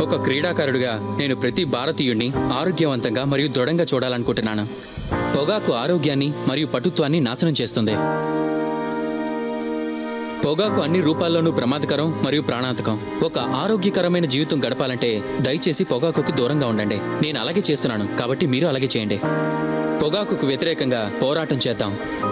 ఒక క్రీడాకారుడిగా నేను ప్రతి భారతీయుడిని ఆరోగ్యవంతంగా మరియు దృఢంగా చూడాలనుకుంటున్నాను పొగాకు ఆరోగ్యాన్ని మరియు పటుత్వాన్ని నాశనం చేస్తుంది పొగాకు అన్ని రూపాల్లోనూ ప్రమాదకరం మరియు ప్రాణాంతకం ఒక ఆరోగ్యకరమైన జీవితం గడపాలంటే దయచేసి పొగాకుకి దూరంగా ఉండండి నేను అలాగే చేస్తున్నాను కాబట్టి మీరు అలాగే చేయండి పొగాకుకు వ్యతిరేకంగా పోరాటం చేద్దాం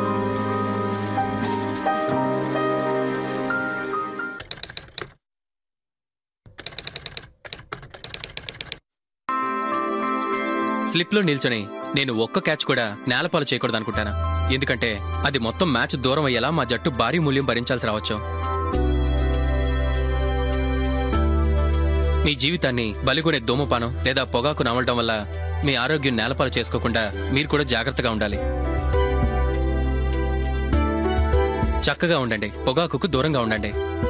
స్లిప్లో నిల్చొని నేను ఒక్క క్యాచ్ కూడా నేలపాలు చేయకూడదు అనుకుంటాను ఎందుకంటే అది మొత్తం మ్యాచ్ దూరం అయ్యేలా మా జట్టు భారీ మూల్యం భరించాల్సి రావచ్చు మీ జీవితాన్ని బలిగొనే ధూమపానం లేదా పొగాకు నమలడం వల్ల మీ ఆరోగ్యం నేలపాలు చేసుకోకుండా మీరు కూడా జాగ్రత్తగా ఉండాలి చక్కగా ఉండండి పొగాకుకు దూరంగా ఉండండి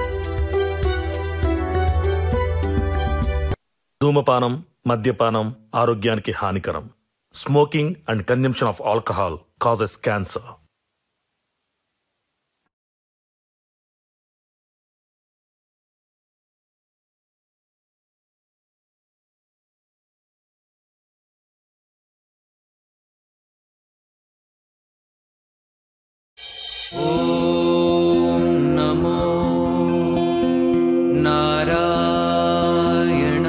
ధూమపానం మద్యపానం ఆరోగ్యానికి హానికరం smoking and consumption of alcohol causes cancer నమో నారాయణ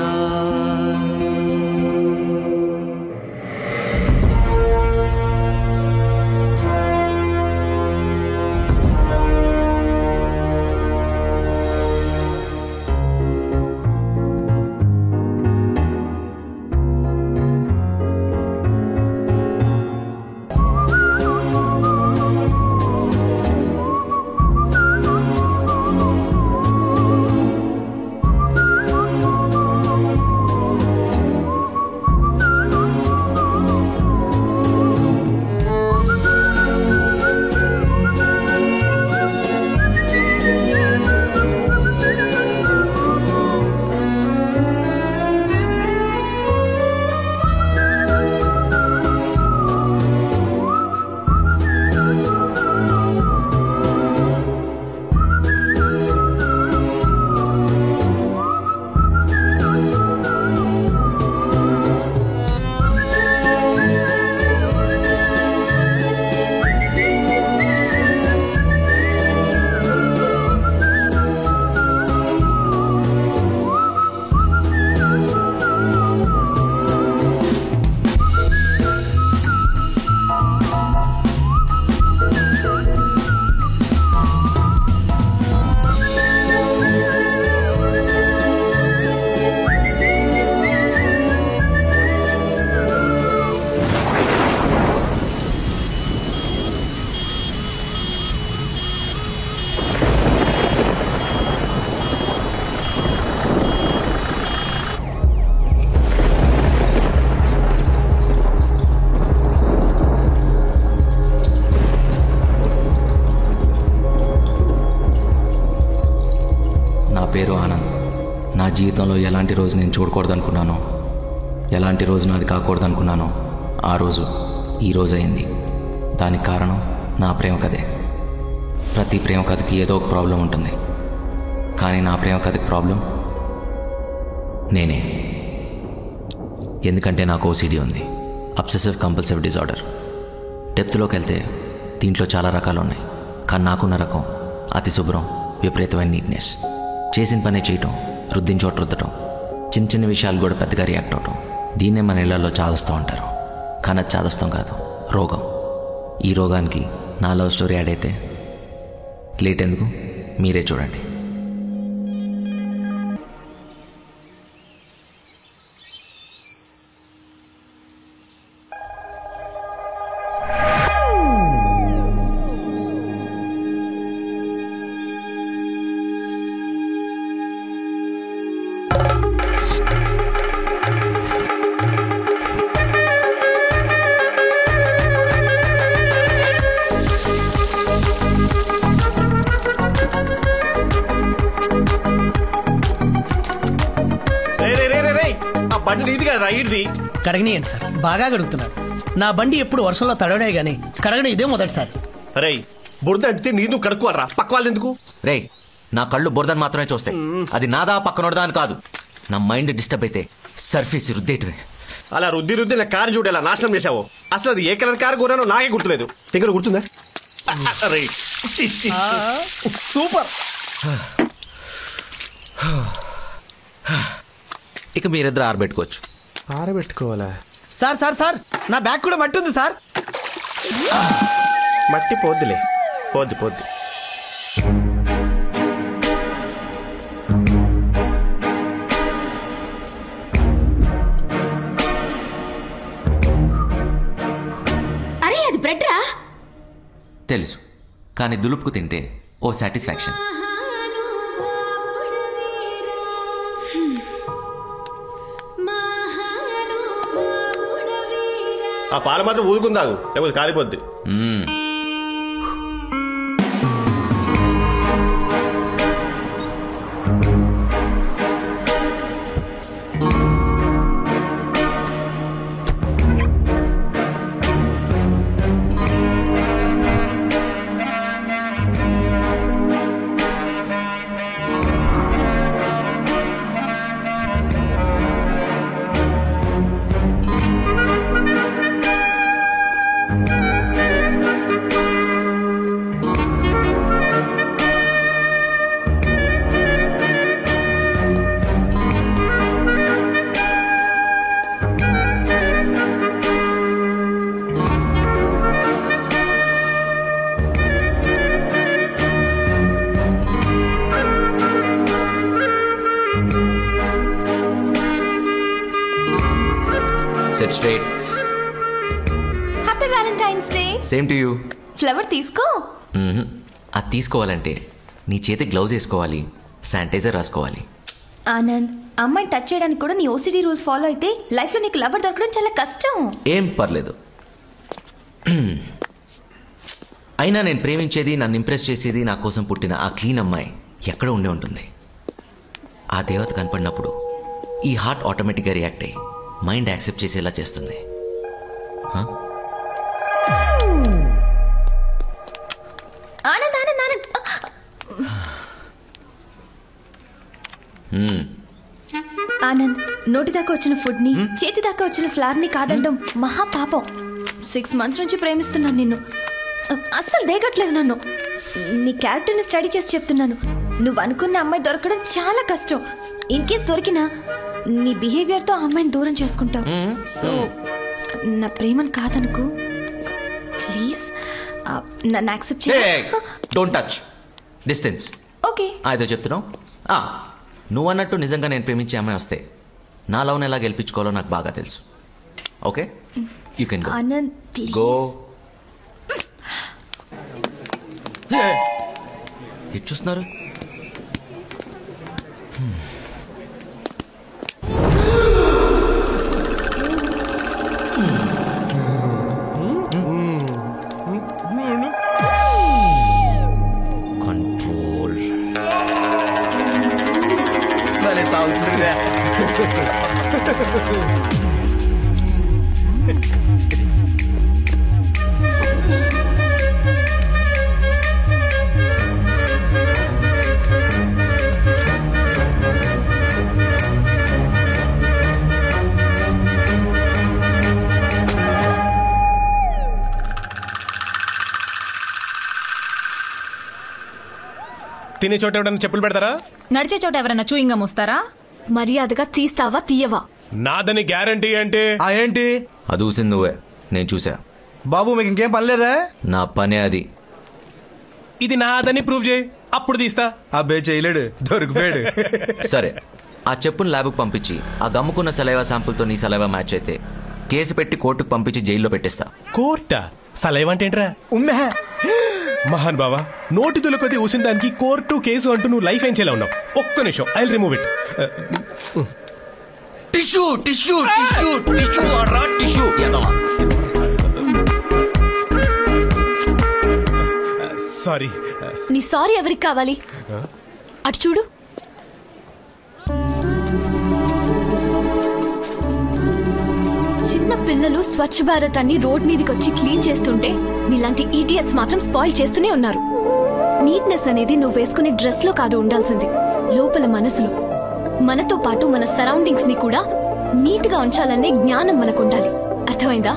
నా పేరు ఆనంద్ నా జీవితంలో ఎలాంటి రోజు నేను చూడకూడదనుకున్నానో ఎలాంటి రోజు నాది కాకూడదనుకున్నానో ఆ రోజు ఈ రోజు అయింది దానికి కారణం నా ప్రేమ కథే ప్రతి ప్రేమ కథకి ఏదో ఒక ప్రాబ్లం ఉంటుంది కానీ నా ప్రేమ కథకి ప్రాబ్లం నేనే ఎందుకంటే నాకు ఓసిడి ఉంది అబ్సెసివ్ కంపల్సివ్ డిజార్డర్ డెప్త్లోకి వెళ్తే దీంట్లో చాలా రకాలు ఉన్నాయి కానీ నాకున్న రకం అతి శుభ్రం విపరీతమైన నీట్నెస్ చేసిన పనే చేయటం రుద్దిన చోట రుద్దటం చిన్న చిన్న విషయాలు కూడా పెద్దగా రియాక్ట్ అవటం దీన్నే మన ఇళ్లలో చాదస్తూ ఉంటారు కానీ అది చాదస్తాం కాదు రోగం ఈ రోగానికి నా లవ్ స్టోరీ యాడ్ అయితే లేట్ ఎందుకు మీరే చూడండి రే రే రే రే రే ఆ బండి నీది కదా ఈడిది కడగనీయండి సార్ బాగా కడుగుతున్నారు నా బండి ఎప్పుడు వర్షంలో తడవడే గానీ కడగడం ఇదే మొదటిసారి రే బురద అంటే నీదు కడుక్కోరా పక్క వాళ్ళు ఎందుకు రే నా కళ్ళు బురదని మాత్రమే చూస్తాయి అది నాదా పక్కనోడదా అని కాదు నా మైండ్ డిస్టర్బ్ అయితే సర్ఫేస్ రుద్దేటివే అలా రుద్ది రుద్ది నా కారు చూడు ఎలా నాశనం చేశావు అసలు అది ఏ కలర్ కారు కొన్నానో నాకే గుర్తులేదు దగ్గర గుర్తుందా అరే, చి, చి. సూపర్ ఇక మీరిద్దరు ఆరబెట్టుకోవచ్చు ఆరబెట్టుకోవాలా సార్ సార్ సార్ నా బ్యాగ్ కూడా మట్టి ఉంది సార్ మట్టి పోద్దిలే పోద్ది పోద్ది అరే అది బ్రెడ్ రా తెలుసు కానీ దులుపుకు తింటే ఓ సాటిస్ఫాక్షన్ ఆ పాలు మాత్రం ఊదుకుందాగు లేకపోతే కాలిపోద్ది set straight happy valentine's day same to you flower తీసుకో అది తీసుకోవాలంటే నీ చేతి గ్లౌజ్ వేసుకోవాలి శానిటైజర్ రాసుకోవాలి ఆనంద్ అమ్మాయిని టచ్ చేయడానికి కూడా నీ ఓసిడీ రూల్స్ ఫాలో అయితే లైఫ్ లో నీకు లవర్ దొరకడం చాలా కష్టం ఏం పర్లేదు అయినా నేను ప్రేమించేది నన్ను ఇంప్రెస్ చేసేది నా కోసం పుట్టిన ఆ క్లీన్ అమ్మాయి ఎక్కడ ఉండే ఉంటుంది ఆ దేవత కనపడినప్పుడు ఈ హార్ట్ ఆటోమేటిక్గా రియాక్ట్ అయ్యి మైండ్ యాక్సెప్ట్ చేసేలా చేస్తుంది హ? ఆనంద్ ఆనంద్ ఆనంద్ ఆనంద్ నోటి దాకా వచ్చిన ఫుడ్ ని చేతి దాకా వచ్చిన ఫ్లవర్ ని కాదండం మహా పాపం సిక్స్ మంత్స్ నుంచి ప్రేమిస్తున్నాను నిన్ను అస్సలు దేగట్లేదు నన్ను నీ క్యారెక్టర్ ని స్టడీ చేసి చెప్తున్నాను నువ్వు అనుకున్న అమ్మాయి దొరకడం చాలా కష్టం ఇన్ కేస్ దొరికినా నీ బిహేవియర్ తో ఆ అమ్మాయిని దూరం చేసుకుంటావు సో నా ప్రేమను కాదనుకో ప్లీజ్ నన్ను యాక్సెప్ట్ ఏ చేయ డోంట్ టచ్ డిస్టెన్స్ ఓకే ఏదో చెప్తున్నావు ఆ, నువ్వు అన్నట్టు నిజంగా నేను ప్రేమించే అమ్మాయి వస్తే నా లవ్ని ఎలా గెలిపించుకోవాలో నాకు బాగా తెలుసు okay you can go Anand please go ఎటు చూస్తున్నారు కంట్రోల్ భలే సాగుతుందిరా. తినే చోట ఎవడన్నా చెప్పులు పెడతారా నడిచే చోట ఎవరైనా చూయింగం వస్తారా మర్యాదగా తీస్తావా తీయవా నాదని గ్యారంటీ అంటే ఆ ఏంటి అది ఊసింది నువ్వే నేను చూసా బాబు మీకు ఇంకేం పనిలేదా నా పనే అది ఇది నాదని ప్రూవ్ చేయి అప్పుడు తీస్తా అబ్బే చేయలేడు దొరికిపోయాడు సరే ఆ చెప్పును ల్యాబ్కు పంపించి ఆ గమ్ముకున్న సలైవా శాంపుల్తో నీ సలైవా మ్యాచ్ అయితే కేసు పెట్టి కోర్టుకు పంపించి జైల్లో పెట్టేస్తా కోర్టా సలైవ్ అంటే ఏంట్రా ఉమ్మే మహాన్ బావా నోటి తులకొది ఊసిన దానికి కోర్టు కేసు అంటూ నువ్వు లైఫ్ ఏం చేయాలి ఉన్నావు ఒక్క నిమిషం I remove it tissue tissue tissue tissue tissue sorry నీ సారీ ఎవరికి కావాలి అటు చూడు చిన్న పిల్లలు స్వచ్ఛ భారత్ అని రోడ్ మీదకి వచ్చి క్లీన్ చేస్తుంటే మీలాంటి ఈడియట్స్ మాత్రం స్పాయిల్ చేస్తూనే ఉన్నారు నీట్నెస్ అనేది నువ్వు వేసుకునే డ్రెస్ లో కాదు ఉండాల్సింది లోపల మనసులో మనతో పాటు మన సరౌండింగ్స్ ని కూడా నీట్ గా ఉంచాలనే జ్ఞానం మనకు ఉండాలి అర్థమైందా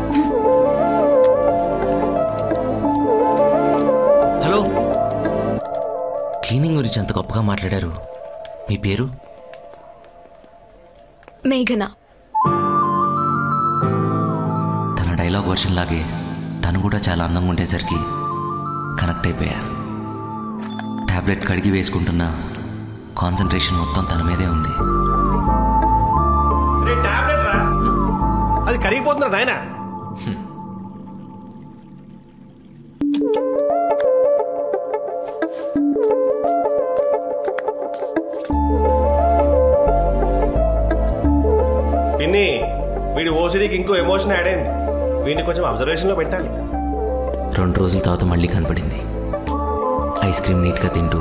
హలో క్లీనింగ్ గురించి అంత గొప్పగా మాట్లాడారు మీ పేరు మేఘన తన డైలాగ్ వర్షన్ లాగే తను కూడా చాలా అందంగా ఉండేసరికి కనెక్ట్ అయిపోయా టాబ్లెట్ కడిగి వేసుకుంటున్న కాన్సన్ట్రేషన్ మొత్తం తన మీదే ఉంది రే టాబ్లెట్ రా అది కరిగిపోతుందా నాయన పిన్ని వీడి ఓసిడీకి ఇంకో ఎమోషన్ యాడ్ అయింది వీడిని కొంచెం అబ్జర్వేషన్ లో పెట్టాలి రెండు రోజుల తర్వాత మళ్ళీ కనపడింది ఐస్ క్రీమ్ నీట్గా తింటూ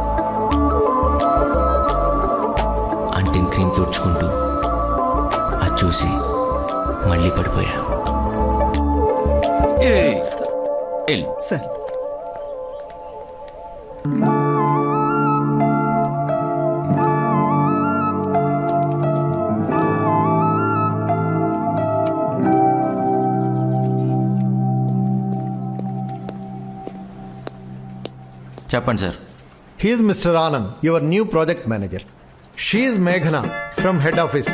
అంటిన క్రీమ్ తుడుచుకుంటూ అది చూసి మళ్ళీ పడిపోయా సార్ చెప్పండి sir He is Mr. Anand, your new project manager. She is Meghana from head office.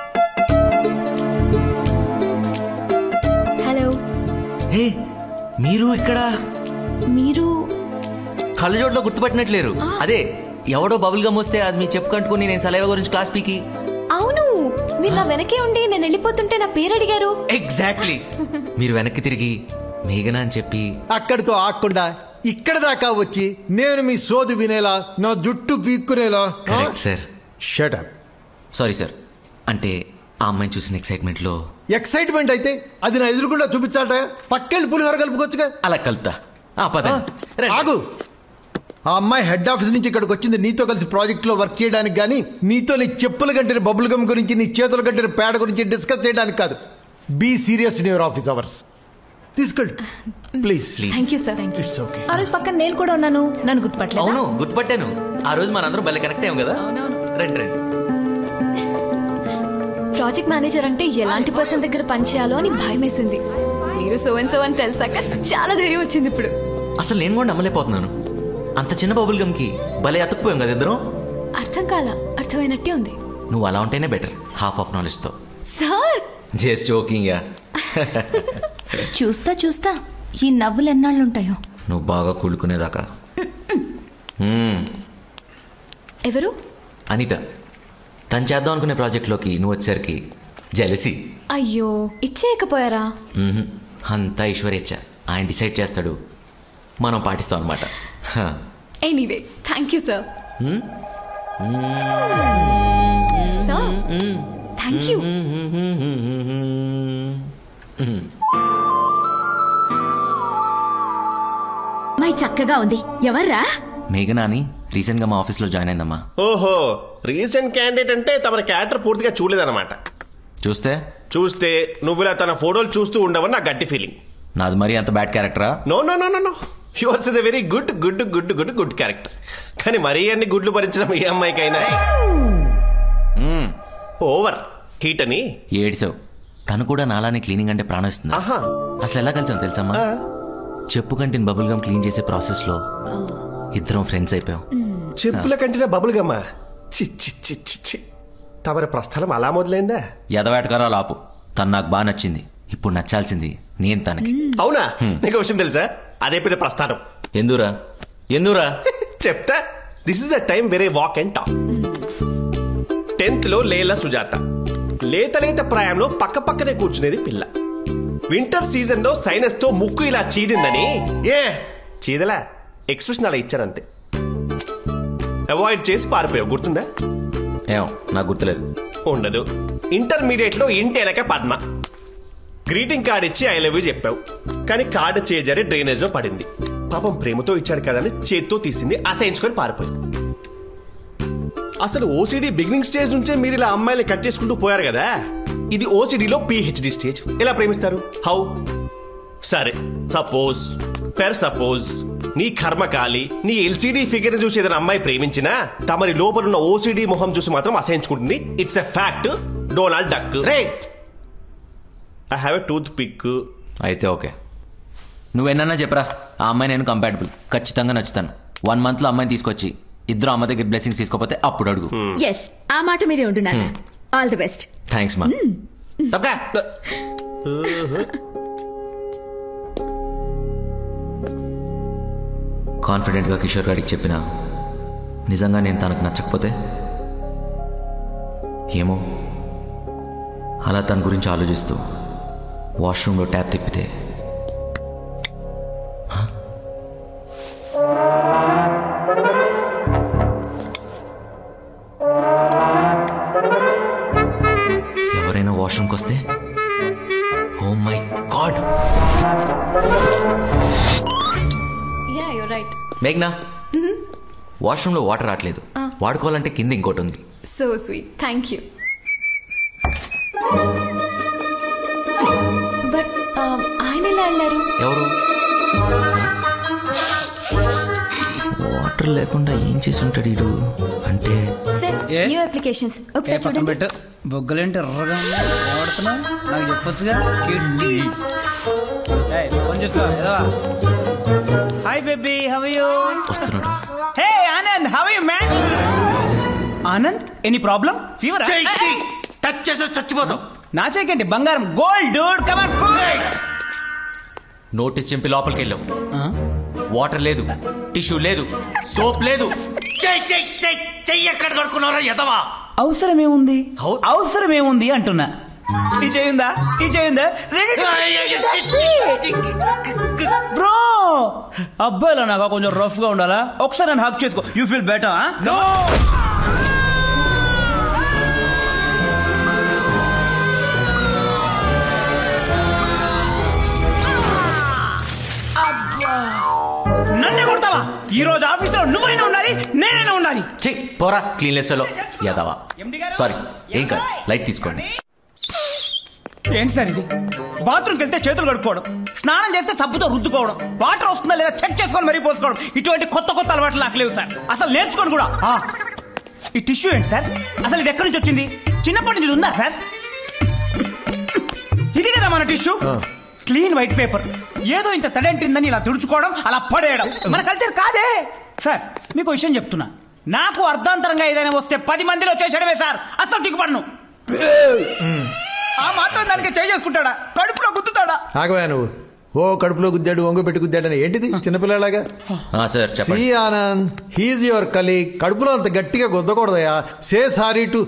Hello hey మీరు ఇక్కడ మీరు కళ్ళజోట్లో గుర్తుపట్టినట్లేరు అదే ఎవడో బబుల్ గమ్ వస్తే అది మీ చెప్పుకంటుకుని నేను సలైవ గురించి క్లాస్ పీకి అవును మీరు నా వెనకే ఉండి నేను వెళ్ళిపోతుంటే నా పేరు అడిగారు ఎగ్జాక్ట్లీ మీరు వెనక్కి తిరిగి మేఘనా అని చెప్పి అక్కడితో ఆగకుండా ఇక్కడ దాకా వచ్చి నేను మీ సోది వినేలా నా జుట్టు పీక్కునేలా correct sir shut up sorry sir అంటే ఆ అమ్మాయిని చూసిన ఎక్సైట్మెంట్లో ఎక్సైట్మెంట్ అయితే అది నా ఎదురుకుండా చూపించాలట పక్కెళ్ళి పులిహోర కలుపుకొచ్చుగా అలా కలుపుతా ఆ పద ఆగు ఆ అమ్మాయి హెడ్ ఆఫీస్ నుంచి ఇక్కడికి వచ్చింది నీతో కలిసి ప్రాజెక్ట్ లో వర్క్ చేయడానికి కానీ నీతో నీ చెప్పుల కంటే బబుల్ గమ్ గురించి నీ చేతుల కంటే పేడ గురించి డిస్కస్ చేయడానికి కాదు be serious in your office hours తీసుకెళ్ళి please thank you sir thank you it's okay ఆ రోజు పక్కన నేను కూడా ఉన్నాను నన్ను గుర్తుపట్టలేదు అవును గుర్తుపట్టాను ఆ రోజు మనందరం భలే కనెక్ట్ అయ్యాం కదా రండి రండి ప్రాజెక్ట్ మేనేజర్ అంటే ఎలాంటి పర్సన్ దగ్గర పనిచేయాలో అని భయం వేసింది మీరు సో అండ్ సో అని తెలిసాక చాలా ధైర్యం వచ్చింది ఇప్పుడు అసలు నేను కూడా నమ్మలేకపోతున్నాను అంత చిన్న బబుల్ గమ్కి భలే అతుక్కుపోయాం కదా ఇద్దరం అర్థం కాల అర్థమైనట్టే ఉంది నువ్వు అలా ఉంటేనే బెటర్ హాఫ్ ఆఫ్ నాలెడ్జ్తో సార్ జస్ట్ జోకింగ్ యా చూస్తా చూస్తా ఈ నవ్వులు ఎన్నాళ్ళుంటాయో నువ్వు బాగా కూలుకునేదాకా మ్మ్. ఎవరు అనిత తను చేద్దాం అనుకునే ప్రాజెక్ట్లోకి నువ్వు వచ్చేసరికి జలసి అయ్యో ఇచ్చేయకపోయారా అంతా ఈశ్వరేచ్ఛ ఆయన డిసైడ్ చేస్తాడు మనం పాటిస్తాం అనమాట anyway thank you sir sir thank you my చక్కగా ఉంది ఎవర్రా మేఘనా అని రీసెంట్గా మా ఆఫీస్లో జాయిన్ అయిందమ్మా ఓహో రీసెంట్ క్యాండిడేట్ అంటే తమ క్యారెక్టర్ పూర్తిగా చూడలేదన్నమాట చూస్తే చూస్తే నువ్వు ఇలా తన ఫోటోలు చూస్తూ ఉండవని నా గట్టి ఫీలింగ్ నాది మరీ అంత బ్యాడ్ క్యారెక్టరా no no no no no yours is very good good good good good character కానీ మరీ అన్ని గుడ్లు భరించడం ఏ అమ్మాయికైనా ఓవర్ హీట్ అని ఏడ్సావు తను కూడా నాలానే క్లీనింగ్ అంటే ప్రాణం ఇస్తుంది ఆహా అసలు ఎలా కలిసాం తెలుసమ్మా చెప్పు కంటిని బబుల్ గమ్ క్లీన్ చేసే ప్రాసెస్ లో ఇద్దరం ఫ్రెండ్స్ అయిపోయాం చెప్పుల కంటిన బబుల్ గమ్మా చి చి చి చి చి తమరి ప్రస్థలం అలా మొదలైందా ఎదవేటకారాలు ఆపు తను నాకు బాగా నచ్చింది ఇప్పుడు నచ్చాల్సింది నేను తనకి అవునా నీకు విషయం తెలుసా అదే పెద్ద ప్రస్థానం ఎందురా ఎందురా చెప్తా this is the time very walk and talk tenth లో లేల సుజాత లేత లేత ప్రాయంలో పక్క పక్కనే కూర్చునేది పిల్ల వింటర్ సీజన్ లో సైనస్ తో ముక్కు ఇలా చీదిందని ఏ చీదలా ఎక్స్ప్రెషన్ అలా ఇచ్చారంతే అవాయిడ్ చేసి పారిపోయావు గుర్తుందా ఏమో నాకు గుర్తులేదు ఉండదు ఇంటర్మీడియట్ లో ఇంటి వెనక పద్మ గ్రీటింగ్ కార్డ్ ఇచ్చి ఐ లవ్ యూ చెప్పావు కానీ కార్డు చేజారి డ్రైనేజ్ లో పడింది పాపం ప్రేమతో ఇచ్చాడు కదని చేత్తో తీసింది అసహించుకొని పారిపోయింది అసలు ఓసిడి బిగినింగ్ స్టేజ్ నుంచే మీరు ఇలా అమ్మాయిలు కట్ చేసుకుంటూ పోయారు కదా ఇది ఓసిడిలో పిహెచ్డి స్టేజ్ ఎలా ప్రేమిస్తారు హౌ సరే సపోజ్ పెర్ సపోజ్ నీ కర్మకాలి నీ ఎల్సిడి ఫిగర్ చూసి ఏదైనా అమ్మాయి ప్రేమించినా తమరి లోపల ఉన్న ఓసిడి మొహం చూసి మాత్రం అసహించుకుంటుంది it's a fact Donald Duck రే I have a toothpick అయితే ఓకే నువ్వెన్నా చెప్పరా ఆ అమ్మాయి నేను కంపాటబుల్ ఖచ్చితంగా నచ్చుతాను వన్ మంత్లో అమ్మాయిని తీసుకొచ్చి ఇద్దరు అమ్మ దగ్గర బ్లెస్సింగ్స్ తీసుకోపోతే అప్పుడు అడుగు ఎస్ ఆ మాట మీదే ఉంటున్నాను ఆల్ ది బెస్ట్ థ్యాంక్స్ మా తప్పకా కాన్ఫిడెంట్గా కిషోర్ గారికి చెప్పిన నిజంగా నేను తనకు నచ్చకపోతే ఏమో అలా తన గురించి ఆలోచిస్తూ వాష్రూమ్లో ట్యాప్ తిప్పితే హ? ఎవరైనా వాష్రూమ్కి వస్తే oh my god yeah you right మేఘ్నా వాష్రూమ్లో వాటర్ రావట్లేదు వాడుకోవాలంటే కింద ఇంకోటి ఉంది so sweet thank you but ఆయన ఎలా వెళ్ళారు ఎవరు వాటర్ లేకుండా ఏం చేసి ఉంటాడు ఇడు అంటే సార్ Yes? న్యూ అప్లికేషన్స్ ఏ ఒకసారి పక్కన చూడండి పెట్టు బొగ్గలేంటి ఎర్రగా ఉన్నాయి. ఏమడుతున్నావు నాకు చెప్పొచ్చుగా కిట్టి ఏయ్, ఫోన్ చూసుకో ఎదవా హాయ్ బేబీ హవ్ యూ వస్తున్నాడు hey Anand how you man Anand any problem fever touch చేసి చచ్చిపోతాం నా చేకండి బంగారం గోల్డ్ డూడ్ కమన్ నోటీస్ చింపి లోపలికి వెళ్ళావు వాటర్ లేదు టిష్యూ లేదు సోప్ లేదు ఎక్కడ కడుక్కున్నారా ఎదవా అవసరం ఏముంది హౌ- అవసరం ఏముంది అంటున్నా ఈ చేయిందా ఈ చేయిందా బ్రో అబ్బాయిలో నాకు కొంచెం రఫ్ గా ఉండాలా ఒకసారి నన్ను హక్ చేసుకో యూ ఫీల్ బెటర్ నన్నే కొడతావా ఈ రోజు ఆఫీసులో నువ్వైనా ఉండాలి నేనైనా ఉండాలి ఛీ, పోరా క్లీన్లెస్ లో ఎదవా ఎండి గారు? సారీ ఏం కాదు లైట్ తీసుకోండి ఏంటి సార్ ఇది బాత్రూమ్కి వెళ్తే చేతులు కడుక్కోవడం స్నానం చేస్తే సబ్బుతో రుద్దుకోవడం వాటర్ వస్తుందా లేదా చెక్ చేసుకొని మరీ పోసుకోవడం ఇటువంటి కొత్త కొత్త అలవాట్లు నాకు లేవు సార్ అసలు నేర్చుకోను కూడా ఆ, ఈ టిష్యూ ఏంటి సార్ అసలు ఇది ఎక్కడి నుంచి వచ్చింది చిన్నప్పటి నుంచి ఇది ఉందా సార్ ఇది కదా మన టిష్యూ క్లీన్ వైట్ పేపర్ ఏదో ఇంత తడంటిందని ఇలా తుడుచుకోవడం అలా పడేయడం మన కల్చర్ కాదే సార్ మీకు విషయం చెప్తున్నా నాకు అర్ధాంతరంగా ఏదైనా వస్తే పది మందిలో చేసేయడమే సార్ అసలు దిగుపడను ఆ మాత్రం దానికి చేయి చేసుకుంటాడా కడుపులో గుద్దుతాడా ఆగవా నువ్వు ఓ కడుపులో గుద్దాడు ఒంగ పెట్టి గుద్దాడు అని ఏంటిది చిన్నపిల్లలాగా ఆ, సార్ సి చెప్పండి ఆనంద్ హీజ్ యువర్ కలీగ్ కడుపులో అంత గట్టిగా గుద్దకూడదయా సే సారీ టు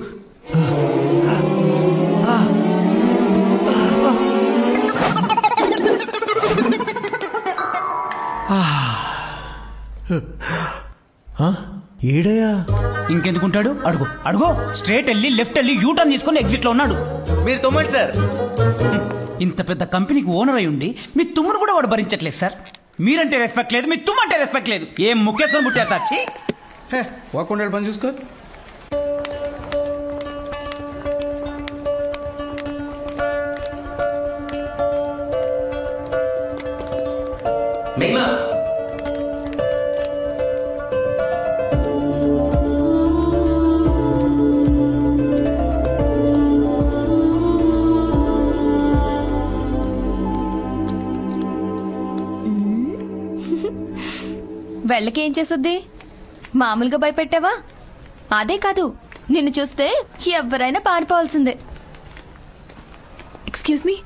ఈడయా ఇంకెందుకుంటాడు అడుగు అడుగు స్ట్రేట్ వెళ్ళి లెఫ్ట్ వెళ్ళి యూటర్న్ తీసుకొని ఎగ్జిట్ లో ఉన్నాడు మీరు తొమ్మండి సార్ ఇంత పెద్ద కంపెనీకి ఓనర్ అయి ఉండి మీ తుమ్మును కూడా వాడు భరించట్లేదు సార్ మీరంటే రెస్పెక్ట్ లేదు మీ తుమ్మంటే రెస్పెక్ట్ లేదు ఏం ముఖ్యత్వం పుట్టేస్తారు ఛీ! వాకుండా పని చూసుకో మేఘ్నా వెళ్ళకి ఏం చేసుద్ది మామూలుగా భయపెట్టావా అదే కాదు నిన్ను చూస్తే ఎవరైనా పారిపోవాల్సిందే ఎక్స్క్యూజ్ మీ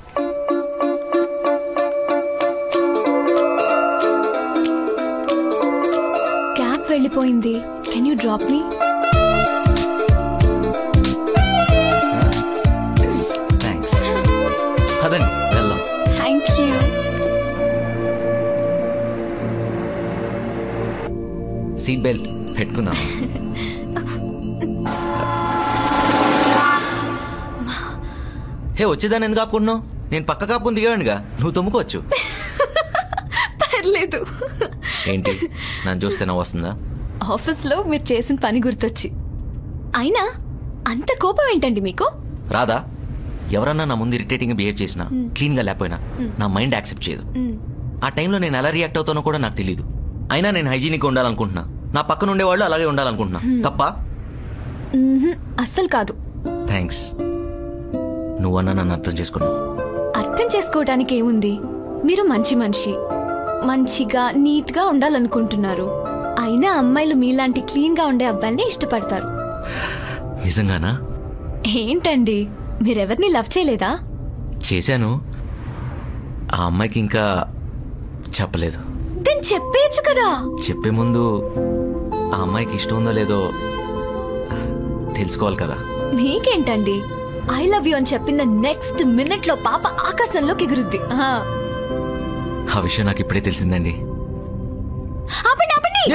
క్యాబ్ వెళ్ళిపోయింది can you drop me thanks అదండి వెళ్దాం థ్యాంక్ యూ సీట్ బెల్ట్ పెట్టుకున్నాం హే వచ్చేదాన్ని ఎందుకు ఆపుకుంటున్నావు నేను పక్క కాపుకుని దిగానుగా నువ్వు తమ్ముకోవచ్చు పర్లేదు ఏంటి నన్ను చూస్తే నవ్వు వస్తుందా ఆఫీస్లో మీరు చేసిన పని గుర్తొచ్చి అయినా అంత కోపం ఏంటండి మీకు రాదా ఎవరన్నా నా ముందు ఇరిటేటింగ్ బిహేవ్ చేసినా క్లీన్ గా లేకపోయినా నా మైండ్ యాక్సెప్ట్ చేయదు ఆ టైంలో నేను ఎలా రియాక్ట్ అవుతానో కూడా నాకు తెలియదు అయినా నేను హైజీనిక్గా ఉండాలనుకుంటున్నా నా పక్కన ఉండేవాళ్ళు అలాగే ఉండాలనుకుంటున్నా తప్ప మ్మ్హ్మ్, అస్సలు కాదు థ్యాంక్స్ నువ్వన్నా నన్ను అర్థం చేసుకున్నావు అర్థం చేసుకోవడానికి ఏముంది మీరు మంచి మనిషి మంచిగా నీట్గా ఉండాలనుకుంటున్నారు అయినా అమ్మాయిలు మీలాంటి క్లీన్గా ఉండే అబ్బాయిల్ని ఇష్టపడతారు నిజంగానా ఏంటండి మీరెవరిని లవ్ చేయలేదా చేశాను ఆ అమ్మాయికి ఇంకా చెప్పలేదు దెన్ చెప్పేయచ్చు కదా చెప్పే ముందు ఆ అమ్మాయికి ఇష్టం ఉందో లేదో తెలుసుకోవాలి కదా మీకేంటండి ఐ లవ్ యూ అని చెప్పిన నెక్స్ట్ మినిట్ లో పాప ఆకాశంలోకి ఎగురుద్ది ఆ. ఆ విషయం నాకు ఇప్పుడే తెలిసిందండి ఆపండి ఆపండి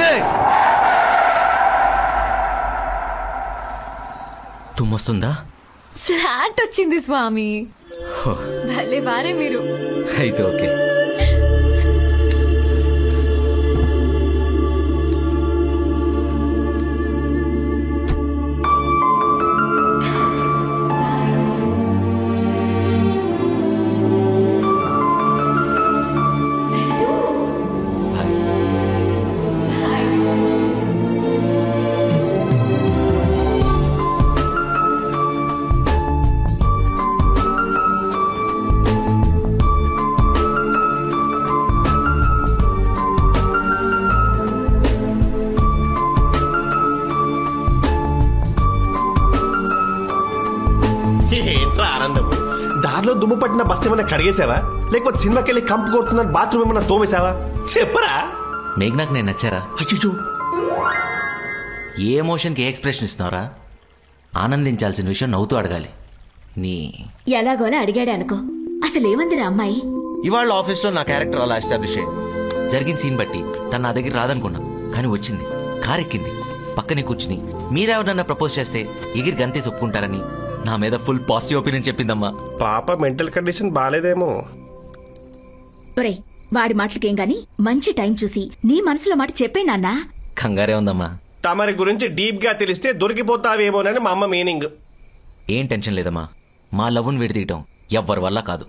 తుమ్మొస్తుందా ఫ్లాట్ వచ్చింది స్వామి హో, భలే వారే మీరు అయితే ఓకే ఏంట్రా ఆనందము దారిలో దుమ్ము పట్టిన బస్ ఏమైనా కడిగేసావా లేకపోతే సినిమాకి వెళ్ళి కంపు కొడుతున్న బాత్రూమ్ ఏమైనా తోమేశావా చెప్పరా మేఘనాకు నేను నచ్చారా అయ్యో ఏ ఎమోషన్కి ఏ ఎక్స్ప్రెషన్ ఇస్తున్నారా ఆనందించాల్సిన విషయం నవ్వుతూ అడగాలి నీ ఎలాగోలా అడిగాడే అనుకో అసలు ఏమందిరా అమ్మాయి ఇవాళ ఆఫీస్లో నా క్యారెక్టర్ అలా ఎస్టాబ్లిష్ అయ్యింది జరిగిన సీన్ బట్టి తను నా దగ్గర రాదనుకున్నా కానీ వచ్చింది కార్ ఎక్కింది పక్కనే కూర్చుని మీరెవరన్నా ప్రపోజ్ చేస్తే ఎగిరి గంతేసి ఒప్పుకుంటారని నా మీద ఫుల్ పాజిటివ్ ఒపీనియన్ చెప్పిందమ్మా పాప మెంటల్ కండిషన్ బాగాలేదేమో ఒరేయ్ వాడి మాటలకేం గాని మంచి టైం చూసి నీ మనసులో మాట చెప్పే నాన్నా కంగారే ఉందమ్మా తమరి గురించి డీప్ గా తెలిస్తే దొరికిపోతావేమోనని మా అమ్మ మీనింగ్ ఏం టెన్షన్ లేదమ్మా మా లవ్ను విడదీయటం ఎవ్వరి వల్ల కాదు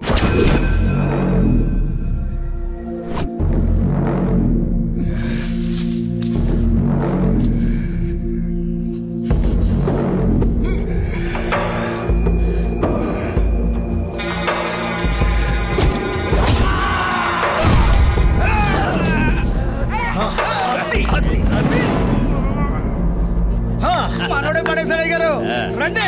మనోడే పడేశాడు గారు రండి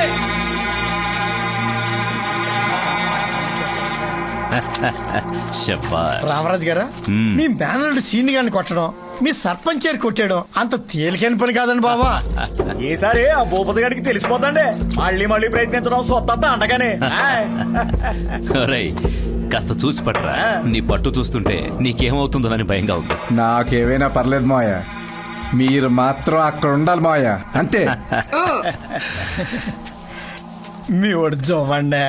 రామరాజు గారా మీ మేనల్డ్ సీని గారిని కొట్టడం మీ సర్పంచ్ గారిని కొట్టడం అంత తేలికైన పని కాదండి బాబా ఈసారి ఆ భూపతి గారికి తెలిసిపోతండి మళ్ళీ మళ్ళీ ప్రయత్నించడం సొత్త అండగానే రేయ్ కాస్త చూసి పట్టరా నీ పట్టు చూస్తుంటే నీకేమవుతుందోనని భయంగా ఉంది నాకేవైనా పర్లేదు మాయ మీరు మాత్రం అక్కడ ఉండాలి మాయ అంతే మీ ఒడి జోవండి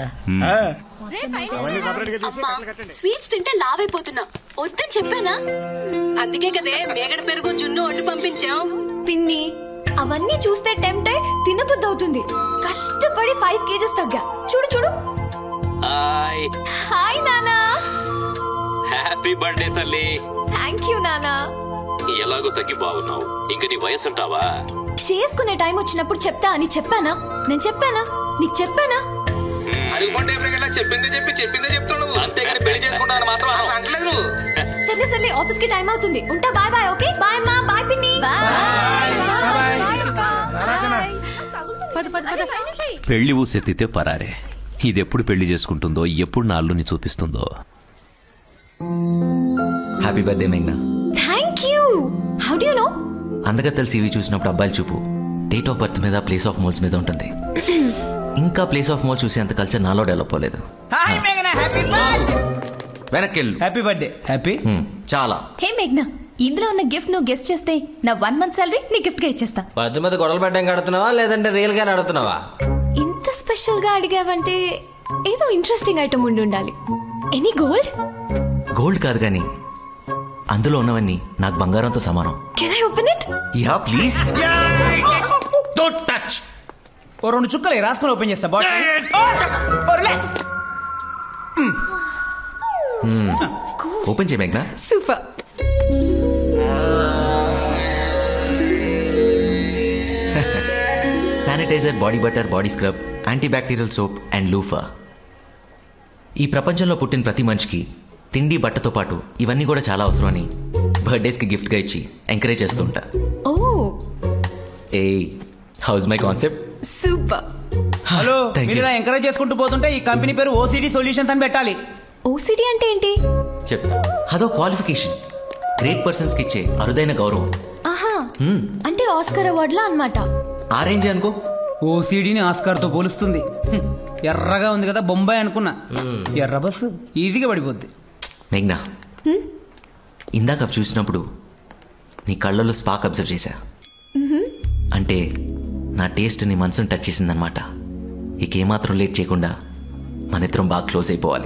స్వీట్స్ తింటే లావైపోతున్నా వద్దని చెప్పానా అందుకే కదే మేగడ పెరుగు జున్ను వండి పంపించాం పిన్ని అవన్నీ చూస్తే టెంప్ట్ అయి తినబుద్ధి అవుతుంది కష్టపడి ఫైవ్ కేజెస్ తగ్గా చూడు చూడు హాయ్ హాయ్ నానా హ్యాపీ బర్త్డే తల్లి థ్యాంక్ యూ నానా ఎలాగో తగ్గి బాగున్నావు ఇంక నీ వయసు అంటావా చేసుకునే టైం వచ్చినప్పుడు చెప్తా అని చెప్పానా నేను చెప్పానా నీకు చెప్పానా చెప్పిందే చెప్పి చెప్పిందే చెప్తాడు అంతేగాని పెళ్లి చేసుకుంటాను మాత్రం అంటలేదు సర్లే సర్లే ఆఫీస్ కి టైం అవుతుంది ఉంటా బాయ్ బాయ్ ఓకే బాయ్ మా బాయ్ పిన్ని పెళ్లి ఊసెత్తితే పరారే ఇది ఎప్పుడు పెళ్లి చేసుకుంటుందో ఎప్పుడు నా అల్లుని చూపిస్తుందో హ్యాపీ బర్త్డే మేఘ్నా thank you how do you know అందగత్తెలు సీవీ చూసినప్పుడు అబ్బాయిల చూపు డేట్ ఆఫ్ బర్త్ మీద ప్లేస్ ఆఫ్ మోల్స్ మీద ఉంటుంది ఇంకా ప్లేస్ ఆఫ్ మోల్ చూసేంత కల్చర్ నాలో డెవలప్ అవ్వలేదు హాయ్ మేఘన హ్యాపీ బర్త్డే వెనక్కి వెళ్ళు హ్యాపీ బర్త్డే హ్యాపీ హ్మ్, చాలా హే మేఘ్నా ఇందులో ఉన్న గిఫ్ట్ నువ్వు గెస్ట్ చేస్తే నా వన్ మంత్ సాలరీ నీ గిఫ్ట్ గా ఇచ్చేస్తా పది మీద గొడవలు పెట్టడం కడుతున్నావా లేదంటే రియల్ గా నడుతున్నావా ఇంత స్పెషల్ గా అడిగావంటే ఏదో ఇంట్రెస్టింగ్ ఐటమ్ ఉండి ఉండాలి ఎనీ గోల్డ్ గోల్డ్ కాదు కానీ అందులో ఉన్నవన్నీ నాకు బంగారంతో సమానం can I open it yeah please touch ఓ రెండు చుక్కలు రాసుకొని ఓపెన్ చేస్తా బాటిల్ ఓపెన్ చేయ మేఘ్నా super sanitiser body butter body scrub antibacterial soap and loofah ఈ ప్రపంచంలో పుట్టిన ప్రతి మనిషికి తిండి బట్టతో పాటు ఇవన్నీ కూడా చాలా అవసరమని బర్త్డేస్కి గిఫ్ట్గా ఇచ్చి ఎంకరేజ్ చేస్తుంటా oh hey how's my concept super hello Thank మీరు you. ఇలా ఎంకరేజ్ చేసుకుంటూ పోతుంటే ఈ కంపెనీ పేరు ఓసిడి సొల్యూషన్స్ అని పెట్టాలి ఓసిడి అంటే ఏంటి చెప్తా అదో క్వాలిఫికేషన్ గ్రేట్ పర్సన్స్కి ఇచ్చే అరుదైన గౌరవం ఆహా హ్మ్, అంటే ఆస్కర్ అవార్డులా అన్నమాట ఆ రేంజ్ అనుకో ఓసిడిని ఆస్కార్ తో పోలుస్తుంది హ్మ్. ఎర్రగా ఉంది కదా బొంబాయి అనుకున్నా ఎర్ర బస్సు ఈజీగా పడిపోద్ది మేఘ్నా ఇందాక అవి చూసినప్పుడు నీ కళ్ళలో స్పాక్ అబ్జర్వ్ చేశా అంటే నా టేస్ట్ నీ మనసును టచ్ చేసిందనమాట ఇక ఏమాత్రం లేట్ చేయకుండా మన ఇద్దరం బాగా క్లోజ్ అయిపోవాలి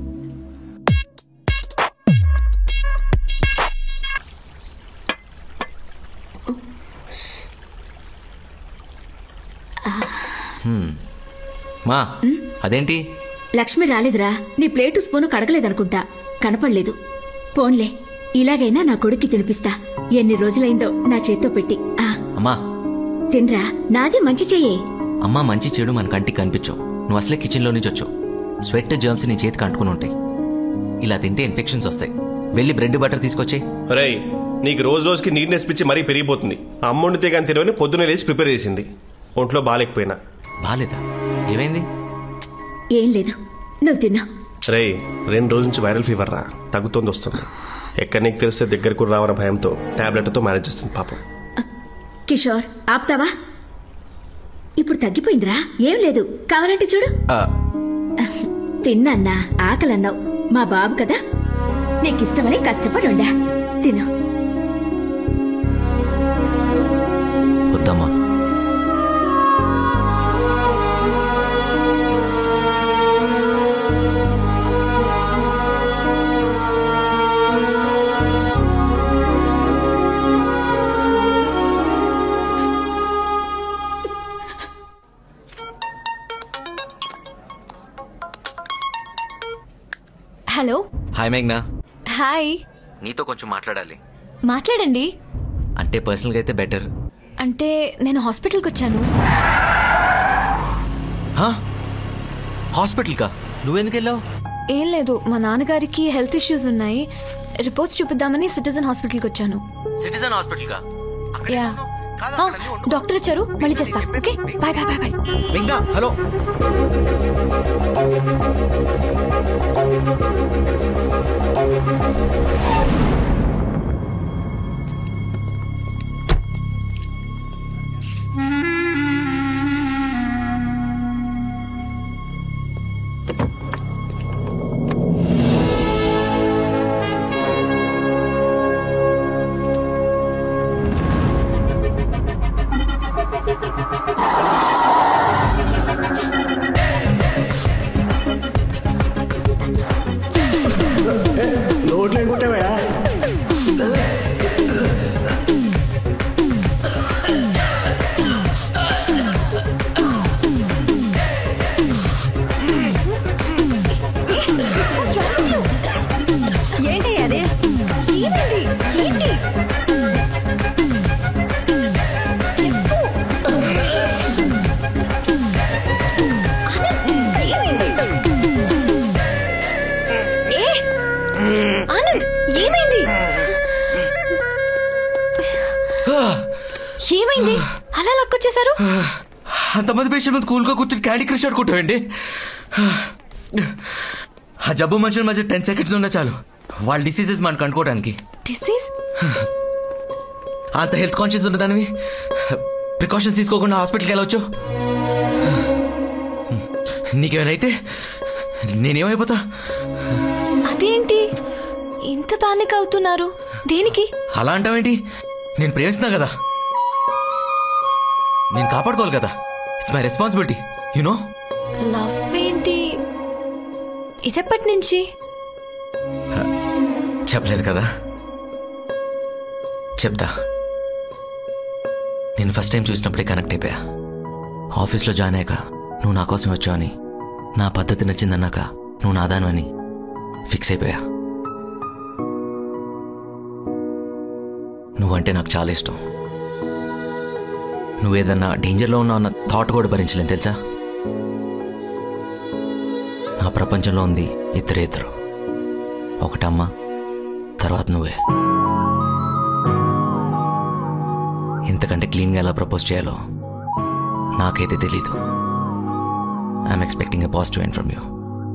హ్మ్. మా అదేంటి లక్ష్మి రాలేదురా నీ ప్లేటు స్పూను కడగలేదనుకుంటా కనపడలేదు పోన్లే ఇలాగైనా నా కొడుక్కి తినిపిస్తా ఎన్ని రోజులైందో నా చేత్తో పెట్టి ఆ అమ్మా తినరా నాది మంచి చెయ్యే అమ్మా మంచి చెడు మన కంటికి కనిపించవు నువ్వు అసలే కిచెన్లో నుంచి వచ్చావు స్వెట్ జర్మ్స్ నీ చేతికి అంటుకుని ఉంటాయి ఇలా తింటే ఇన్ఫెక్షన్స్ వస్తాయి వెళ్ళి బ్రెడ్ బటర్ తీసుకొచ్చే రేయ్ నీకు రోజు రోజుకి నీట్నెస్ పిచ్చి మరీ పెరిగిపోతుంది అమ్మ వండితే కానీ తెలియని పొద్దున్నే లేచి ప్రిపేర్ చేసింది ఒంట్లో బాగాలేకపోయినా బాలేదా ఏమైంది ఏం లేదు నువ్వు తిన్నా రేయ్ రెండు రోజుల నుంచి వైరల్ ఫీవర్ రా తగ్గుతుంది వస్తుంది ఎక్కడ నీకు తెలిస్తే దగ్గర కూడా రావన్న భయంతో టాబ్లెట్తో మేనేజ్ చేస్తుంది పాపం కిషోర్ ఆపుతావా ఇప్పుడు తగ్గిపోయిందిరా ఏం లేదు కావాలంటే చూడు తిన్నన్నా ఆకలన్నావు మా బాబు కదా నీకిష్టమని కష్టపడి ఉండా తిను వద్దమ్మా హలో హాయ్ మేఘ్నా హాయ్ నీతో కొంచెం మాట్లాడాలి మాట్లాడండి అంటే పర్సనల్గా అయితే బెటర్ అంటే నేను హాస్పిటల్కి వచ్చాను హాస్పిటల్కా నువ్వెందుకు వెళ్ళావు ఏం లేదు మా నాన్నగారికి హెల్త్ ఇష్యూస్ ఉన్నాయి రిపోర్ట్స్ చూపిద్దామని సిటిజన్ హాస్పిటల్కి వచ్చాను సిటిజన్ హాస్పిటల్కా యా ఆ, డాక్టర్ వచ్చారు మళ్ళీ చేస్తా okay bye bye bye bye మేఘ్నా హలో నోట్లో కొట్టావా ఏంటి అదే ఏమైంది ఏంటి చెప్పు ఆనంద్, ఏమైంది? ఏ ఆనంద్ ఏమైంది ఏమైంది అలా లక్కొచ్చేసారు అంతమంది పేషెంట్ ముందు కూల్గా కూర్చొని క్యాండీ క్రష్ ఆడుకుంటావండి ఆ జబ్బు మనుషుల మధ్య టెన్ సెకండ్స్ ఉన్నా చాలు వాళ్ళ డిసీజెస్ మనకు అనుకోవడానికి డిసీజ్ అంత హెల్త్ కాన్షియస్ ఉన్నదానివి ప్రికాషన్స్ తీసుకోకుండా హాస్పిటల్కి వెళ్ళవచ్చు నీకేమైనా నేనేమైపోతా అదేంటి ఇంత పానిక్ అవుతున్నారు దేనికి అలా అంటావేంటి నేను ప్రేమిస్తున్నా కదా నేను కాపాడుకోవాలి కదా it's my responsibility you know love ఏంటి ఇదెప్పటి నుంచి చెప్పలేదు కదా చెప్తా నేను ఫస్ట్ టైం చూసినప్పుడే కనెక్ట్ అయిపోయా ఆఫీస్లో జాయిన్ అయ్యాక నువ్వు నా కోసం వచ్చావని నా పద్ధతి నచ్చిందన్నాక నువ్వు నాదానవని ఫిక్స్ అయిపోయా నువ్వంటే నాకు చాలా ఇష్టం నువ్వేదన్నా డేంజర్లో ఉన్నావు అన్న థాట్ కూడా భరించలేను తెలుసా నా ప్రపంచంలో ఉంది ఇద్దరే ఇద్దరు ఒకటమ్మ తర్వాత నువ్వే ఇంతకంటే క్లీన్గా ఎలా ప్రపోజ్ చేయాలో నాకైతే తెలీదు I'm expecting a positive end from you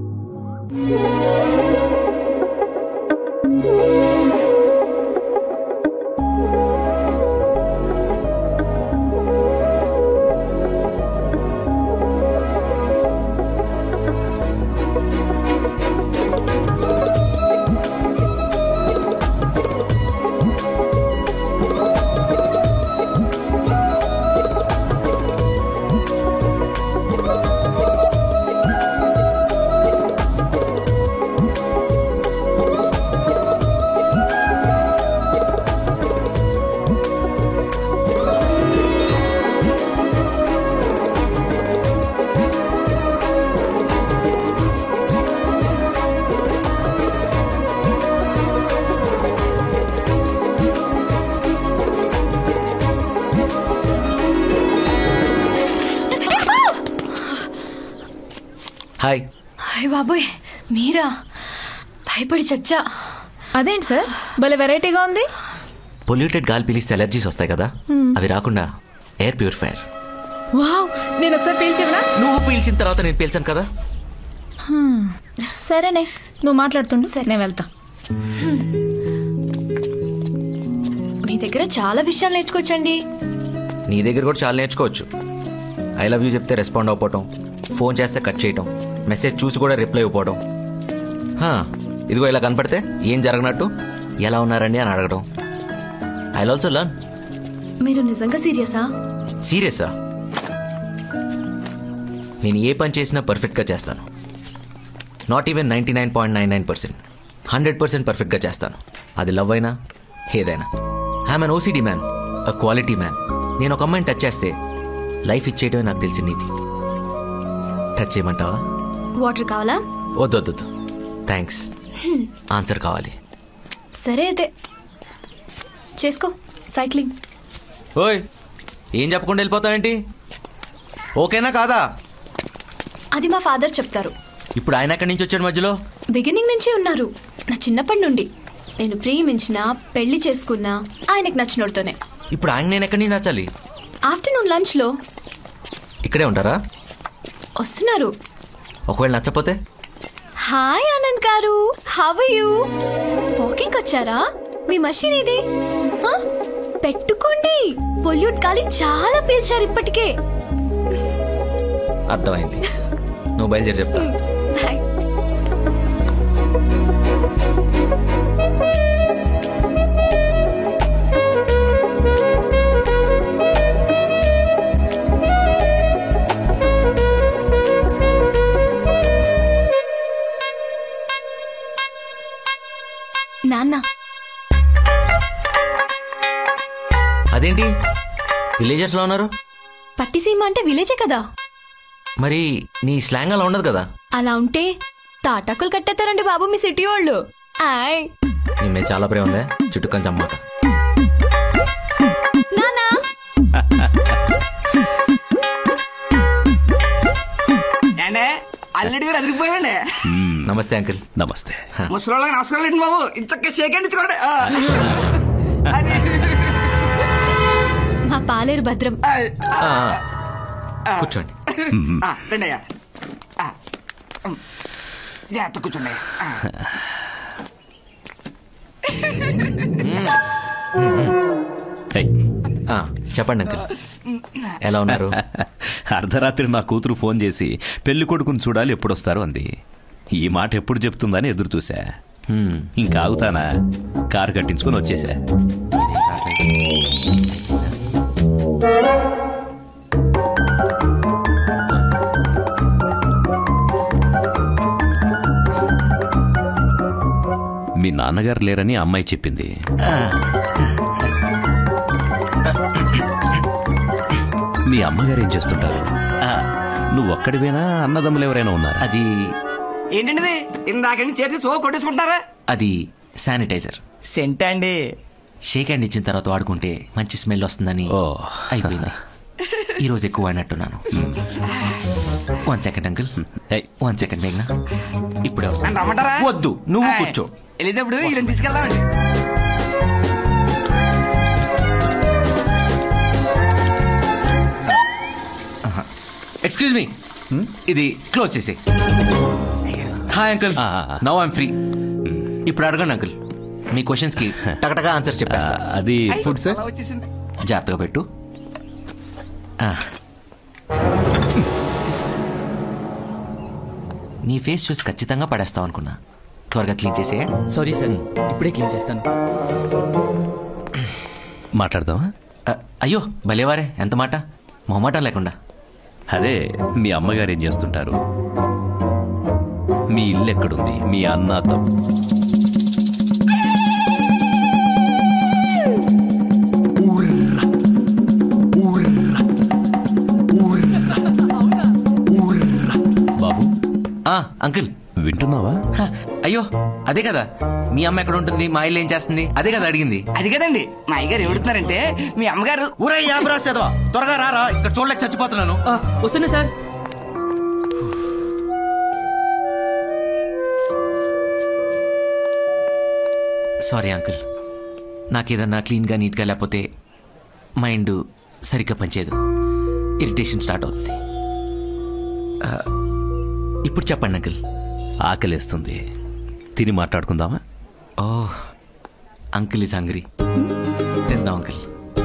hi hi బాబోయ్ మీరా భయపడి చచ్చా అదేంటి సార్ భలే వెరైటీగా ఉంది పొల్యూటెడ్ గాలి పీలిస్తే ఎలర్జీస్ వస్తాయి కదా Hmm. అవి రాకుండా ఎయిర్ ప్యూరిఫైయర్ వావ్ నేను ఒకసారి పీల్చివరా నువ్వు పీల్చిన తర్వాత నేను పీల్చాను కదా సరేనే నువ్వు మాట్లాడుతుండు నేను వెళ్తా మీ దగ్గర చాలా విషయాలు నేర్చుకోవచ్చండి నీ దగ్గర కూడా చాలా నేర్చుకోవచ్చు ఐ లవ్ యూ చెప్తే రెస్పాండ్ అవ్వకపోవటం ఫోన్ చేస్తే కట్ చేయటం మెసేజ్ చూసి కూడా రిప్లై ఇవ్వకపోవడం హా, ఇదిగో ఇలా కనపడితే ఏం జరగనట్టు ఎలా ఉన్నారండి అని అడగడం ఐ ఆల్సో లర్న్ మీరు నిజంగా సీరియసా సీరియసా నేను ఏ పని చేసినా పర్ఫెక్ట్గా చేస్తాను not even ninety nine point nine nine percent hundred percent పర్ఫెక్ట్గా చేస్తాను అది లవ్ అయినా ఏదైనా I'm an OCD man a quality man నేను ఒక అమ్మాయిని టచ్ చేస్తే లైఫ్ ఇచ్చేయడమే నాకు తెలిసిన నీతి టచ్ చేయమంటావా వాటర్ కావాలా వద్దొద్దు థ్యాంక్స్ హ్మ్. ఆన్సర్ కావాలి సరే అయితే చేసుకో సైక్లింగ్ ఓయ్ ఏం చెప్పకుండా వెళ్ళిపోతావేంటి ఓకేనా కాదా అది మా ఫాదర్ చెప్తారు ఇప్పుడు ఆయన ఎక్కడి నుంచి వచ్చాడు మధ్యలో బిగినింగ్ నుంచి ఉన్నారు నా చిన్నప్పటి నుండి నేను ప్రేమించిన పెళ్లి చేసుకున్నా ఆయనకు నచ్చినోడితోనే ఇప్పుడు ఆయన నేను ఎక్కడి నుంచి నచ్చాలి ఆఫ్టర్నూన్ లంచ్లో ఇక్కడే ఉంటారా వస్తున్నారు ఒకవేళ నచ్చపోతే హాయ్ ఆనంద్ గారు హవ్ యూ వాకింగ్ వచ్చారా మీ మషిన్ ఇది ఆ? పెట్టుకోండి పొల్యూట్ గాలి చాలా పీల్చారు ఇప్పటికే అర్థమైంది నువ్వు బయలుదేరి చెప్తా బాయ్ నాన్న అదేంటి విలేజర్స్ లో ఉన్నారు పట్టిసీమ అంటే విలేజే కదా మరి నీ స్లాంగ్ అలా ఉండదు కదా అలా ఉంటే తాటాకులు కట్టేస్తారండి బాబు మీ సిటీ వాళ్ళు ఆయ్ నీ మీద చాలా ప్రేమ ఉందే చుట్టూ కొంచెం అమ్మాట నానా ఏండే అల్లడి గారు అదిరిపోయాడండి నమస్తే అంకుల్ నమస్తే ముసలోళ్ళకి నమస్కారం ఏంటి బాబు ఇంచక్క షేకండి చూడండి ఆ. మా పాలేరు భద్రం కూర్చోండి ఆ, రండి అయ్యా ఆ. ఉమ్. జాగ్రత్త కూర్చోండి ఆ. ఆ, చెప్పండి అంకుల్ ఎలా ఉన్నారు అర్ధరాత్రి నా కూతురు ఫోన్ చేసి పెళ్లి కొడుకుని చూడాలి ఎప్పుడొస్తారు అంది ఈ మాట ఎప్పుడు చెప్తుందని ఎదురు చూసా ఇంకా ఆగుతానా కారు కట్టించుకొని వచ్చేసా మీ నాన్నగారు లేరని అమ్మాయి చెప్పింది మీ అమ్మగారు ఏం చేస్తుంటారు నువ్వు ఒక్కడివేనా అన్నదమ్ములు ఎవరైనా ఉన్నారా అది ఏంటండి ఇది? ఇందాక నుంచి చేతి సో కొట్టేసుకుంటారా అది శానిటైజర్ సెంట్ అండి షేక్ హ్యాండ్ ఇచ్చిన తర్వాత వాడుకుంటే మంచి స్మెల్ వస్తుందని అయిపోయింది ఈరోజు ఎక్కువ అయినట్టున్నాను one second uncle one second మేఘ్నా ఇప్పుడే వస్తాను నన్ను రమ్మంటారా వద్దు నువ్వు ఏయ్, కూర్చో వెళ్ళేటప్పుడు ఈ రెండు తీసుకెళ్దామండి ఎక్స్క్యూజ్ మీ ఇది క్లోజ్ చేసి hi uncle now I'm free ఇప్పుడు అడగండి అంకుల్ మీ క్వశ్చన్స్ కి టకటగా ఆన్సర్ చెప్పేస్తా అది ఫుడ్ సార్ అలా వచ్చేసింది జాగ్రత్తగా పెట్టు ఆ. నీ ఫేస్ చూసి ఖచ్చితంగా పడేస్తావు అనుకున్నా త్వరగా క్లీన్ చేసే సారీ సార్ ఇప్పుడే క్లీన్ చేస్తాను మాట్లాడదామా అయ్యో భలేవారే ఎంత మాట మొహమాటం లేకుండా అదే మీ అమ్మగారు ఏం చేస్తుంటారు మీ ఇల్లు ఎక్కడుంది మీ అన్న తమ్ము బాబు ఆ అంకుల్ వింటున్నావా హ, అయ్యో అదే కదా మీ అమ్మ ఎక్కడ ఉంటుంది మా ఇల్లు ఏం చేస్తుంది అదే కదా అడిగింది అది కదండి మా అయ్యగారు ఏడుతున్నారంటే మీ అమ్మగారు ఊరే యాభై రాసేదవా త్వరగా రారా ఇక్కడ చూడలేక చచ్చిపోతున్నాను వస్తున్నా సార్ సారీ అంకుల్ నాకు ఏదన్నా క్లీన్గా నీట్గా లేకపోతే మైండ్ సరిగ్గా పనిచేయదు ఇరిటేషన్ స్టార్ట్ అవుతుంది ఆ, ఇప్పుడు చెప్పండి అంకుల్ ఆకలేస్తుంది తిని మాట్లాడుకుందామా ఓ అంకుల్ ఇస్ హంగ్రీ తిందాం అంకుల్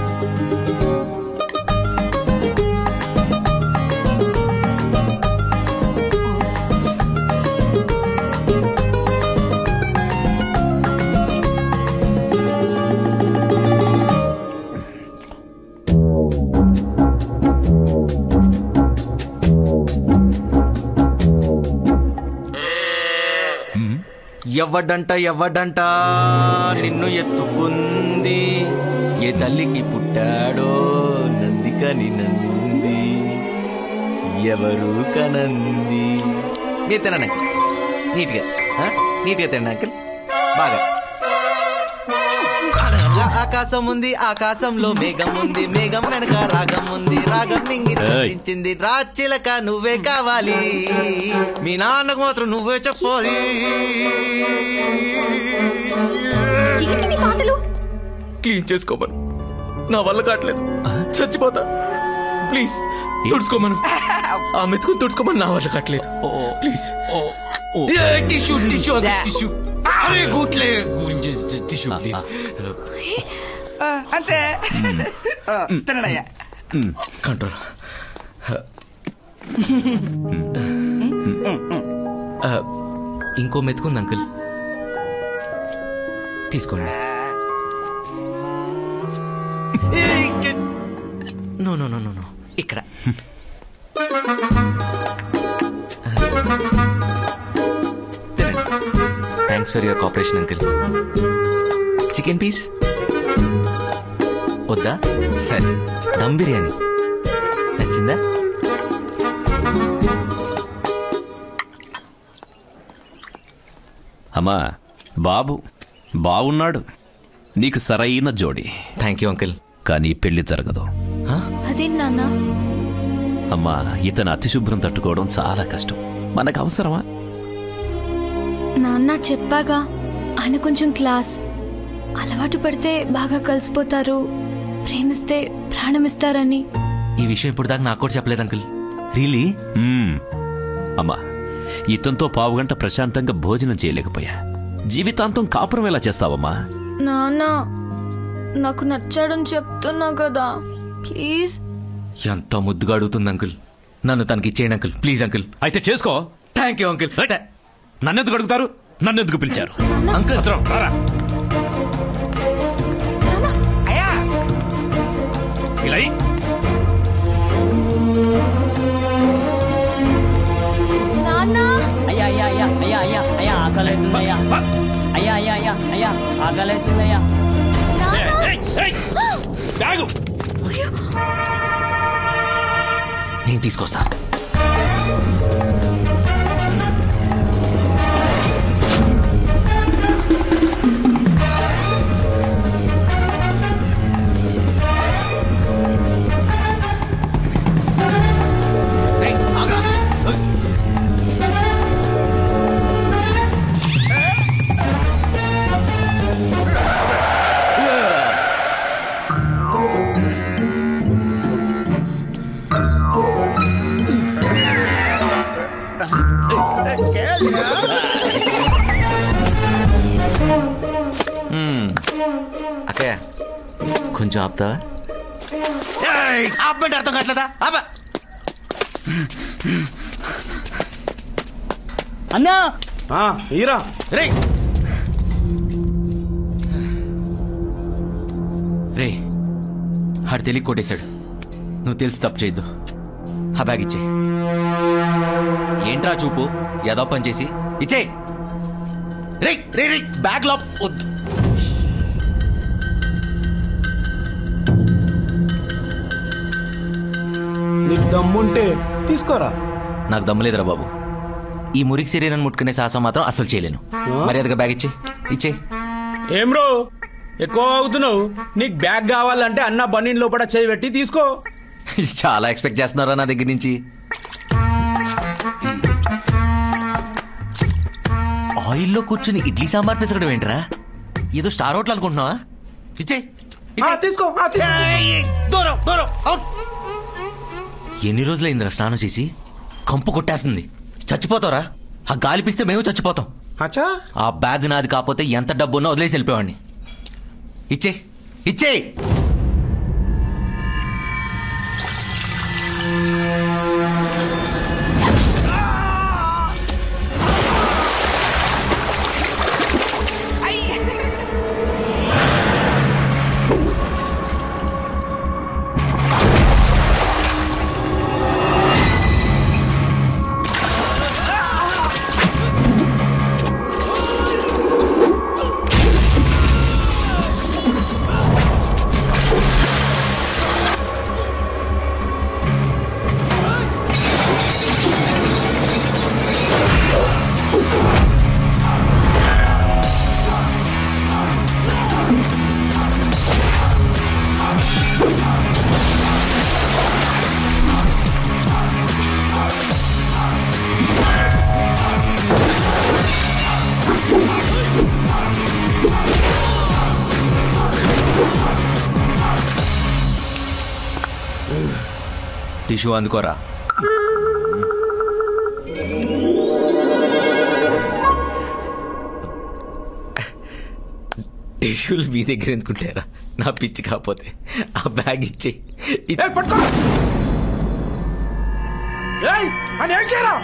ఎవ్వడంట ఎవ్వడంట నిన్ను ఎత్తుకుంది ఏ తల్లికి పుట్టాడో నందికని నంది ఎవరు కనంది మీరు తినండి అంకుల్ నీట్గా ఆ? నీట్గా తినండి అంకుల్ బాగా అనగా ఆకాశం ఉంది ఆకాశంలో మేఘం ఉంది మేఘం వెనక రాగం ఉంది రాగం నింగి ఏయ్. నవ్వించింది రాచిలక నువ్వే కావాలి మీ నాన్నకు మాత్రం నువ్వే చెప్పాలి ఏంటి నీ పాటలు క్లీన్ చేసుకోమను నా వల్ల కావట్లేదు చచ్చిపోతా ప్లీజ్ తుడుచుకోమను ఆ మెతుకుని తుడుచుకోమని నా వల్ల కావట్లేదు ప్లీజ్ టిష్యూ టిష్యూ టిష్యూ అరే గుట్లే టిష్యూ ప్లీజ్ ఆ, అంతే ఆ, తినండి అయ్యా కంట్రోల్ ఇంకో మెతుకుంది అంకుల్ తీసుకోండి no no no no no ఇక్కడ thanks for your cooperation uncle chicken piece వద్దా సరే దమ్ బిర్యానీ నచ్చిందా అమ్మా బాబు బాగున్నాడు నీకు సరైన జోడి థ్యాంక్ యూ అంకుల్ కానీ పెళ్లి జరగదు అదేం నాన్న అమ్మా ఇతను అతిశుభ్రం తట్టుకోవడం చాలా కష్టం మనకు అవసరమా నాన్న చెప్పాగా ఆయన కొంచెం క్లాస్ అలవాటు పడితే బాగా కలిసిపోతారు ప్రేమిస్తే ప్రాణమిస్తారని ఈ విషయం ఇప్పుడు దాకా నాకు కూడా చెప్పలేదు అంకుల్ రియలీ మ్మ్. అమ్మా ఇతనితో పావుగంట ప్రశాంతంగా భోజనం చేయలేకపోయా జీవితాంతం కాపురం ఎలా చేస్తావమ్మా నాన్న నాకు నచ్చాడని చెప్తున్నా కదా ప్లీజ్ ఎంత ముద్దుగా అడుగుతుంది అంకుల్ నన్ను తనకి ఇచ్చేయండి అంకుల్ ప్లీజ్ అంకుల్ అయితే చేసుకో థ్యాంక్ యూ అంకుల్ నన్నెందుకు అడుగుతారు నన్నెందుకు పిలిచారు అంకుల్ రారా. అయ్యా ఇలా ఇ. నాన్న అయ్యా అయ్యా అయ్యా అయ్యా అయ్యా అయ్యా ఆకలి అవుతుంది అయ్యా అయ్యా అయ్యా అయ్యా అయ్యా ఆకలి అవుతుంది అయ్యా నేను తీసుకొస్తా అక్కయ్య కొంచెం ఆపుతావా ఆపమంటే అర్థం కావట్లేదా ఆప అన్నా ఈరా రే రే ఆడు తెలియ కొట్టేశాడు నువ్వు తెలిసి తప్పు చేయొద్దు ఆ బ్యాగ్ ఇచ్చే ఏంట్రా చూపు ఏదో పని చేసి ఇచ్చే రే రే రే బ్యాగ్ లో వద్దు నీకు దమ్ముంటే తీసుకోరా నాకు దమ్ములేదురా బాబు ఈ మురికి శరీరం ముట్టుకునే సాహసం మాత్రం అసలు చేయలేను మర్యాదగా బ్యాగ్ ఇచ్చే ఇచ్చే ఏం రో ఎక్కువ అవుతున్నావు నీకు బ్యాగ్ కావాలంటే అన్న బన్నీన్ లోపల చేయి పెట్టి తీసుకో చాలా ఎక్స్పెక్ట్ చేస్తున్నారా నా దగ్గర నుంచి ఆయిల్లో కూర్చుని ఇడ్లీ సాంబార్ పిసకడం ఏంట్రా ఏదో స్టార్ హోటల్ అనుకుంటున్నావా ఇచ్చే తీసుకో దూరం దూరం ఎన్ని రోజులైందిరా స్నానం చేసి కంపు కొట్టేస్తుంది చచ్చిపోతావురా ఆ గాలి పిస్తే మేము చచ్చిపోతాం ఆ బ్యాగ్ నాది కాకపోతే ఎంత డబ్బు ఉన్నా వదిలేసి వెళ్ళిపోవాడిని ఇచ్చే ఇచ్చే టిష్యూ అందుకోరా టిష్యూలు మీ దగ్గర ఎందుకుంటారా నా పిచ్చి కాకపోతే ఆ బ్యాగ్ ఇచ్చే పట్టుకో ఏయ్ అని ఏం చేయరా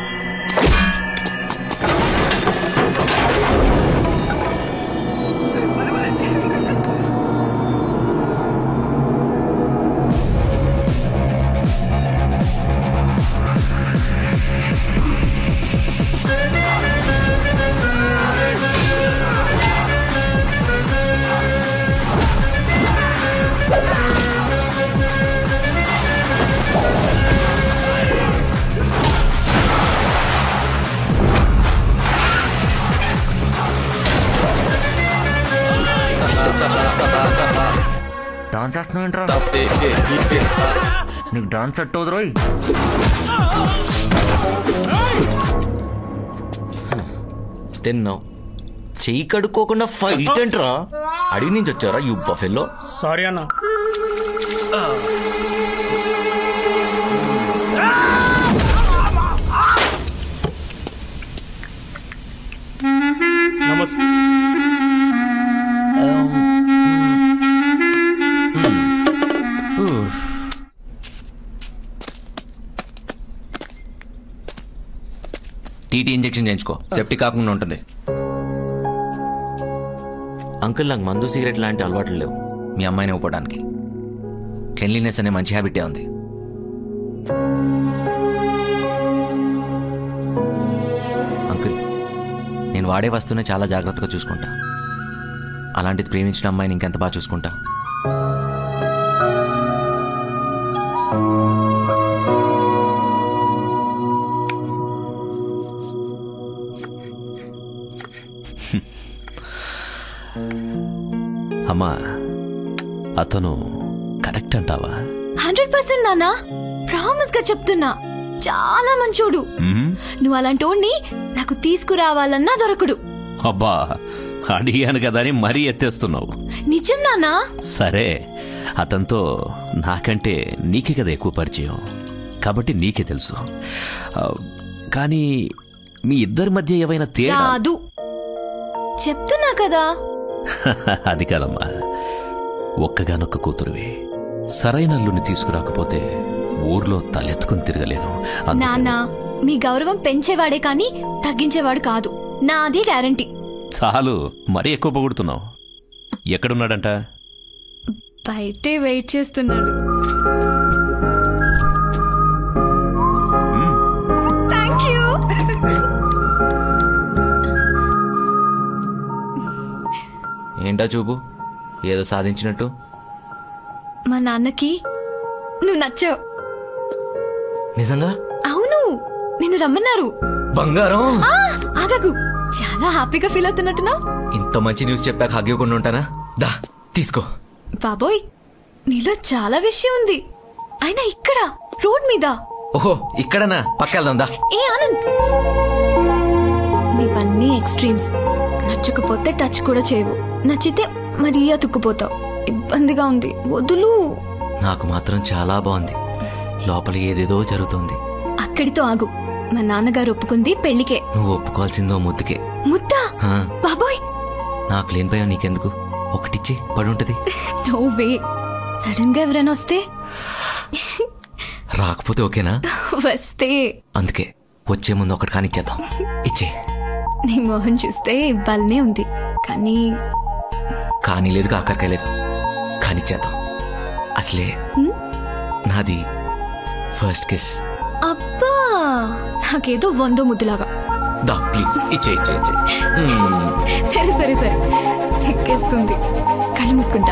డాన్స్ చేస్తున్నావు ఏంట్రా నీకు డాన్స్ సెట్ అవుదు రోయ్ తిన్నావు చెయ్యి కడుక్కోకుండా ఫైట్ ఏంట్రా అడిగి నుంచి వచ్చారా యూ బఫెల్లో సారీ అన్న నమస్తే టీటీ ఇంజెక్షన్ చేయించుకో సెప్టీ కాకుండా ఉంటుంది అంకుల్ నాకు మందు సిగరెట్ లాంటి అలవాట్లు లేవు మీ అమ్మాయిని ఇవ్వడానికి క్లెన్లీనెస్ అనే మంచి హ్యాబిటే ఉంది అంకుల్ నేను వాడే వస్తువునే చాలా జాగ్రత్తగా చూసుకుంటా అలాంటిది ప్రేమించిన అమ్మాయిని ఇంకెంత బాగా చూసుకుంటా అమ్మా అతను కరెక్ట్ అంటావా హండ్రెడ్ పర్సెంట్ నానా ప్రామిస్ గా చెప్తున్నా చాలా మంచోడు మ్మ్? నువ్వు అలాంటోడిని నాకు తీసుకురావాలన్నా దొరకడు అబ్బా అడిగాను కదా అని మరీ ఎత్తేస్తున్నావు నిజం నానా సరే అతనితో నాకంటే నీకే కదా ఎక్కువ పరిచయం కాబట్టి నీకే తెలుసు ఆ, కానీ మీ ఇద్దరి మధ్య ఏవైనా తేడా రాదు చెప్తున్నా కదా అది కాదమ్మా ఒక్కగానొక్క కూతురువి సరైన అల్లుని తీసుకురాకపోతే ఊర్లో తలెత్తుకుని తిరగలేను అందు- నాన్న మీ గౌరవం పెంచేవాడే కానీ తగ్గించేవాడు కాదు నాది గ్యారంటీ చాలు మరీ ఎక్కువ పొగుడుతున్నావు ఎక్కడున్నాడంట బయటే వెయిట్ చేస్తున్నాడు థ్యాంక్ యూ ఏంటా చూపు ఏదో సాధించినట్టు మా నాన్నకి నువ్వు నచ్చావు నిజంగా అవును నిన్ను రమ్మన్నారు బంగారం ఆ, ఆగకు చాలా హ్యాపీగా ఫీల్ అవుతున్నట్టున్నావు ఇంత మంచి న్యూస్ చెప్పాక హగ్గివ్వకుండా ఉంటానా దా తీసుకో బాబోయ్ నీలో చాలా విషయం ఉంది అయినా ఇక్కడ రోడ్ మీద ఓహో ఇక్కడనా పక్క వెళ్దాం దా ఏ ఆనంద్ నీవన్నీ ఎక్స్ట్రీమ్స్ నచ్చకపోతే టచ్ కూడా చేయవు నచ్చితే మరీ అతుక్కుపోతావు ఇబ్బందిగా ఉంది వదులు నాకు మాత్రం చాలా బాగుంది లోపల ఏదేదో జరుగుతోంది అక్కడితో ఆగు మా నాన్నగారు ఒప్పుకుంది పెళ్లికే నువ్వు ఒప్పుకోవాల్సిందో ముద్దుకే ముద్దా హా, బాబోయ్ నాకు లేని భయం నీకెందుకు ఒకటిచ్చి పడుంటది నో వే సడన్ గా ఎవరైనా వస్తే రాకపోతే ఓకేనా వస్తే అందుకే వచ్చే ముందు ఒకటి కానిచ్చేద్దాం ఇచ్చే నీ మొహం చూస్తే ఇవ్వాలనే ఉంది కానీ కానీ లేదు కాకరకాయ లేదు కానిచ్చేద్దాం అసలే హ్మ్? నాది ఫస్ట్ కిస్ అబ్బా నాకేదో వందో ముద్దులాగా దా ప్లీజ్ ఇచ్చే ఇచ్చే ఇచ్చే మ్మ్. సరే సరే సరే సిక్కేస్తుంది కళ్ళు మూసుకుంటా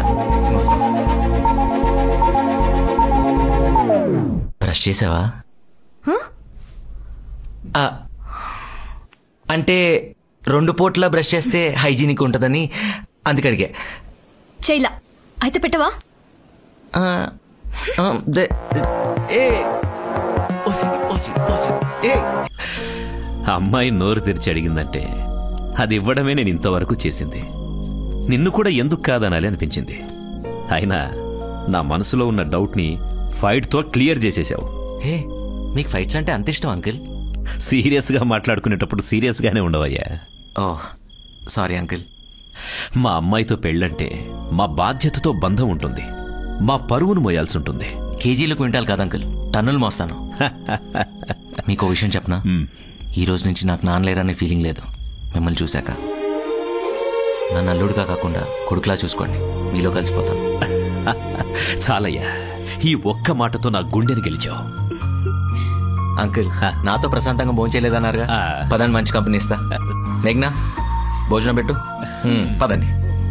బ్రష్ చేసావా హ? ఆ, అంటే రెండు పూట్ల బ్రష్ చేస్తే హైజీనిక్ ఉంటుందని అందుకడిగే చేయలా అయితే పెట్టవా ఆ, ఆ, దే- ఏ ఓసి, ఓసి, ఓసి, ఏ అమ్మాయి నోరు తెరిచి అడిగిందంటే అది ఇవ్వడమే నేను ఇంతవరకు చేసింది నిన్ను కూడా ఎందుకు కాదనాలి అనిపించింది అయినా నా మనసులో ఉన్న డౌట్ని ఫైట్తో క్లియర్ చేసేశావు హే మీకు ఫైట్స్ అంటే అంత ఇష్టం అంకిల్ సీరియస్గా మాట్లాడుకునేటప్పుడు సీరియస్గానే ఉండవయ్యా ఓ సారీ అంకిల్ మా అమ్మాయితో పెళ్ళంటే మా బాధ్యతతో బంధం ఉంటుంది మా పరువును మోయాల్సి ఉంటుంది కేజీలు క్వింటాల్ కాదు అంకుల్ టన్నులు మోస్తాను మీకు ఓ విషయం చెప్పనా ఈ రోజు నుంచి నాకు నాన్నలేరనే ఫీలింగ్ లేదు మిమ్మల్ని చూశాక నన్ను అల్లుడుగా కాకుండా కొడుకులా చూసుకోండి మీలో కలిసిపోతాను చాలయ్యా ఈ ఒక్క మాటతో నా గుండెని గెలిచావు అంకుల్ నాతో ప్రశాంతంగా భోంచేయలేదన్నారుగా పదండి మంచి కంపెనీ ఇస్తా మేఘ్నా భోజనం పెట్టు హ్మ్, పదండి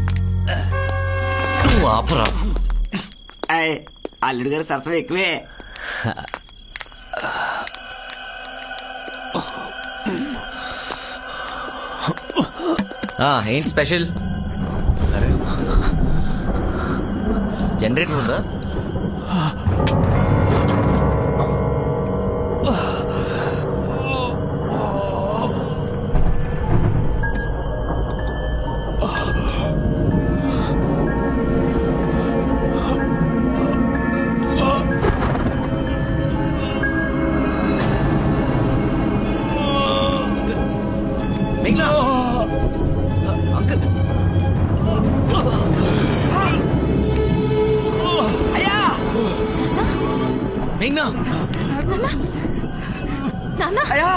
నువ్వు ఆపరా అయ్, అల్లుడు గారు సరసం ఎక్కువే ఆ, ఏంటి స్పెషల్ జనరేటర్ ఉందా మేఘ్నా అంకుల్ అయ్యా మేఘ్నా నాన్న అయ్యా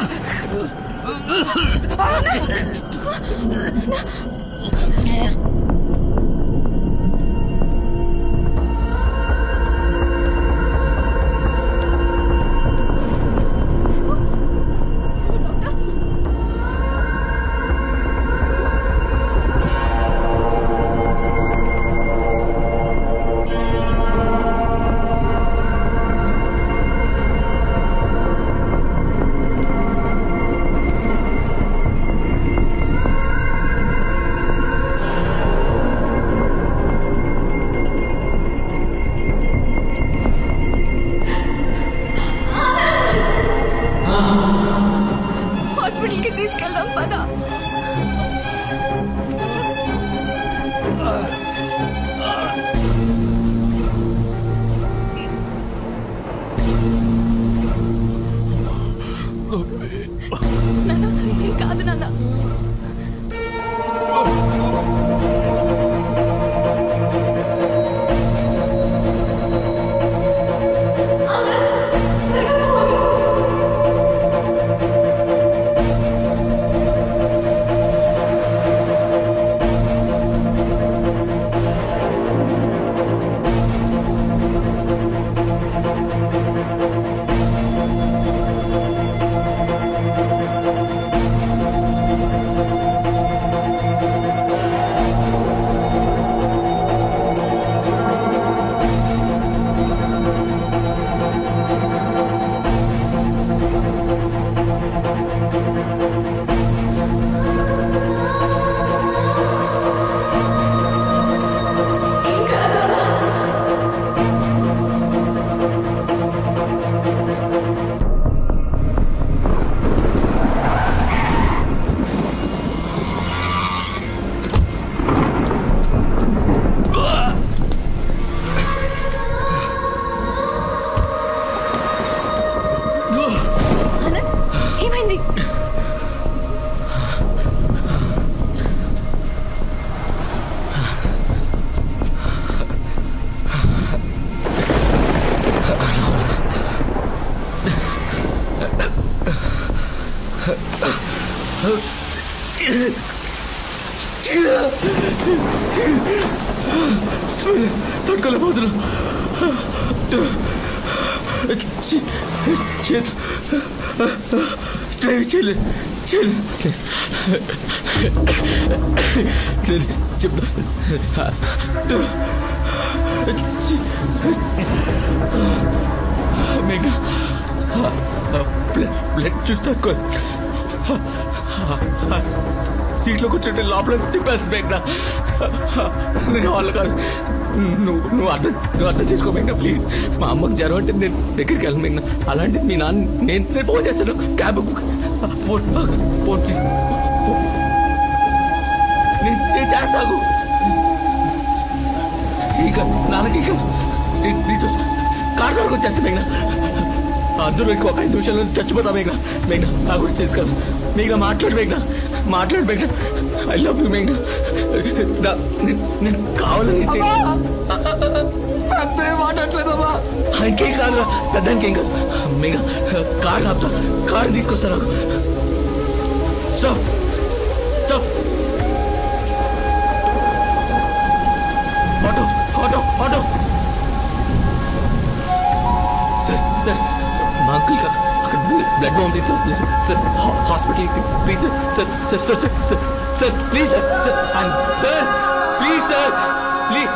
తట్టుకోలేకపోతున్నా చేతు డ్రైవ్ చేయలేదు చేయలేదు చెప్తా మేఘా బ్లడ్ చూస్తా సీట్లో కూర్చుంటే లోపల తిప్పేసి మేఘనా నేను వాళ్ళ కాదు నువ్వు నువ్వు అర్థం నువ్వు అర్థం చేసుకో మేఘనా ప్లీజ్ మా అమ్మకి జ్వరం అంటే నేను దగ్గరికి వెళ్ళను మేఘనా అలాంటిది మీ నాన్న నేను నేను ఫోన్ చేస్తాను క్యాబ్ ఫోన్ ఫోన్ తీసు నేను నేను చేస్తాను ఇంకా నాన్నకి ఇంకా నీ- నీతో కార్ వరకు వచ్చేస్తా మేఘనా అందరూ ఇంకో ఒక ఐదు నిమిషాల్లో చచ్చిపోతా మేఘనా మేఘనా నా గురించి తెలుసు కదా మేఘనా మాట్లాడు మేఘనా మాట్లాడు మేఘనా ఐ లవ్ యూ మేఘనా నా- నేను- నేను కావాలని అంతే మాట్లాడలేదమ్మా ఇంకేం కాదు పెద్దానికి ఏం కాదు మేఘనా కార్ ఆపుతా కార్ తీసుకొస్తా నాకు stop stop auto auto auto sir sir మా అంకుల్ అక్కడ బ్లడ్ బాగుంది sir please sir hospital please sir sir sir sir sir sir please sir sir sir please sir please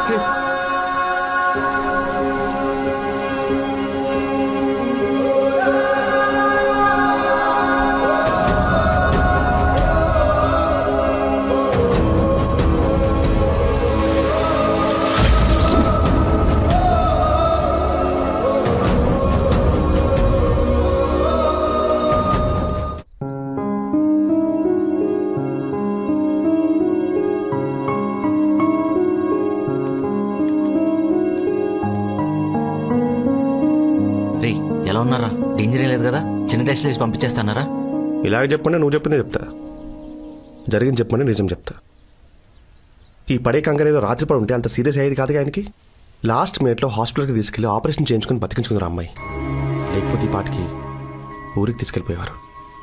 రే ఎలా ఉన్నారా డేంజర్ ఏం లేదు కదా చిన్న టెస్ట్ చేసి పంపించేస్తానారా ఇలాగ చెప్పండి నువ్వు చెప్పిందే చెప్తా జరిగింది చెప్పమని నిజం చెప్తా ఈ పడే కంగారు ఏదో రాత్రి పడి ఉంటే అంత సీరియస్ అయ్యేది కాదు ఆయనకి లాస్ట్ మినిట్లో హాస్పిటల్కి తీసుకెళ్లి ఆపరేషన్ చేయించుకుని బతికించుకుందరు అమ్మాయి లేకపోతే ఈ పాటికి ఊరికి తీసుకెళ్ళిపోయేవారు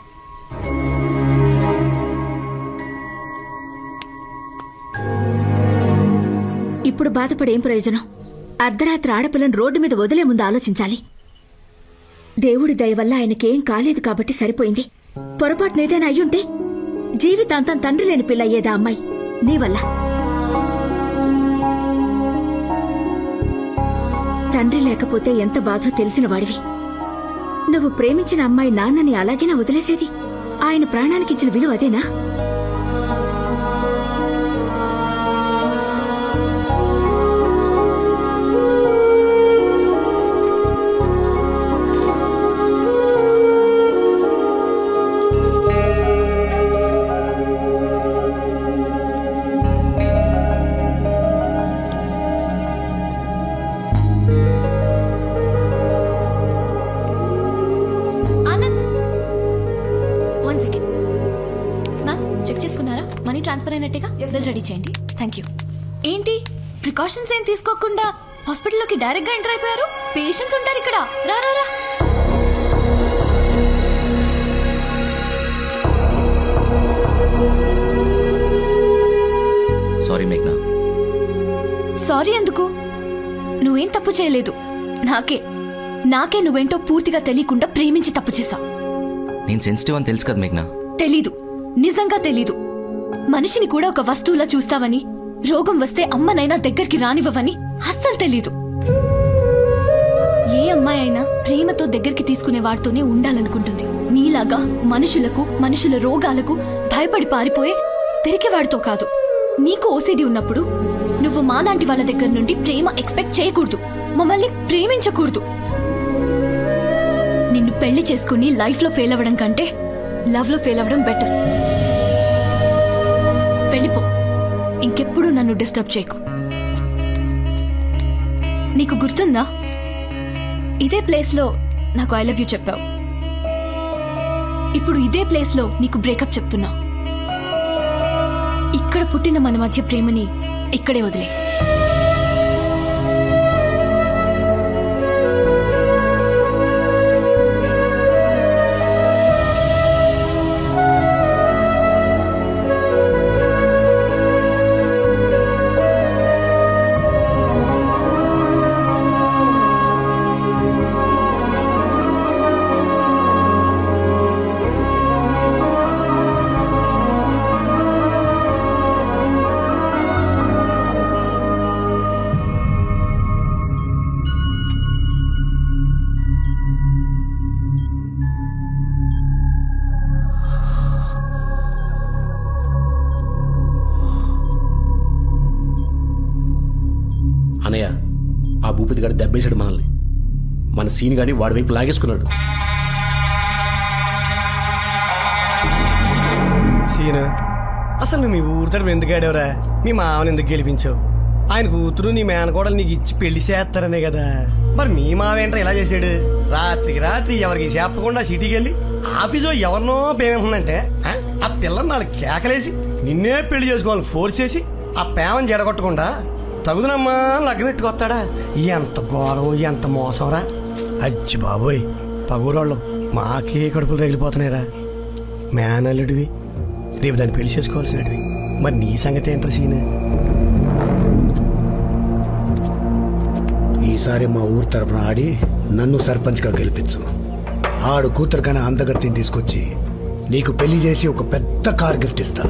ఇప్పుడు బాధపడేం ప్రయోజనం అర్ధరాత్రి ఆడపిల్లని రోడ్డు మీద వదిలే ముందు ఆలోచించాలి దేవుడి దయ వల్ల ఆయనకేం కాలేదు కాబట్టి సరిపోయింది పొరపాటున ఏదైనా అయ్యుంటే జీవితాంతం తండ్రి లేని పిల్ల అయ్యేదా అమ్మాయి నీ వల్ల తండ్రి లేకపోతే ఎంత బాధో తెలిసిన వాడివి నువ్వు ప్రేమించిన అమ్మాయి నాన్నని అలాగేనా వదిలేసేది ఆయన ప్రాణానికిచ్చిన విలువ అదేనా Anand one second ma'am check చేసుకున్నారా మనీ ట్రాన్స్ఫర్ అయినట్టుగా బిల్ రెడీ చేయండి థ్యాంక్ యూ ఏంటి ప్రికాషన్స్ ఏం తీసుకోకుండా హాస్పిటల్లోకి డైరెక్ట్ గా ఎంటర్ అయిపోయారు పేషెంట్స్ ఉంటారు ఇక్కడ రా రా రా సారీ మేఘ్నా సారీ ఎందుకు నువ్వేం తప్పు చేయలేదు నాకే నాకే నువ్వేంటో పూర్తిగా తెలియకుండా ప్రేమించి తప్పు చేశా నేను సెన్సిటివ్ అని తెలుసు కదా మేఘ్నా తెలీదు నిజంగా తెలీదు మనిషిని కూడా ఒక వస్తువులా చూస్తావని రోగం వస్తే అమ్మనైనా దగ్గరికి రానివ్వవని అస్సలు తెలీదు ఏ అమ్మాయి అయినా ప్రేమతో దగ్గరికి తీసుకునే వాడితోనే ఉండాలనుకుంటుంది నీలాగా మనుషులకు మనుషుల రోగాలకు భయపడి పారిపోయే పెరికేవాడితో కాదు నీకు ఓసిడి ఉన్నప్పుడు నువ్వు మాలాంటి వాళ్ళ దగ్గర నుండి ప్రేమ ఎక్స్పెక్ట్ చేయకూడదు మమ్మల్ని ప్రేమించకూడదు నిన్ను పెళ్లి చేసుకుని లైఫ్ లో ఫెయిల్ అవ్వడం కంటే లవ్ లో ఫెయిల్ అవ్వడం బెటర్ వెళ్ళిపో ఇంకెప్పుడు నన్ను డిస్టర్బ్ చేయకు నీకు గుర్తుందా ఇదే ప్లేస్ లో నాకు ఐ లవ్ యూ చెప్పావు ఇప్పుడు ఇదే ప్లేస్ లో నీకు బ్రేకప్ చెప్తున్నా ఇక్కడ పుట్టిన మన మధ్య ప్రేమని ఇక్కడే వదిలే ఆ భూపతి గారు దెబ్బేశాడు మనల్ని మన సీన్ గాని వాడి వైపు లాగేసుకున్నాడు సీను అసలు నువ్వు మీ ఊరి తరపు ఎందుకు ఆడావురా మీ మామని ఎందుకు గెలిపించావు ఆయన కూతురు నీ మేనకోడలు నీకు ఇచ్చి పెళ్లి చేస్తారనే కదా మరి మీ మావేంట్రా ఇలా చేశాడు రాత్రికి రాత్రి ఎవరికి చెప్పకుండా సిటీకి వెళ్ళి ఆఫీసులో ఎవరినో పేమెంటుందంటే ఆ? ఆ పిల్లని నాలుగు కేకలేసి నిన్నే పెళ్లి చేసుకోవాలని ఫోర్స్ చేసి ఆ పేమని జడగొట్టకుండా తగుదనమ్మా అని లగ్గనెట్టుకొస్తాడా ఎంత ఘోరం ఎంత మోసంరా అజ్జి బాబోయ్ పగూరోళ్ళం మాకే కడుపులు రగిలిపోతున్నాయిరా మేనల్లుడివి రేపు దాన్ని పెళ్లి చేసుకోవాల్సినటివి మరి నీ సంగతి ఏంట్రా సీన్ ఈసారి మా ఊరు తరపున ఆడి నన్ను సర్పంచ్గా గెలిపించు ఆడు కూతురు కన్నా అందగత్తిని తీసుకొచ్చి నీకు పెళ్లి చేసి ఒక పెద్ద కార్ గిఫ్ట్ ఇస్తా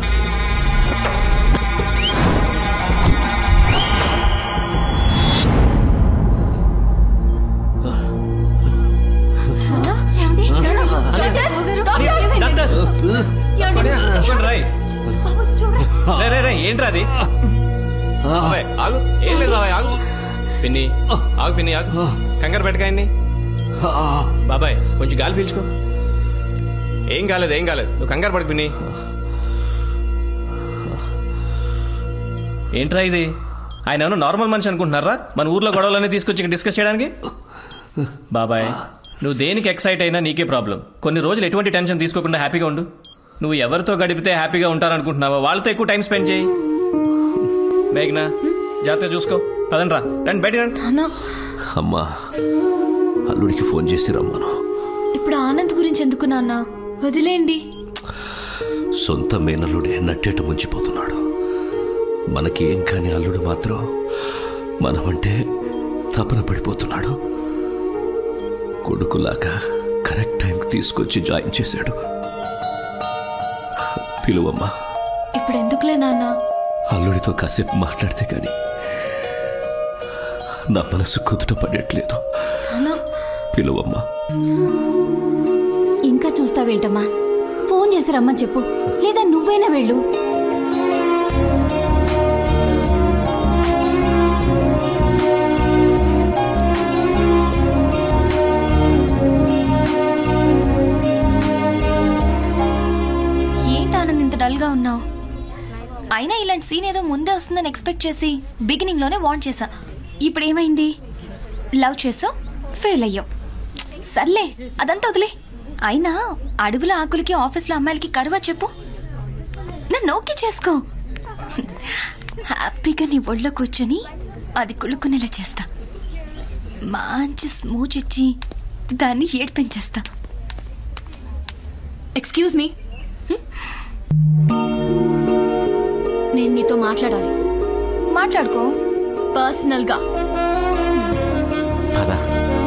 రే రే రే ఏంట్రా అది బాబాయ్, ఆగు ఏం లేదు బాబాయ్ ఆగు పిన్ని ఆగు పిన్ని ఆగు కంగారు పెట్టకాయన్ని బాబాయ్ కొంచెం గాలి పీల్చుకో ఏం కాలేదు ఏం కాలేదు నువ్వు కంగారు పడకు పిన్ని ఏంట్రా ఇది ఆయన ఏమన్నా నార్మల్ మనిషి అనుకుంటున్నారా మన ఊర్లో గొడవలన్నీ తీసుకొచ్చి ఇక్కడ డిస్కస్ చేయడానికి బాబాయ్ నువ్వు దేనికి ఎక్సైట్ అయినా నీకే ప్రాబ్లం కొన్ని రోజులు ఎటువంటి టెన్షన్ తీసుకోకుండా హ్యాపీగా ఉండు నువ్వు ఎవరితో గడిపితే హ్యాపీగా ఉంటారనుకుంటున్నావో వాళ్ళతో ఎక్కువ టైం స్పెండ్ చేయి మేఘనా జాగ్రత్తగా చూసుకో పదండ్రా రండి బయట రండి అమ్మా అల్లుడికి ఫోన్ చేసి రమ్మను ఇప్పుడు ఆనంద్ గురించి ఎందుకు నాన్న వదిలేయండి సొంత మేనల్లుడే నట్టేట ముంచిపోతున్నాడు మనకి ఏం కాని అల్లుడు మాత్రం మనమంటే తపన పడిపోతున్నాడు కొడుకులాగా కరెక్ట్ టైంకి తీసుకొచ్చి జాయిన్ చేశాడు పిలువమ్మా ఇప్పుడు ఎందుకులే నాన్న అల్లుడితో కాసేపు మాట్లాడితే కానీ నా మనసు కుదుట పడట్లేదు నాన్న పిలువమ్మా ఇంకా చూస్తావేంటమ్మా ఫోన్ చేసి రమ్మని చెప్పు లేదా నువ్వైనా వెళ్ళు ఏంటి ఆనంద్ ఇంత డల్ గా ఉన్నావు అయినా ఇలాంటి సీన్ ఏదో ముందే వస్తుందని ఎక్స్పెక్ట్ చేసి బిగినింగ్ లోనే వార్న్ చేశా ఇప్పుడు ఏమైంది లవ్ చేసావు ఫెయిల్ అయ్యావు సర్లే అదంతా వదిలే అయినా అడవుల ఆకులకి ఆఫీస్లో అమ్మాయిలకి కరువా చెప్పు నన్ను ఓకే చేసుకో హ్యాపీగా నీ ఒళ్ళో కూర్చొని అది కుళ్ళుకునేలా చేస్తా మంచి స్మూచ్ ఇచ్చి దాన్ని ఏడ్పించేస్తా ఎక్స్క్యూజ్ మీ నేను నీతో మాట్లాడాలి మాట్లాడుకో పర్సనల్ గా పదా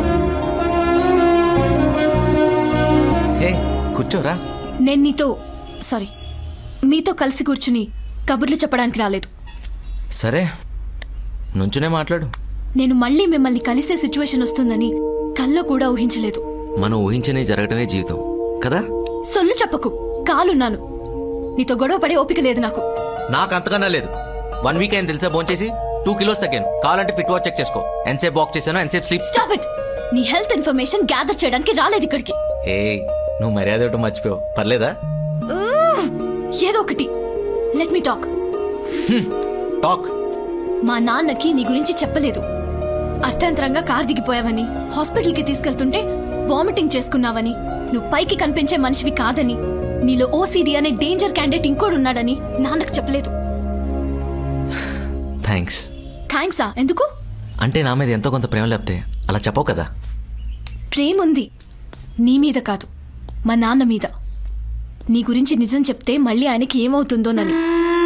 ఏ కూర్చోరా నేను నీతో సారీ మీతో కలిసి కూర్చుని కబుర్లు చెప్పడానికి రాలేదు సరే నుంచునే మాట్లాడు నేను మళ్ళీ మిమ్మల్ని కలిసే సిచ్యువేషన్ వస్తుందని కల్లో కూడా ఊహించలేదు మనం ఊహించనే జరగటమే జీవితం కదా సొల్లు చెప్పకు కాలున్నాను నీతో గొడవ పడే ఓపిక లేదు నాకు నాకు అంతకన్నా లేదు వన్ వీక్ అయింది తెలుసా ఫోన్ చేసి టూ కిలోస్ తగ్గాను కావాలంటే ఫిట్ వాచ్ చెక్ చేసుకో ఎంతసేపు వాక్ చేశాను ఎంతసేపు స్లీప్ స్టాప్ ఇట్ నీ హెల్త్ ఇన్ఫర్మేషన్ గ్యాదర్ చేయడానికి రాలేదు ఇక్కడికి ఏ నువ్వు మర్యాద ఇవ్వటం మర్చిపోయావు పర్లేదా ఊహ్, ఏదో ఒకటి లెట్ మీ టాక్ టాక్ మా నాన్నకి నీ గురించి చెప్పలేదు అర్థాంతరంగా కార్ దిగిపోయావని హాస్పిటల్కి తీసుకెళ్తుంటే వామిటింగ్ చేసుకున్నావని నువ్వు పైకి కనిపించే మనిషివి కాదని నీలో ఓసీడీ అనే డేంజర్ క్యాండిడేట్ ఇంకోడు ఉన్నాడని నాన్నకు చెప్పలేదు థ్యాంక్స్ థ్యాంక్సా ఎందుకు అంటే నా మీద ఎంతో కొంత ప్రేమ లేకపోతే అలా చెప్పవు కదా ప్రేమ ఉంది నీ మీద కాదు మా నాన్న మీద నీ గురించి నిజం చెప్తే మళ్ళీ ఆయనకి ఏమవుతుందోనని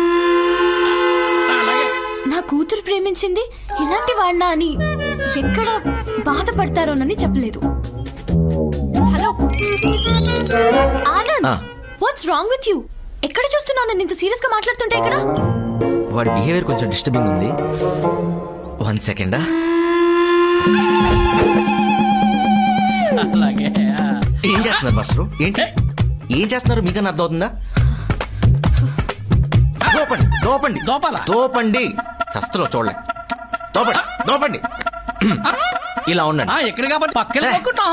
నా కూతురు ప్రేమించింది ఇలాంటి వాడినా అని ఎక్కడ బాధపడతారోనని చెప్పలేదు హలో ఆనంద్ ఆ. వాట్స్ రాంగ్ విత్ యూ ఎక్కడ చూస్తున్నావు నన్ను ఇంత సీరియస్ గా మాట్లాడుతుంటే ఇక్కడ వాడి బిహేవియర్ కొంచెం డిస్టర్బింగ్ ఉంది వన్ సెకండా అలాగే ఏం చేస్తున్నారు మాస్టర్ ఏంటి ఏం చేస్తున్నారు మీకన్నా అర్థం అవుతుందా దోపండి దోపండి దోపాలా దోపండి చస్తలో చూడలే దోపండి దోపండి ఇలా ఉండండి ఆ, ఇక్కడ కాబట్టి పక్కన పక్కుంటాం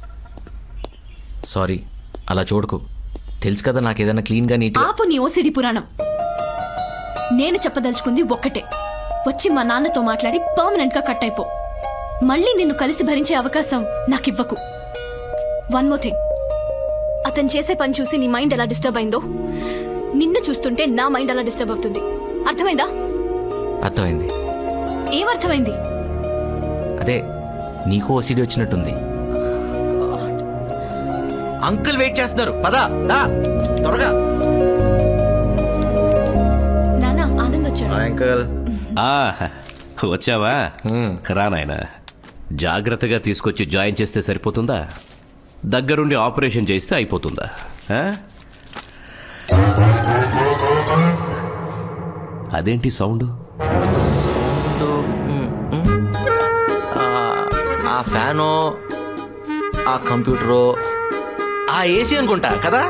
సారీ అలా చూడకు తెలుసు కదా నాకు ఏదైనా క్లీన్గా నీట్గా ఆపు నీ ఓసిడి పురాణం నేను చెప్పదలుచుకుంది ఒక్కటే వచ్చి మా నాన్నతో మాట్లాడి పర్మనెంట్ గా కట్ అయిపో మళ్ళీ నిన్ను కలిసి భరించే అవకాశం నాకివ్వకు వన్ మోర్ థింగ్ అతను చేసే పని చూసి నీ మైండ్ ఎలా డిస్టర్బ్ అయిందో నిన్ను చూస్తుంటే నా మైండ్ అలా డిస్టర్బ్ అవుతుంది అర్థమైందా అర్థమైంది ఏమర్థమైంది అదే నీకు ఓసిడి వచ్చినట్టుంది అంకుల్ వెయిట్ చేస్తున్నారు పదా దా త్వరగా నానా ఆనంద్ వచ్చాడు అంకుల్ ఆ, వచ్చావా రా నాయనా జాగ్రత్తగా తీసుకొచ్చి జాయిన్ చేస్తే సరిపోతుందా దగ్గరుండి ఆపరేషన్ చేస్తే అయిపోతుందా ఆ? అదేంటి సౌండ్ ఆ ఫ్యాను ఆ కంప్యూటరు ఆ ఏసీ అనుకుంటా కదా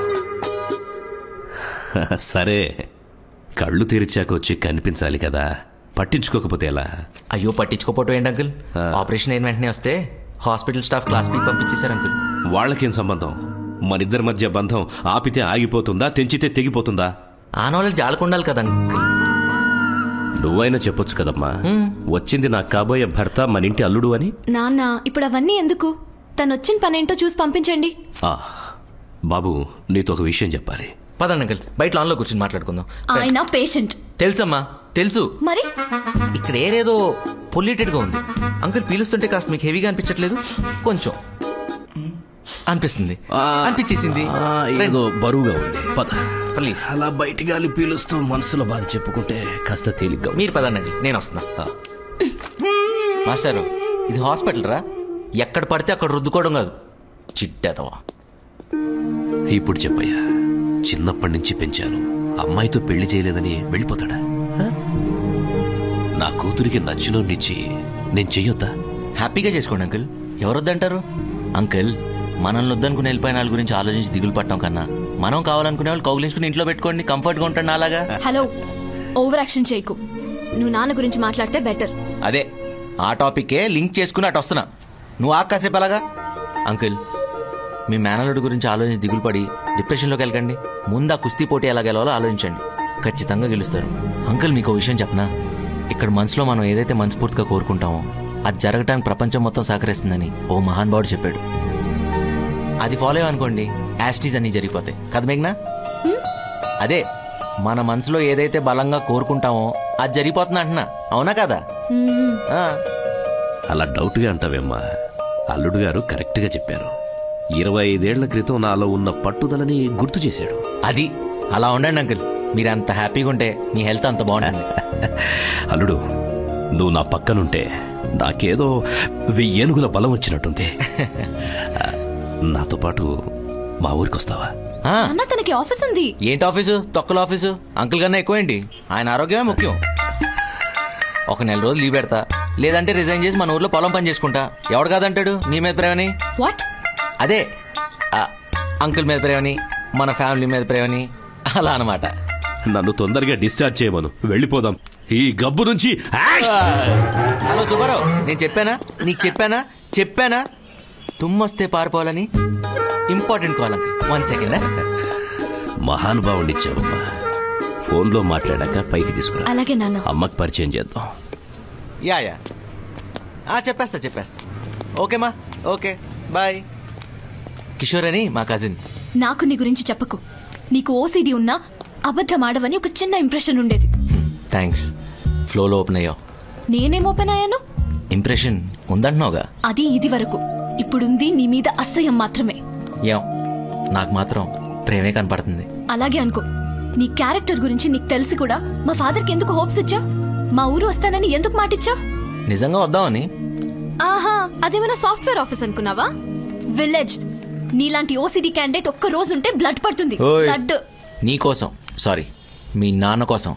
సరే కళ్ళు తెరిచాక వచ్చి కనిపించాలి కదా పట్టించుకోకపోతే ఎలా అయ్యో పట్టించుకోపోవటం ఏంటి అంకుల్ ఆపరేషన్ అయిన వెంటనే వస్తే హాస్పిటల్ స్టాఫ్ క్లాస్ పీకి పంపించేశారు అంకుల్ వాళ్ళకేం సంబంధం మనిద్దరి మధ్య బంధం ఆపితే ఆగిపోతుందా తెంచితే తెగిపోతుందా ఆ నాలెడ్జ్ జాలకుండాలి కదా అంకుల్ నువ్వైనా చెప్పొచ్చు కదమ్మా వచ్చింది నా కాబోయే భర్త మన ఇంటి అల్లుడు అని నాన్న ఇప్పుడు అవన్నీ ఎందుకు తను వచ్చిన పనేంటో చూసి పంపించండి ఆ బాబు నీతో ఒక విషయం చెప్పాలి పదండి అంకుల్ బయట లాన్లో కూర్చొని మాట్లాడుకుందాం ఆయన పేషెంట్ తెలుసమ్మా తెలుసు మరి ఇక్కడ ఏరేదో పొల్యూటెడ్ గా ఉంది అంకుల్ పీలుస్తుంటే కాస్త మీకు హెవీగా అనిపించట్లేదు కొంచెం అనిపిస్తుంది అనిపించేసింది ఏదో బరువుగా ఉంది పద ప్లీజ్ అలా బయటి గాలి పీలుస్తూ మనసులో బాధ చెప్పుకుంటే కాస్త తేలిగ్గా మీరు పదండి నేను వస్తున్నా మాస్టారు ఇది హాస్పిటల్ రా ఎక్కడ పడితే అక్కడ రుద్దుకోవడం కాదు చిట్టేదవా ఇప్పుడు చెప్పయ్యా చిన్నప్పటి నుంచి పెంచాను అమ్మాయితో పెళ్లి చేయలేదని వెళ్ళిపోతాడా ఆ? నా కూతురికి నచ్చినోడినిచ్చి నేను చెయ్యొద్దా హ్యాపీగా చేసుకోండి అంకుల్ ఎవరొద్దంటారు అంకుల్ మనల్ని వద్దనుకుని వెళ్ళిపోయిన వాళ్ళ గురించి ఆలోచించి దిగులు పట్టడం కన్నా మనం కావాలనుకునే వాళ్ళు కౌగిలించుకుని ఇంట్లో పెట్టుకోండి కంఫర్ట్గా ఉంటాను అలాగా హలో ఓవర్ యాక్షన్ చేయకు నువ్వు నాన్న గురించి మాట్లాడితే బెటర్ అదే ఆ టాపిక్కే లింక్ చేసుకుని అటు వస్తున్నా నువ్వు ఆ కాసేపు అలాగా అంకుల్ మీ మేనలుడు గురించి ఆలోచించి దిగులు పడి డిప్రెషన్లోకి వెళ్ళకండి ముందు ఆ కుస్తీ పోటీ ఎలా గెలవాలో ఆలోచించండి ఖచ్చితంగా గెలుస్తారు అంకుల్ మీకు విషయం చెప్పనా ఇక్కడ మనసులో మనం ఏదైతే మనస్ఫూర్తిగా కోరుకుంటామో అది జరగడానికి ప్రపంచం మొత్తం సహకరిస్తుందని ఓ మహానుభావుడు చెప్పాడు అది ఫాలో అనుకోండి యాస్టీస్ అన్ని జరిగిపోతాయి కదా మేఘ్నా అదే మన మనసులో ఏదైతే బలంగా కోరుకుంటామో అది జరిగిపోతుంది అంటున్నా అవునా కదా ఆ. అలా డౌట్గా అంటావేమ్మా అల్లుడు గారు కరెక్ట్గా చెప్పారు ఇరవై ఐదేళ్ల క్రితం నాలో ఉన్న పట్టుదలని గుర్తు చేశాడు అది అలా ఉండండి అంకుల్ మీరు అంత హ్యాపీగా ఉంటే మీ హెల్త్ అంత బాగుంటుంది అల్లుడు నువ్వు నా పక్కనుంటే నాకేదో వెయ్యి ఏనుగుల బలం వచ్చినట్టుంది ఆ, నాతో పాటు మా ఊరికి వస్తావా ఆ, అన్న తనకి ఆఫీస్ ఉంది ఏంటి ఆఫీసు తొక్కల ఆఫీసు అంకుల్ కన్నా ఎక్కువేంటి ఆయన ఆరోగ్యమే ముఖ్యం ఒక నెల రోజులు లీవ్ పెడతా లేదంటే రిజైన్ చేసి మన ఊర్లో పొలం పని చేసుకుంటా ఎవడు కాదంటాడు నీ మీద ప్రేమని వాట్ అదే ఆ, అంకుల్ మీద ప్రేమని మన ఫ్యామిలీ మీద ప్రేమని అలా అనమాట నన్ను తొందరగా డిశ్చార్జ్ చేయమను వెళ్ళిపోదాం ఈ గబ్బు నుంచి యాష్! హలో సుబ్బారావు నేను చెప్పానా నీకు చెప్పానా చెప్పానా తుమ్మొస్తే పారిపోవాలని important call uncle one second మహానుభావుడిచ్చావమ్మా ఫోన్లో మాట్లాడాక పైకి తీసుకురా అలాగే నాన్న అమ్మకి పరిచయం చేద్దాం యా యా ఆ, చెప్పేస్తా చెప్పేస్తా ఓకేమా ఓకే బాయ్ కిషోర్ అని మా కజిన్ నాకు నీ గురించి చెప్పకు నీకు ఓసిడి ఉన్నా అబద్ధం ఆడవని ఒక చిన్న ఇంప్రెషన్ ఉండేది థ్యాంక్స్ ఫ్లోలో ఓపెన్ అయ్యావు నేనేం ఓపెన్ అయ్యాను ఇంప్రెషన్ ఉందంటున్నావుగా అది ఇది వరకు ఇప్పుడుంది నీ మీద అసహ్యం మాత్రమే ఏం నాకు మాత్రం ప్రేమే కనపడుతుంది అలాగే అనుకో నీ క్యారెక్టర్ గురించి నీకు తెలిసి కూడా మా ఫాదర్కి ఎందుకు హోప్స్ ఇచ్చా మా ఊరు వస్తానని ఎందుకు మాటిచ్చా నిజంగా వద్దామని ఆహా అదేమైనా సాఫ్ట్వేర్ ఆఫీస్ అనుకున్నావా విలేజ్ నీలాంటి ఓసిడి క్యాండిడేట్ ఒక్క రోజు ఉంటే బ్లడ్ పడుతుంది ఓయ్. బ్లడ్ నీ కోసం సారీ మీ నాన్న కోసం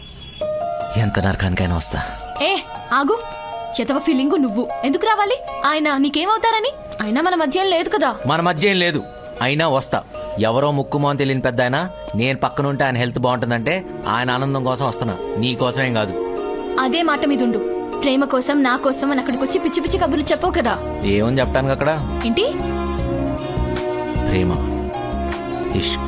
ఎంత నరకానికైనా వస్తా ఏ ఆగు ఎతవ ఫీలింగు నువ్వు ఎందుకు రావాలి ఆయన నీకేమవుతారని అయినా మన మధ్య ఏం లేదు కదా మన మధ్య ఏం లేదు అయినా వస్తా ఎవరో ముక్కు మొహం తెలియని పెద్ద ఆయన నేను పక్కనుంటే ఆయన హెల్త్ బాగుంటుందంటే ఆయన ఆనందం కోసం వస్తున్నా నీ కోసమేం కాదు అదే మాట మీద ఉండు ప్రేమ కోసం నా కోసం అని అక్కడికి వచ్చి పిచ్చి పిచ్చి కబుర్లు చెప్పవు కదా ఏమని చెప్తాను అక్కడ ఏంటి ప్రేమ ఇష్క్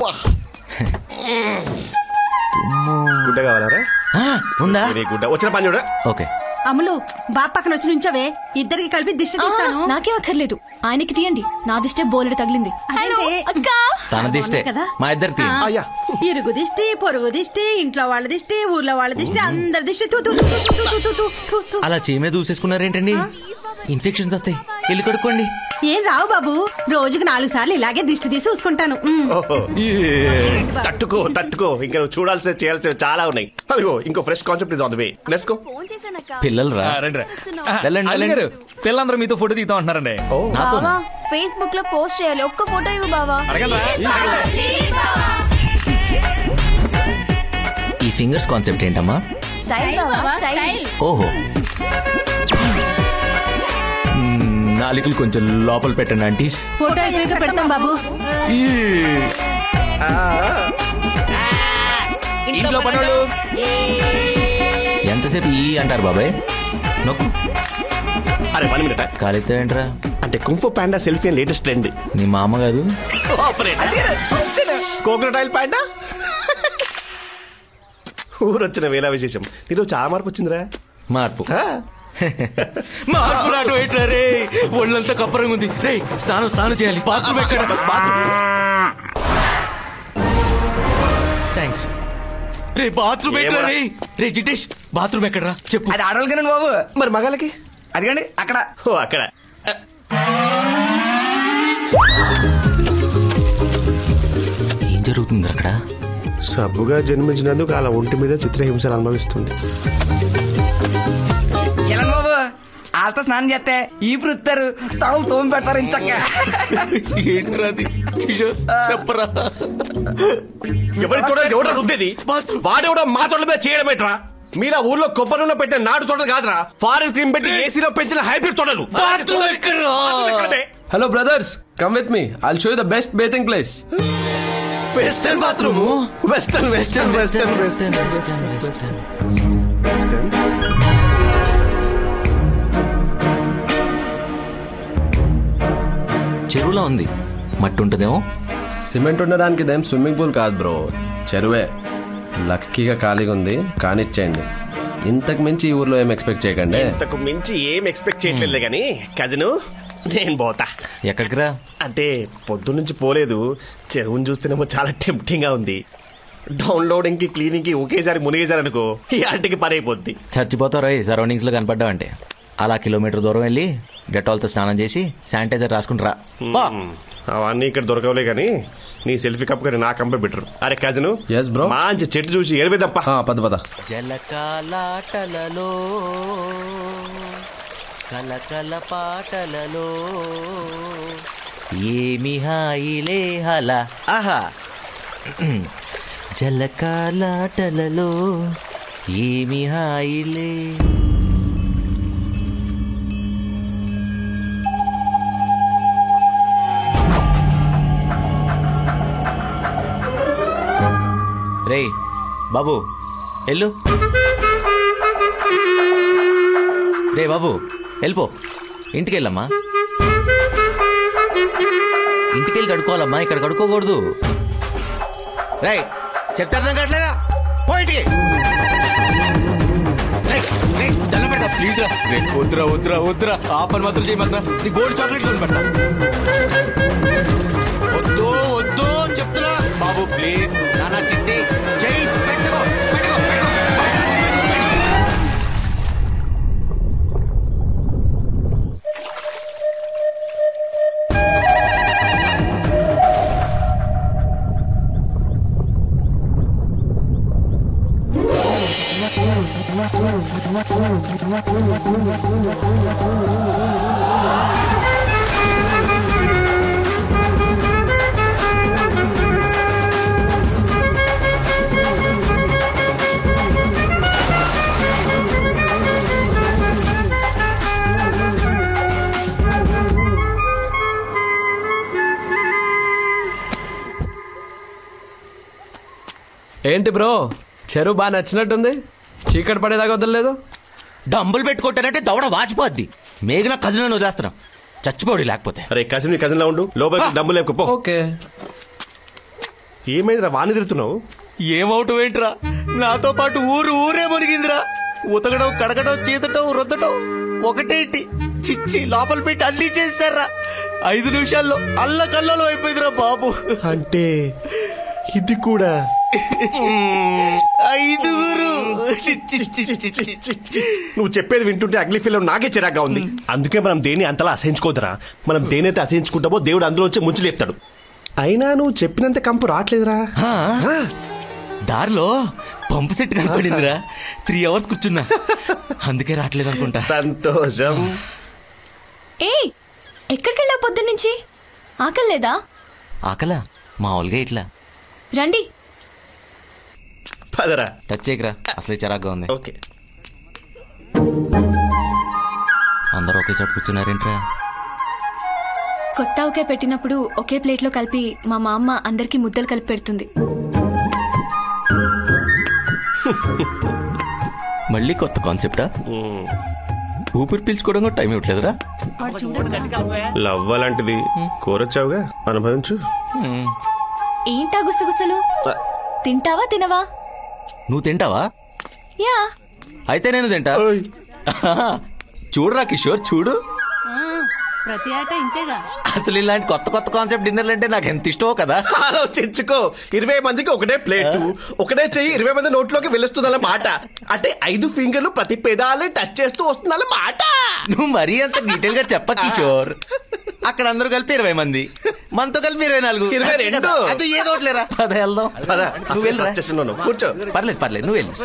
గుడ్డ కావాలరా ఉందా గుడ్డ వచ్చిన పని చూడ ఓకే అమ్ములు బాబు పక్కన వచ్చి నుంచవే ఇద్దరికి కలిపి దిష్టి తీస్తాను నాకేం అక్కర్లేదు ఆయనకి తీయండి నా దిష్టే బోలెడు తగిలింది హలో అక్క తన దిష్టే మా ఇద్దరు తీ ఇరుగు దిష్టి పొరుగు దిష్టి ఇంట్లో వాళ్ళ దిష్టి ఊర్లో వాళ్ళ దిష్టి అందరి దిష్టి తూ, తూ, తూ, తూ, తూ, తూ, తూ, తూ, తూ. అలా చీమే దూసేసుకున్నారేంటండి ఇన్ఫెక్షన్స్ వస్తాయి వెళ్ళి కడుక్కోండి ఏం రావు బాబు రోజుకి నాలుగు సార్లు ఇలాగే దిష్టి తీసి చూసుకుంటాను ఉమ్. ఓహో. తట్టుకో తట్టుకో ఇంకా నువ్వు చూడాల్సిన చేయాల్సిన చాలా ఉన్నాయి అదిగో ఇంకో fresh concept is on the way let's go పిల్లలు రా రండి వెళ్ళండి, వెళ్ళండి. పిల్లలందరూ మీతో ఫోటో దిగుతా ఉంటున్నారండి బావా ఫేస్బుక్ లో పోస్ట్ చేయాలి ఒక్క ఫోటో ఇవ్వు బావా ఈ ఫింగర్స్ కాన్సెప్ట్ ఏంటమ్మా స్టైల్ బావా స్టైల్ ఓహో మ్మ్, నాలుకలు కొంచెం లోపల పెట్టండి ఆంటీస్ ఫోటో అయిపోయాక పెడతాం బాబు ఇంట్లో పనులు ఎంతసేపు ఈ అంటారు బాబాయ్ నొక్కు అరే వన్ మినిట్ కాలితో ఏంట్రా అంటే Kung Fu Panda selfie latest trend నీ మామ కాదు కోకోనట్ ఆయిల్ పాండా ఊరొచ్చిన వేళ విశేషం నీతో చాలా మార్పు వచ్చిందిరా మార్పు మార్పు నాటు ఏంట్రా రే ఒళ్ళంతా కప్పరంగా ఉంది రే స్నానం స్నానం చేయాలి బాత్రూమ్ ఎక్కడ బాత్రూమ్ థ్యాంక్స్ రే బాత్రూమ్ ఎక్కడ రే రే జిటేష్ బాత్రూమ్ ఎక్కడరా చెప్పు అది ఆడవాళ్ళకి బాబు మరి మగాళ్ళకి అదిగండి అక్కడ ఓ అక్కడ ఏం జరుగుతుంది అక్కడ సబ్బుగా జన్మించినందుకు అలా ఒంటి మీద చిత్రహింసలు అనుభవిస్తుంది చలం బాబు వాళ్ళతో స్నానం చేస్తే ఈ వృత్తారు తడలు తోమి పెడతారు ఇంచక్క ఏంట్రా అది కిషోర్ చెప్పరా ఎవరి తోట ఎవడ రుద్దేది వాడెవడో మా తోట మీద చేయడం ఏంట్రా మీలా ఊర్లో కొబ్బరి నూనె పెట్టిన నాటు తోటలు కాదురా ఫారెన్ క్రీమ్ పెట్టి ఏసీలో పెంచిన హైబ్రిడ్ తోటలు బాత్రూమ్ ఎక్కడ్రా? Hello brothers come with me I'll show you the best bathing place western bathroom western western western western చెరువులో ఉంది మట్టి ఉంటుందేమో సిమెంట్ ఉండడానికి ఇదేం స్విమ్మింగ్ పూల్ కాదు బ్రో చెరువే లక్కీగా ఖాళీగా ఉంది కానిచ్చేయండి ఇంతకు మించి ఈ ఊర్లో ఏం ఎక్స్పెక్ట్ చేయకండి ఇంతకు మించి ఏం ఎక్స్పెక్ట్ చేయట్లేదు కానీ కజిన్ నేను పోతా ఎక్కడికి రా అంటే పొద్దున్నుంచి పోలేదు చెరువుని చూస్తేనేమో చాలా టెంప్టింగ్ గా ఉంది డౌన్లోడింగ్ కి క్లీనింగ్ కి ఒకేసారి మునిగేశారు అనుకో ఈ ఆంటికి పని అయిపోద్ది చచ్చిపోతారు సరౌండింగ్స్ లో కనపడ్డావంటే అలా కిలోమీటర్ దూరం వెళ్ళి డెటాల్తో స్నానం చేసి శానిటైజర్ రాసుకుంటారా మ్మ్. అవన్నీ ఇక్కడ దొరకవులే కానీ నీ సెల్ఫీ కప్ కానీ నా కంపే బెటర్ అరే కజిన్ ఎస్ బ్రో మంచి చెట్టు చూసి ఏడవేదప్ప పద పద జలకాలాటలలో కలకల పాటలలో ఏమి హాయిలే హల ఆహా జలకాలాటలలో ఏమి హాయిలే రే బాబు ఎల్లు రే బాబు వెళ్ళిపో ఇంటికి వెళ్ళమ్మా ఇంటికి వెళ్ళి కడుక్కోవాలమ్మా ఇక్కడ కడుక్కోకూడదు రై చెప్తే అర్థం కావట్లేదా పో ఇంటికి ప్లీజ్ రా రే, వద్దురా వద్దురా వద్దురా ఆ పని మాత్రం చేయమన్నా నీ గోల్డ్ చాక్లెట్ కొని పెట్టా వద్దు వద్దు చెప్తున్నా బాబు ప్లీజ్ నానా చిట్టి చెయ్యి పెట్టుకో పెట్టుకో పెట్టుకో ఏంటి బ్రో చెరువు బాగా నచ్చినట్టుంది చీకటి పడేదాకా వదలలేదు డంబులు పెట్టుకుంటానంటే దవడ వాచిపోద్ది మేఘన కజిన్ వదిలేస్తున్నాం చచ్చిపోడు లేకపోతే అరే కజిన్ మీ కజిన్ లా ఉండు లోపలికి డబ్బు లేకపో ఓకే ఏమైందిరా వాణి తిరుగుతున్నావు ఏమవుతావు ఏంట్రా నాతో పాటు ఊరు ఊరే మునిగిందిరా ఉతకడం కడగడం చీతటం రుద్దటం ఒకటేంటి చిచ్చి లోపల పెట్టి అల్లి చేస్తారా ఐదు నిమిషాల్లో అల్ల కల్లలో అయిపోయిందిరా బాబు అంటే ఇది కూడా ఐదుగురు నువ్వు చెప్పేది వింటుంటే అగ్లీ ఫీల్ నాకే చిరాగ్గా ఉంది అందుకే మనం దేన్ని అంతలా అసహించుకోదరా మనం దేనైతే అసహించుకుంటామో దేవుడు అందులోంచి ముంచి లేపుతాడు అయినా నువ్వు చెప్పినంత కంపు రావట్లేదురా దారిలో పంపు సెట్ కనపడిందిరా త్రీ అవర్స్ కూర్చున్నా అందుకే రావట్లేదు అనుకుంటా సంతోషం ఏయ్ ఎక్కడికి వెళ్ళావు పొద్దున్నుంచి ఆకలి లేదా ఆకలా మామూలుగా ఇట్లా రండి పదరా టచ్ చేయకరా అసలే చిరాగ్గా ఉంది ఓకే అందరూ ఒకే చోట కూర్చున్నారేంట్రా కొత్త ఒకే పెట్టినప్పుడు ఒకే ప్లేట్లో కలిపి మా మా అమ్మ అందరికీ ముద్దలు కలిపి పెడుతుంది మళ్ళీ కొత్త కాన్సెప్టా ఊపిరి పీల్చుకోవడం కూడా టైం ఇవ్వట్లేదురా లవ్ అలాంటిది కోరొచ్చావుగా అనుభవించు ఏంటా గుసగుసలు తింటావా తినవా నువ్వు తింటావా యా అయితే నేను తింటా చూడురా కిషోర్ చూడు ప్రతి ఆట ఇంతేగా అసలు ఇలాంటి కొత్త కొత్త కాన్సెప్ట్ డిన్నర్లు అంటే నాకు ఎంత ఇష్టమో కదా ఆలోచించుకో ఇరవై మందికి ఒకటే ప్లేట్ ఒకటే చెయ్యి ఇరవై మంది నోట్లోకి వెళ్ళొస్తుందన్న మాట అంటే ఐదు ఫింగర్లు ప్రతి పెదాలని టచ్ చేస్తూ వస్తుందన్న మాట నువ్వు మరీ అంత డీటెయిల్ గా చెప్ప కిషోర్ అక్కడ అందరూ కలిపి ఇరవై మంది మనతో కలిపి ఇరవై నాలుగు ఇరవై అంతే రెండు. కదా? అది ఏదో ఒకటిలేరా పద వెళ్దాం పద, నువ్వు వెళ్ళరా అసలు స్టేషన్లో ఉన్నావు. కూర్చో. పర్లేదు పర్లేదు నువ్వు వెళ్ళు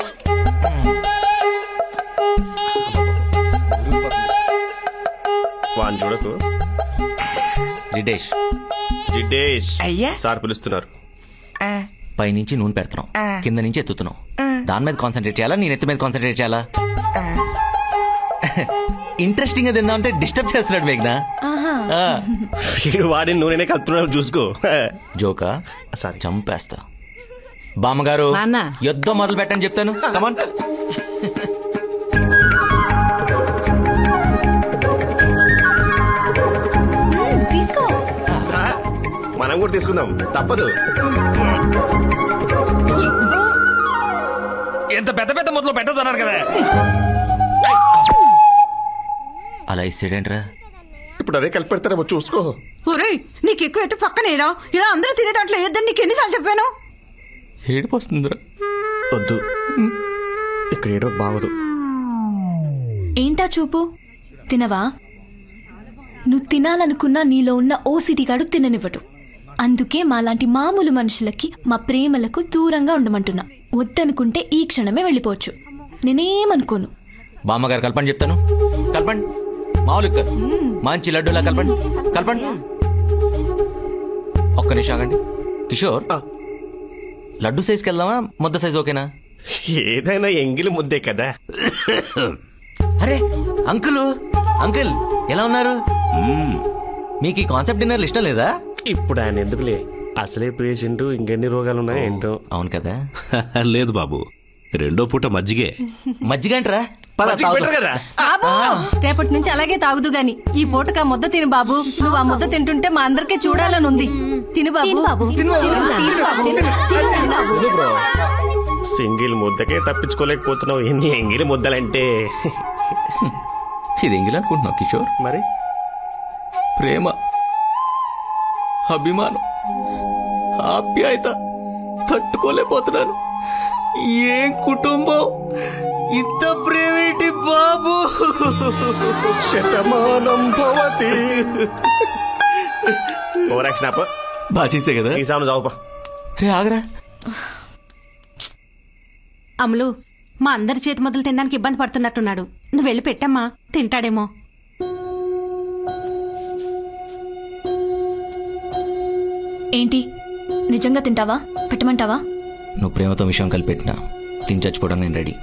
వాన్ చూడకు రిడేష్ జిడేష్ అయ్యా సార్ పిలుస్తున్నారు పైనుంచి నూనె పెడుతున్నాం కింద నుంచి ఎత్తుతున్నాం దాని మీద కాన్సన్ట్రేట్ చేయాలా నేను ఎత్తు మీద కాన్సన్ట్రేట్ చేయాలా ఇంట్రెస్టింగ్ గా తిందామంటే డిస్టర్బ్ చేస్తున్నాడు మేఘ్నా ఆహా ఆ. వీడు వాడిని నూనెనే కలుపుతున్నాడు చూసుకో జోకా చంపేస్తా బామ్మగారు నాన్న. యుద్ధం మొదలు పెట్టని చెప్తాను కమాన్ మ్మ్, తీసుకో మనం కూడా తీసుకుందాం తప్పదు ఎంత పెద్ద పెద్ద మొదలు పెట్టదన్నారు కదా అలా ఇస్తాడేంట్రా ఇప్పుడు అదే కలిపి పెడతారేమో చూసుకో ఒరేయ్ నీకు ఎక్కువ అయితే పక్కనేరా ఇలా అందరూ తినే దాంట్లో వేద్దని నీకు ఎన్నిసార్లు చెప్పాను ఏడుపు వస్తుందిరా వద్దు ఇక్కడ ఏడో బాగదు ఏంటా చూపు తినవా నువ్వు తినాలనుకున్నా నీలో ఉన్న ఓసిటీ గాడు తిననివ్వడు అందుకే మాలాంటి మామూలు మనుషులకి మా ప్రేమలకు దూరంగా ఉండమంటున్నా వద్దనుకుంటే ఈ క్షణమే వెళ్ళిపోవచ్చు నేనేమనుకోను బామ్మగారు కలపండి చెప్తాను కలపండి మామూలు కాదు. మంచి లడ్డూలా కలపండి కలపండి ఒక్క నిమిషం ఆగండి కిషోర్ లడ్డు సైజ్కి వెళ్దామా ముద్ద సైజ్ ఓకేనా ఏదైనా ఎంగిలి ముద్దే కదా అరే అంకుల్ అంకుల్ ఎలా ఉన్నారు మీకు ఈ కాన్సెప్ట్ డిన్నర్లు ఇష్టం లేదా ఇప్పుడు ఆయన ఎందుకులే అసలే పేషెంట్ ఇంకెన్ని రోగాలు ఉన్నాయి ఏంటో అవును కదా లేదు బాబు రెండో పూట మజ్జిగే మజ్జిగ అంటరా పద, మజ్జిగ తాగుదాం. బెటర్ కదా బాబు రేపటి నుంచి అలాగే తాగుదు గాని ఈ పూటకు ఆ ముద్ద తిను బాబు నువ్వు ఆ ముద్ద తింటుంటే మా అందరికీ చూడాలని ఉంది తిను బాబు తిను బాబు తిను బాబు తిను బాబు సింగిల్ ముద్దకే తప్పించుకోలేకపోతున్నావు ఎన్ని ఎంగిలి ముద్దలంటే ఇది ఎంగిల్ అనుకుంటున్నావు కిషోర్ మరి ప్రేమ అభిమానం ఆప్యాయత తట్టుకోలేకపోతున్నాను ఏం కుటుంబం ఇంత ప్రేమేంటి బాబు శతమానం భవతి ఓరాక్షన్ ఆప బాగా చేసే కదా ఈ సామెను చదువుపా రే ఆగరా అమలు మా అందరి చేతి మొదలు తినడానికి ఇబ్బంది పడుతున్నట్టున్నాడు నువ్వు వెళ్ళి పెట్టమ్మా తింటాడేమో ఏంటి నిజంగా తింటావా పెట్టమంటావా నువ్వు ప్రేమతో విషయం కలిపెట్టినా తిని చచ్చిపోవడం నేను రెడీ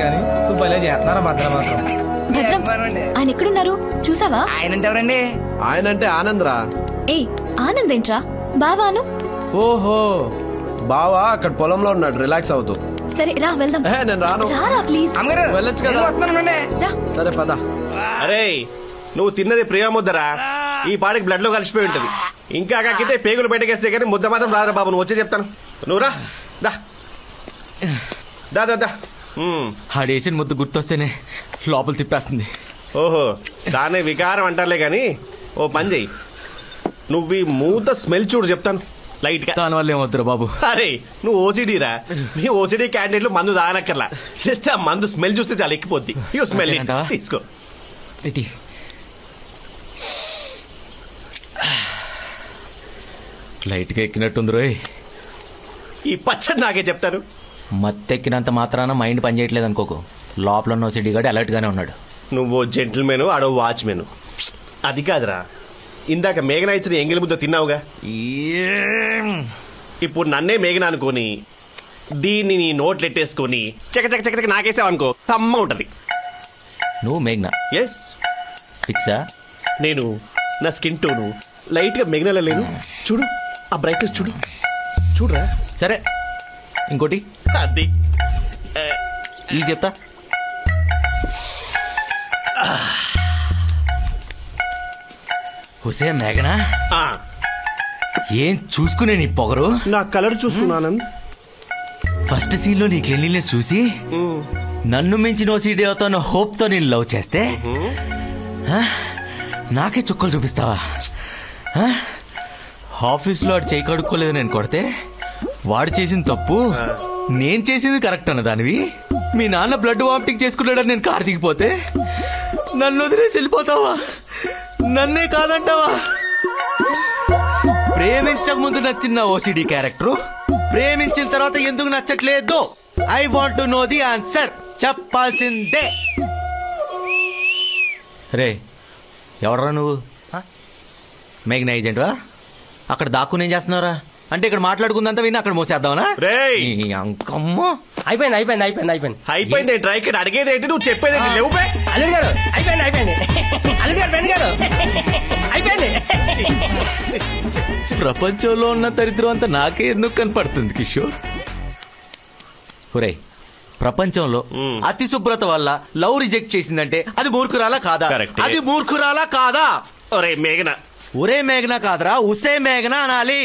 కానీ నువ్వు భలే చేస్తున్నారా భద్ర మాత్రం భద్రం ఆయన ఎక్కడున్నారు చూసావా ఆయన అంటే ఎవరండి ఆయన అంటే ఆనందరా ఏయ్ ఆనంద్ ఏంట్రా బావాను ఓహో బావా అక్కడ పొలంలో ఉన్నాడు రిలాక్స్ అవుతూ సరే రా వెళ్దాం ఏ, నేను రాను. రారా ప్లీజ్ వెళ్ళొచ్చు కదా సరే పద అరే నువ్వు తిన్నది ప్రియా ముద్దరా ఈ పాడికి బ్లడ్ లో కలిసిపోయి ఉంటది ఇంకా కాకితే పేగులు బయటకేస్తే కానీ ముద్ద మాత్రం రాదురా బాబు నువ్వు వచ్చే చెప్తాను నువ్వు రా దా దా దా దా ఉమ్. ఆడేసిన ముద్దు గుర్తొస్తేనే లోపల తిప్పేస్తుంది ఓహో దానే వికారం అంటారులే కానీ ఓ పని చెయ్యి నువ్వు ఈ మూత స్మెల్ చూడు చెప్తాను లైట్ గా దాని వల్ల ఏమవుతురా బాబు అరే నువ్వు ఓసిడీ రా మీ ఓసిడీ క్యాండిడేట్లు మందు తాగనక్కర్లా జస్ట్ ఆ మందు స్మెల్ చూస్తే చాలా ఎక్కిపోద్ది యూ స్మెల్ అంతేనంటావా? తీసుకో ఇటీ లైట్గా ఎక్కినట్టుంది రోయ్ ఈ పచ్చడి నాకే చెప్తాను మత్తెక్కినంత మాత్రాన మైండ్ పనిచేయట్లేదు అనుకోకు లోపల ఉన్న సిడిగాడు అలర్ట్ గానే ఉన్నాడు నువ్వు జెంటిల్మెన్ ఆడో వాచ్మెన్ అది కాదురా ఇందాక మేఘన ఇచ్చిన ఎంగిలి ముద్ద తిన్నావుగా ఇప్పుడు నన్నే మేఘన అనుకొని దీన్ని నీ నోట్లు ఎట్టేసుకొని చక చక చక చక నాకేసావు అనుకో అమ్మ ఉంటది నువ్వు మేఘ్నా ఎస్ ఫిక్సా నేను నా స్కిన్ టోను లైట్ గా మెగ్నల లేను చూడు ఆ బ్రైట్నెస్ చూడు చూడరా సరే ఇంకోటి అది ఈ చెప్తా హుసే మేఘనా ఏం చూసుకునే నీ పొగరు నా కలర్ చూసుకున్నాను ఫస్ట్ సీన్ లో నీ క్లీన్లీనెస్ చూసి నన్ను మించిన ఓసీడీ అవుతాను హోప్ తో నేను లవ్ చేస్తే ఆ? నాకే చుక్కలు చూపిస్తావా ఆ? ఆఫీస్లో వాడు చేయి కడుక్కోలేదు నేను కొడితే వాడు చేసిన తప్పు నేను చేసింది కరెక్ట్ అన్న దానివి మీ నాన్న బ్లడ్ వామిటింగ్ చేసుకున్నాడని నేను కారు దిగిపోతే నన్ను వదిలేసి వెళ్ళిపోతావా నన్నే కాదంటావా ప్రేమించక ముందు నచ్చిన ఓసిడి క్యారెక్టర్ ప్రేమించిన తర్వాత ఎందుకు నచ్చట్లేదు I want know the answer చెప్పాల్సిందే రే ఎవడరా నువ్వు మేఘన ఏజెంట్వా అక్కడ దాక్కుని ఏం చేస్తున్నావురా అంటే ఇక్కడ మాట్లాడుకుందంతా విని అక్కడ మోసేద్దామనా ఈ అంకమ్మ అయిపోయింది అయిపోయింది అయిపోయింది అయిపోయింది అయిపోయింది ఏంట్రా ఇక్కడ అడిగేది ఏంటి నువ్వు చెప్పేది ఏంటి లేవు బే అల్లుడు గారు అయిపోయింది అయిపోయింది అల్లుడు గారు బెండ్ గారు అయిపోయింది ప్రపంచంలో ఉన్న దరిద్రం అంతా నాకే ఎందుకు కనపడుతుంది కిషోర్ ఒరే ప్రపంచంలో అతి శుభ్రత వల్ల లవ్ రిజెక్ట్ చేసిందంటే అది మూర్ఖురాలా కాదా అది మూర్ఖురాలా కాదా ఒరే మేఘన ఒరే మేఘన కాదరా ఉసే మేఘన అనాలి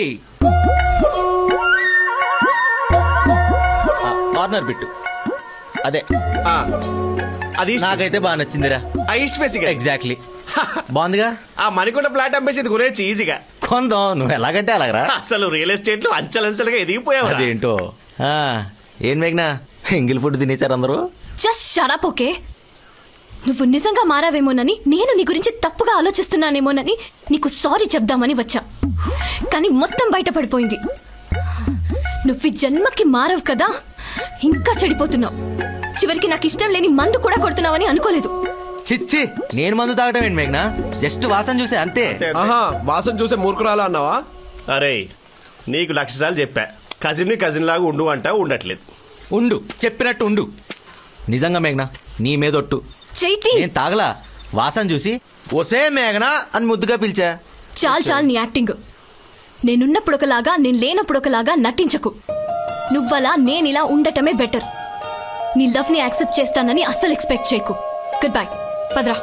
కార్నర్ బిట్టు అదే అది నాకైతే బాగా నచ్చిందిరా ఐస్ట్ ఫేసింగ్ ఎగ్జాక్ట్లీ బాగుందిగా ఆ మణికొండ ఫ్లాట్ అమ్మేసి కొనేసి ఈజీగా కొందాం నువ్వు ఎలాగంటే అలాగరా అసలు రియల్ ఎస్టేట్ లో అంచెలంచెలుగా ఎదిగిపోయావు అదేంటో ఆ, ఏం మేఘనా ఎంగిల్ ఫుడ్ తినేశారు అందరూ జస్ట్ షడప్ ఓకే నువ్వు నిజంగా మారావేమోనని నేను నీ గురించి తప్పుగా ఆలోచిస్తున్నానేమోనని నీకు సారీ చెప్దామని వచ్చా కానీ మొత్తం బయటపడిపోయింది నువ్వు ఈ జన్మకి మారవు కదా ఇంకా చెడిపోతున్నావు చివరికి నాకు ఇష్టం లేని మందు కూడా కొడుతున్నావని అనుకోలేదు చిచ్చి నేను మందు తాగటం ఏంటి మేఘనా జస్ట్ వాసన చూసే అంతే ఆహా వాసన చూసే మూర్ఖురాలు అన్నావా అరే నీకు లక్ష సార్లు చెప్పా కజిన్ ని కజిన్ లాగా ఉండు అంటా ఉండట్లేదు ఉండు చెప్పినట్టు ఉండు నిజంగా మేఘనా నీ మీదొట్టు చైతి నేను తాగలా వాసన చూసి ఒసే మేఘనా అని ముద్దుగా పిలిచా చాలు చాలు నీ యాక్టింగ్ నేనున్నప్పుడు ఒకలాగా నేను లేనప్పుడు ఒకలాగా నటించకు నువ్వలా నేనిలా ఉండటమే బెటర్ నీ లవ్ ని యాక్సెప్ట్ చేస్తానని అస్సలు ఎక్స్పెక్ట్ చేయకు గుడ్ బై పదరా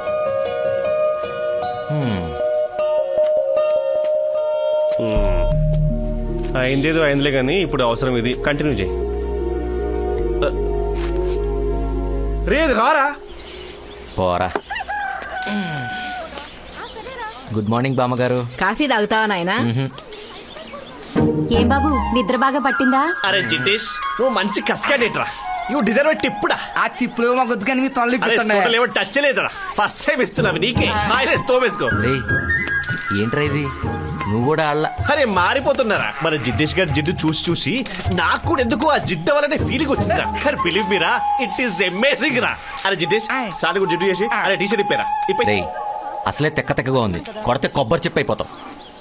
అయిందేదో అయిందిలే కానీ ఇప్పుడు అవసరం ఇది కంటిన్యూ చేయి అ. రే ఇది రారా పోరా గుడ్ మార్నింగ్ బామ్మగారు కాఫీ తాగుతావా నాయనా మ్హూ. ఏం బాబు నిద్ర బాగా పట్టిందా అరే జిటేష్ నువ్వు మంచి కస్కాడేట్రా నువ్వు డిజర్వ్ టిప్పుడా ఆ టిప్పులు మా గుద్దు కానీ మీ తొలలు అరే ఇప్పుతున్నాయి టోటల్ ఏమో టచ్ లేదురా ఫస్ట్ టైం ఇస్తున్నావు నీకే ఆయన తోమేసుకో రేయ్, ఏంట్రా ఇది నువ్వు కూడా ఆళ్ళ అరే మారిపోతున్నారా మన జిడ్డేష్ గారి జిడ్డు చూసి చూసి నాకు కూడా ఎందుకు ఆ జిడ్డు వల్లనే ఫీలింగ్ వచ్చిందిరా కానీ బిలీవ్ మీరా ఇట్ ఈస్ అమేజింగ్ రా అరే జిడ్డేష్ సార్ కూడా జిడ్డు చేసి అరే టీ షర్ట్ ఇప్పారా ఇప్పి రేయ్ అసలే తెక్క తెక్కగా ఉంది కొడితే కొబ్బరి చెప్పి అయిపోతాం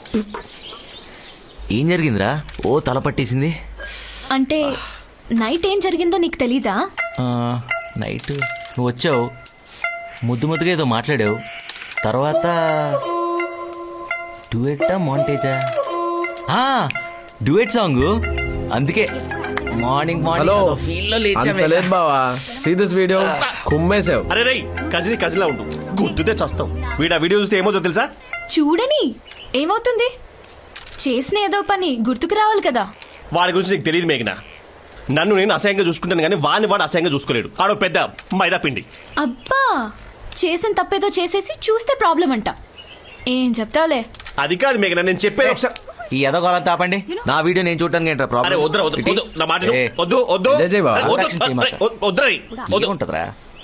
ఏం జరిగిందిరా ఓ తల పట్టేసింది అంటే నైట్ ఏం జరిగిందో నీకు తెలీదా ఆ, నైట్ నువ్వు వచ్చావు ముద్దు ముద్దుగా ఏదో మాట్లాడావు తర్వాత డ్యూయెట్టా మాంటేజా డ్యూయెట్ సాంగ్ అందుకే మార్నింగ్ హలో మార్నింగ్ ఫీల్ లో అంత లేచామే లేదు బావా సీ దిస్ వీడియో కుమ్మేసావు అరే రై కజిన్ కజిన్లా ఉండు గుద్దుతే చస్తావు వీడు ఆ వీడియో చూస్తే ఏమవుతుందో తెలుసా చూడని ఏమవుతుంది చేసిన ఏదో పని గుర్తుకు రావాలి కదా వాడి గురించి నీకు తెలియదు మేఘన నన్ను నేను అసహ్యంగా చూసుకుంటాను కానీ వాడిని వాడు అసహ్యంగా చూసుకోలేడు ఆడో పెద్ద మైదా పిండి అబ్బా చేసిన తప్పేదో చేసేసి చూస్తే ప్రాబ్లం అంట ఏం చెప్తావులే అది కాదు మేఘన నేను చెప్పేది ఒకసారి ఈ ఎదగోళం తాపండి నా వీడియో నేను చూడటానికి ఏంట్రా ప్రాబ్లం అరే వద్దురా వద్దు వద్దు నా మాట విను. వద్దు వద్దు జై జై బావ. అరే, వద్దు, Action చేయమాక. అరే, వద్దు, వద్దురా రీ. వద్దు ఉంటుందిరా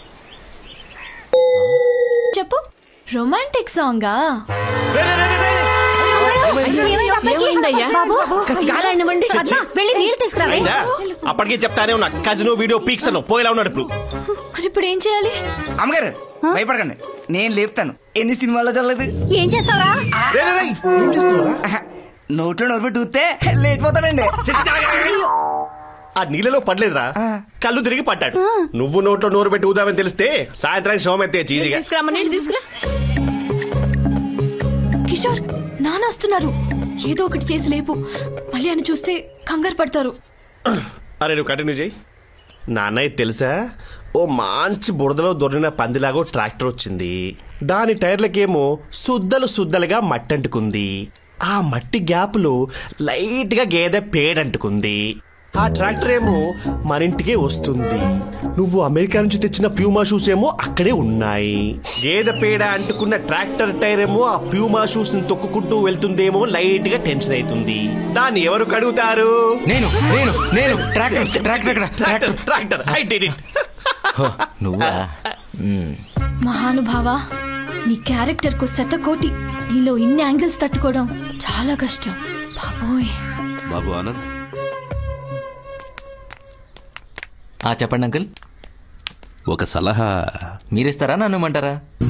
చెప్పు రొమాంటిక్ సాంగా ఏమైందయ్యా బాబు కాస్త కాలాడినివ్వండి పద్మ వెళ్ళి నీళ్ళు తీసుకురావే అయిందా? అప్పటికే చెప్తానే ఉన్నా కజిన్ వీడియో పీక్స్ అను పోయేలా ఉన్నాడు ఇప్పుడు మరి ఇప్పుడు ఏం చేయాలి అమ్మగారు భయపడకండి నేను లేపుతాను ఎన్ని సినిమాల్లో చల్లదు ఏం చేస్తావురా నోట్లో నోరు పెట్టి ఊస్తే లేచిపోతాడండి ఆ నీళ్ళలో పడలేదురా కళ్ళు తిరిగి పట్టాడు నువ్వు నోట్లో నోరు పెట్టి ఊదామని తెలిస్తే సాయంత్రానికి శవం ఎత్తే చీజీగా తీసుకురామ్మ నీళ్ళు తీసుకురా కిషోర్ నాన్న వస్తున్నారు ఏదో ఒకటి చేసి లేపు మళ్ళీ అని చూస్తే కంగారు పడతారు అరే నువ్వు కంటిన్యూ చేయి నాన్న ఇది తెలుసా ఓ మంచి బురదలో దొరిన పందిలాగో ట్రాక్టర్ వచ్చింది దాని టైర్లకేమో సుద్దలు సుద్దలుగా మట్టి అంటుకుంది ఆ మట్టి గ్యాప్లో లైట్ గా గేదె పేడంటుకుంది ఆ ట్రాక్టర్ ఏమో మన ఇంటికే వస్తుంది నువ్వు అమెరికా నుంచి తెచ్చిన ప్యూమా షూస్ ఏమో అక్కడే ఉన్నాయి గేదె పేడ అంటుకున్న ట్రాక్టర్ టైర్ ఏమో ఆ ప్యూమా షూస్ ని తొక్కుకుంటూ వెళ్తుందేమో లైట్ గా టెన్షన్ అవుతుంది దాన్ని ఎవరు కడుగుతారు నేను నేను నేను ట్రాక్టర్ ట్రాక్టర్ ఎక్కడ? Tractor tractor I did it హో, నువ్వా మ్మ్. మహానుభావా నీ క్యారెక్టర్ కు శతకోటి నీలో ఇన్ని యాంగిల్స్ తట్టుకోవడం చాలా కష్టం బాబోయ్ బాబు ఆనంద్ ఆ చెప్పండి అంకుల్ ఒక సలహా మీరిస్తారా నన్ను ఇమ్మంటారా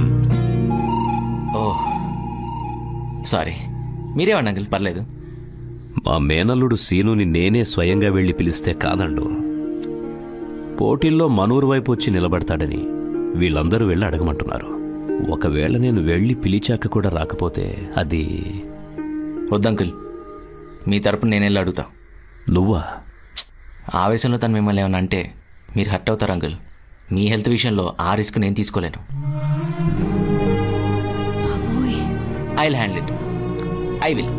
ఓ సారీ మీరేమండి అంకుల్ పర్లేదు మా మేనల్లుడు సీనుని నేనే స్వయంగా వెళ్లి పిలిస్తే కాదండు పోటీల్లో మనూరు వైపు వచ్చి నిలబడతాడని వీళ్ళందరూ వెళ్ళి అడగమంటున్నారు ఒకవేళ నేను వెళ్ళి పిలిచాక కూడా రాకపోతే అది వద్దంకుల్ మీ తరపున నేను వెళ్ళి అడుగుతా నువ్వా ఆవేశంలో తను మిమ్మల్ని ఏమన్నా అంటే మీరు హర్ట్ అవుతారు అంకుల్ మీ హెల్త్ విషయంలో ఆ రిస్క్ నేను తీసుకోలేను I will handle it I will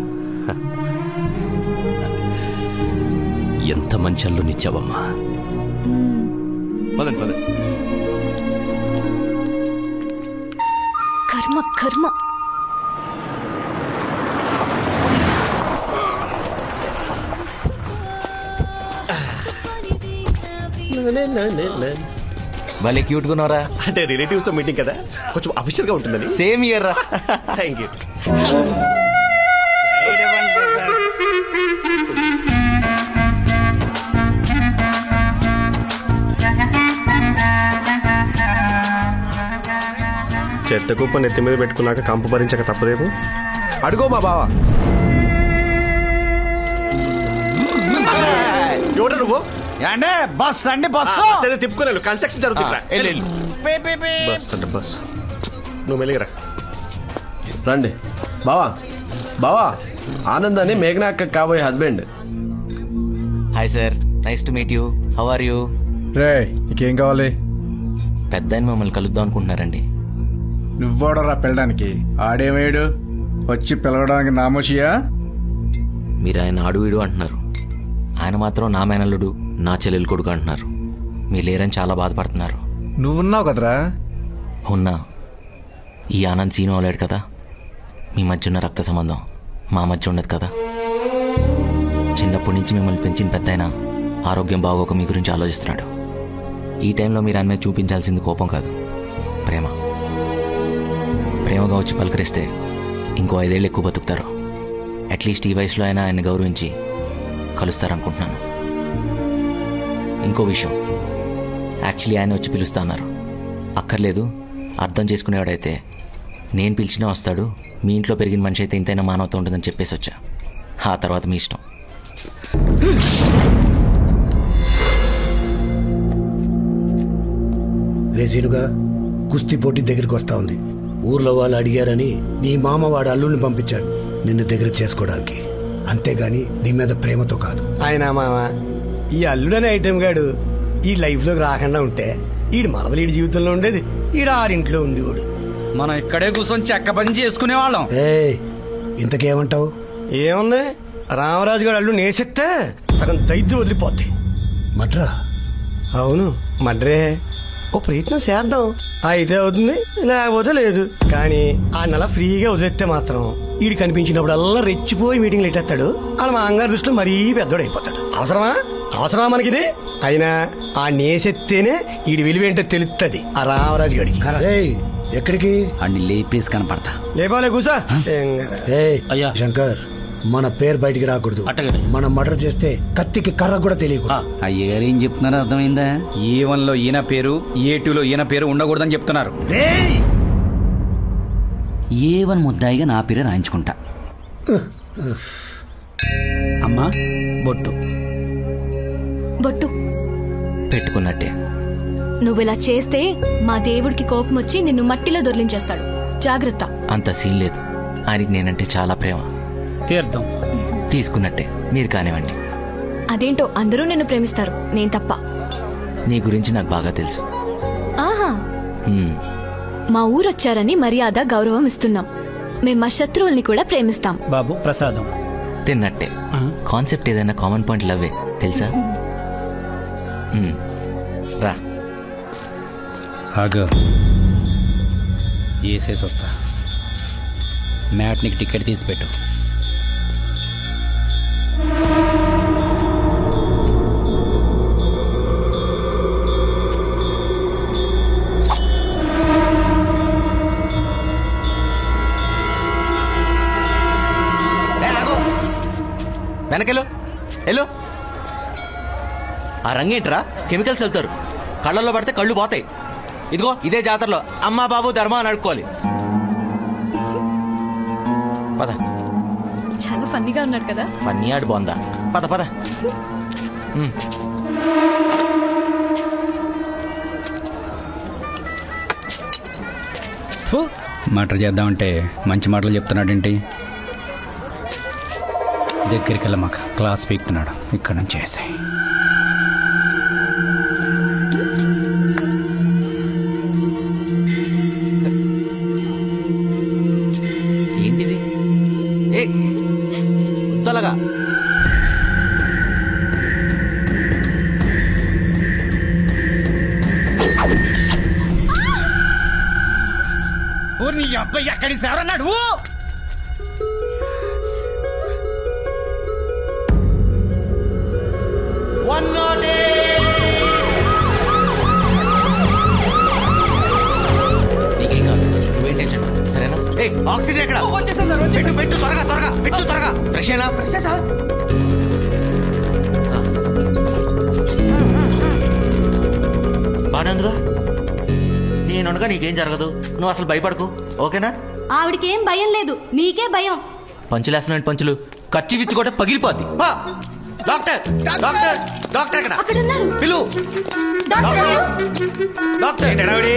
ఎంత మంచి అల్లునిచ్చావమ్మా పదండి పదండి కర్మ కర్మ భలే క్యూట్ గున్నారా అంటే రిలేటివ్స్ తో మీటింగ్ కదా కొంచెం అఫీషియల్ గా ఉంటుందని సేమ్ ఇయర్ రా థ్యాంక్ యూ చెత్త కుప్ప నెత్తి మీద పెట్టుకున్నాక కంపు భరించక తప్పదేమో అడుగో మా బావ ఎవడ నువ్వు అంటే బస్ అండి బస్ తిప్పుకోలేదు కన్స్ట్రక్షన్ జరుగుతుందా ఆ, వెళ్ళు, వెళ్ళు. బస్ అంటే బస్ నువ్వు మెలిగరా రండి బావా బావా ఆనంద్ అని మేఘనా అక్క కాబోయే husband hi sir nice to meet you how are you రే నీకేం కావాలి పెద్ద ఆయన మమ్మల్ని కలుద్దాం అనుకుంటున్నారండి నువ్వోడరా పిల్లడానికి ఆడేమేడు వచ్చి పిలవడానికి నామోషియా మీరు ఆయన ఆడు వీడు అంటున్నారు ఆయన మాత్రం నా మేనల్లుడు నా చెల్లెలు కొడుకు అంటున్నారు మీరు లేరని చాలా బాధపడుతున్నారు నువ్వున్నావు కదరా ఉన్నా ఈ ఆనంద్ సీను అవలేడు కదా మీ మధ్య ఉన్న రక్త సంబంధం మా మధ్య ఉండదు కదా చిన్నప్పటి నుంచి మిమ్మల్ని పెంచిన పెద్ద ఆరోగ్యం బాగోక మీ గురించి ఆలోచిస్తున్నాడు ఈ టైంలో మీరు ఆయన మీద చూపించాల్సింది కోపం కాదు ప్రేమ ప్రేమగా వచ్చి పలకరిస్తే ఇంకో ఐదేళ్ళు ఎక్కువ బతుకుతారు అట్లీస్ట్ ఈ వయసులో అయినా ఆయన్ని గౌరవించి కలుస్తారనుకుంటున్నాను ఇంకో విషయం యాక్చువల్లీ ఆయన వచ్చి పిలుస్తా అన్నారు అక్కర్లేదు అర్థం చేసుకునేవాడైతే నేను పిలిచినా వస్తాడు మీ ఇంట్లో పెరిగిన మనిషి అయితే ఇంతైనా మానవత ఉంటుందని చెప్పేసి వచ్చా ఆ తర్వాత మీ ఇష్టం రేసీనుగా కుస్తీ పోటీ దగ్గరికి వస్తా ఉంది ఊర్లో వాళ్ళు అడిగారని నీ మామ వాడు అల్లుల్ని పంపించాడు నిన్ను దగ్గర చేసుకోవడానికి అంతేగాని నీ మీద ప్రేమతో కాదు ఆయన మామ ఈ అల్లుడనే ఐటెం గాడు ఈ లైఫ్ లోకి రాకుండా ఉంటే ఈడు మనవలు ఈడి జీవితంలో ఉండేది ఈడు ఆరింట్లో ఉండేవాడు మనం ఇక్కడే కూర్చొని చెక్క పని చేసుకునే వాళ్ళం ఏ ఇంతకేమంటావు ఏముంది రామరాజు గారు అల్లు నేసిస్తే సగం దైద్యం వదిలిపోద్ది మడ్రా అవును మడ్రే ఓ ప్రయత్నం చేద్దాం అయితే అవుతుంది లేకపోతే లేదు కానీ ఆ నెల ఫ్రీగా వదిలేస్తే మాత్రం ఈడు కనిపించినప్పుడల్లా రెచ్చిపోయి మీటింగ్లు ఎట్టేస్తాడు వాళ్ళ మా అంగారు దృష్టిలో మరీ పెద్దోడు అయిపోతాడు అవసరమా అవసరమా మనకిది అయినా ఆ నేసెత్తేనే ఈడి విలువేంటో తెలుస్తుంది ఆ రామరాజు గడికి ఎక్కడికి అన్ని లేపేసి కనపడతా లేపాలే కూసా ఏ శంకర్ మన పేరు బయటికి రాకూడదు మనం మర్డర్ చేస్తే కత్తికి కర్ర కూడా తెలియకూడదు అయ్యగారు ఏం చెప్తున్నారో అర్థమైందా ఏ వన్ లో ఈయన పేరు ఏ టూ లో ఈయన పేరు ఉండకూడదని చెప్తున్నారు ఏ వన్ ముద్దాయిగా నా పేరే రాయించుకుంటా అమ్మా బొట్టు బొట్టు పెట్టుకున్నట్టే నువ్వు ఇలా చేస్తే మా దేవుడికి కోపం వచ్చి నిన్ను మట్టిలో దొర్లించేస్తాడు జాగ్రత్త అంత సీన్ లేదు ఆయనకి నేనంటే చాలా ప్రేమ తీర్థం తీసుకున్నట్టే మీరు కానివ్వండి అదేంటో అందరూ నిన్ను ప్రేమిస్తారు నేను తప్ప నీ గురించి నాకు బాగా తెలుసు ఆహా హ్మ్. మా ఊరొచ్చారని మర్యాద గౌరవం ఇస్తున్నాం మేం మా శత్రువుల్ని కూడా ప్రేమిస్తాం బాబు ప్రసాదం తిన్నట్టే కాన్సెప్ట్ ఏదైనా కామన్ పాయింట్ లవ్వే తెలుసా హ్మ్. రా ఆగు వేసేసి వస్తా మ్యాట్నికి టికెట్ తీసి పెట్టు వెనకెళ్ళు ఎల్లు ఆ రంగేంట్రా కెమికల్స్ వెళ్తారు కళ్ళల్లో పడితే కళ్ళు పోతాయి ఇదిగో ఇదే జాతరలో అమ్మా బాబు ధర్మ అని అడుక్కోవాలి పద చాలా ఫన్నీగా ఉన్నాడు కదా పన్నీ ఆడు బాగుందా పద పద ఉమ్. మటర్ చేద్దామంటే మంచి మాటలు చెప్తున్నాడేంటి దగ్గరికి వెళ్ళమాక క్లాస్ పీక్తున్నాడు ఇక్కడ నుంచి వేసాయి ఏంటిది ఏ తొలగా ఊరి నీ అబ్బాయి ఎక్కడి సారన్నాడు వన్ నాట్ నీకేం కాదు నువ్వేం టెన్షన్ సరేనా ఏ ఆక్సిజన్ ఎక్కడ వచ్చేసాను సార్ పెట్టు పెట్టు త్వరగా త్వరగా పెట్టు త్వరగా ఫ్రెష్ అయినా ఫ్రెష్ సార్ బాగానందుగా నేనుండగా నీకేం జరగదు నువ్వు అసలు భయపడకు ఓకేనా ఆవిడకేం భయం లేదు మీకే భయం పంచులేస్తున్నాడు పంచులు ఖర్చు విచ్చి కూడా పగిలిపోద్ది ఆ! డాక్టర్ డాక్టర్ డాక్టర్ ఎక్కడ అక్కడ ఉన్నారు పిలు డాక్టర్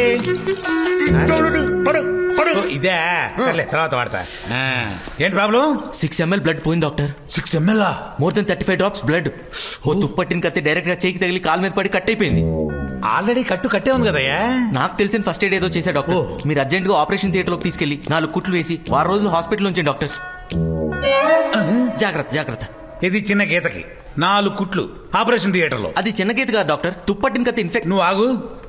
ఇదే సర్లే, తర్వాత వాడతా ఆ, ఏంటి ప్రాబ్లం సిక్స్ ఎంఎల్ బ్లడ్ పోయింది doctor six ML more then thirty five drops blood ఓ తుప్పట్టిన కత్తి డైరెక్ట్ గా చేయికి తగిలి కాలు మీద పడి కట్ అయిపోయింది ఆల్రెడీ కట్టు కట్టే ఉంది కదయ్యా నాకు తెలిసిన ఫస్ట్ ఎయిడ్ ఏదో చేశా డాక్టర్ మీరు అర్జెంట్ గా ఆపరేషన్ థియేటర్ లోకి తీసుకెళ్లి నాలుగు కుట్లు వేసి వారం రోజులు హాస్పిటల్ ఉంచండి డాక్టర్ జాగ్రత్త జాగ్రత్త ఇది చిన్న గీతకి నాలుగు కుట్లు ఆపరేషన్ థియేటర్ లో అది చిన్న గీత కాదు డాక్టర్ తుప్పట్టిన కత్తి ఇన్ఫెక్ట్ నువ్వు ఆగు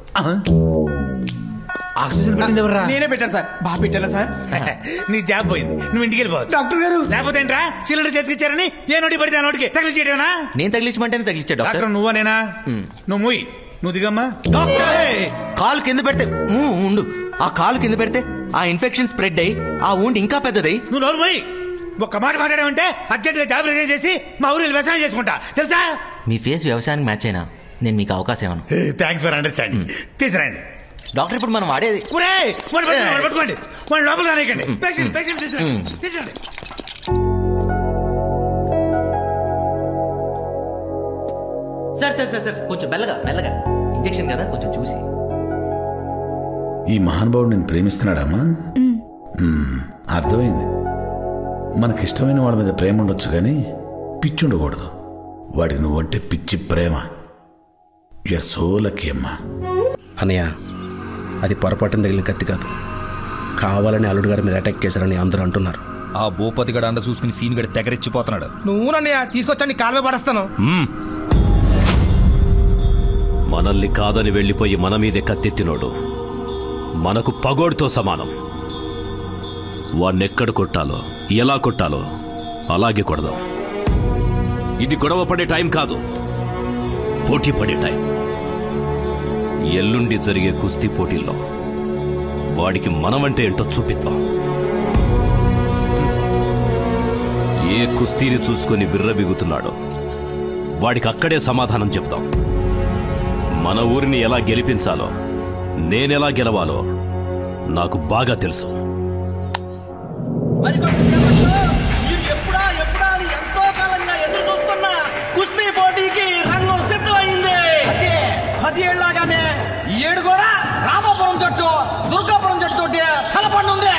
ఆక్సిజన్ పెట్టింది ఎవర్రా నేనే పెట్టాను సార్ బాగా పెట్టానా సార్ నీ జాబ్ పోయింది నువ్వు ఇంటికి వెళ్ళిపోవచ్చు డాక్టర్ గారు లేకపోతే ఏంట్రా సిలిండర్ చేతికిచ్చారని ఏ నోటి పడితే ఆ నోటికి తగిలిచేయడమేనా నేను తగిలించమంటేనే తగిలిచ్చా డాక్టర్ డాక్టర్ నువ్వా నేనా నువ్వు మూయి నువ్వు దిగమ్మా కాలు కింద పెడితే ఊ, ఉండు ఆ కాలు కింద పెడితే ఆ ఇన్ఫెక్షన్ స్ప్రెడ్ అయ్యి ఆ ఊండి ఇంకా పెద్దదై నువ్వు నోరు పోయి ఒక్క మాట మాట్లాడామంటే అర్జెంట్ గా జాబ్ రిజైన్ చేసి మా ఊరిలో వ్యవసాయం చేసుకుంటా తెలుసా మీ ఫేస్ వ్యవసాయానికి మ్యాచ్ అయినా నేను మీకు అవకాశం ఇవ్వను థ్యాంక్స్ ఫర్ అండర్స్టాండింగ్ తీసుకురండి డాక్టర్ ఇప్పుడు మనం వాడేది ఒరే వాడు పట్టుకోండి, వాడు పట్టుకోండి వాడు లోపల రానికండి పేషెంట్ పేషెంట్ తీసుకురండి తీసుకురండి సార్ సార్ సార్ సార్ కొంచెం మెల్లగా మెల్లగా ఇంజెక్షన్ కదా కొంచెం చూసి ఈ మహానుభావుడు నేను ప్రేమిస్తున్నాడమ్మా మ్. మ్మ్, అర్థమైంది మనకిష్టమైన వాళ్ళ మీద ప్రేమ ఉండొచ్చు కానీ పిచ్చి ఉండకూడదు వాడికి నువ్వంటే పిచ్చి ప్రేమ యూఆర్ సో లక్కీ అమ్మా అనయ్య అది పొరపాటున తగిలిన కత్తి కాదు కావాలని అల్లుడు గారి మీద అటాక్ చేశారని అందరూ అంటున్నారు ఆ భూపతి గడ అండ చూసుకుని సీన్ గడి తెగరెచ్చిపోతున్నాడు నువ్వు నన్నయ్య తీసుకొచ్చండి కాలువే పడేస్తాను మ్మ్. మనల్ని కాదని వెళ్ళిపోయి మన మీదే కత్తెత్తినోడు మనకు పగోడితో సమానం వాణ్ణెక్కడ కొట్టాలో ఎలా కొట్టాలో అలాగే కొడదాం ఇది గొడవ పడే టైం కాదు పోటీ పడే టైం ఎల్లుండి జరిగే కుస్తీ పోటీల్లో వాడికి మనమంటే ఏంటో చూపిద్దాం ఏ కుస్తీని చూసుకొని విర్రబిగుతున్నాడో వాడికి అక్కడే సమాధానం చెప్తాం మన ఊరిని ఎలా గెలిపించాలో నేనెలా గెలవాలో నాకు బాగా తెలుసు మీరు ఎప్పుడా ఎప్పుడా అని ఎంతో కాలంగా ఎదురు చూస్తున్న కుస్తీ పోటీకి రంగం సిద్ధమైంది పది ఏళ్ళగానే ఈ ఏడు కూడా రామాపురం జట్టు దుర్గాపురం జట్టు తోటి తలపండుంది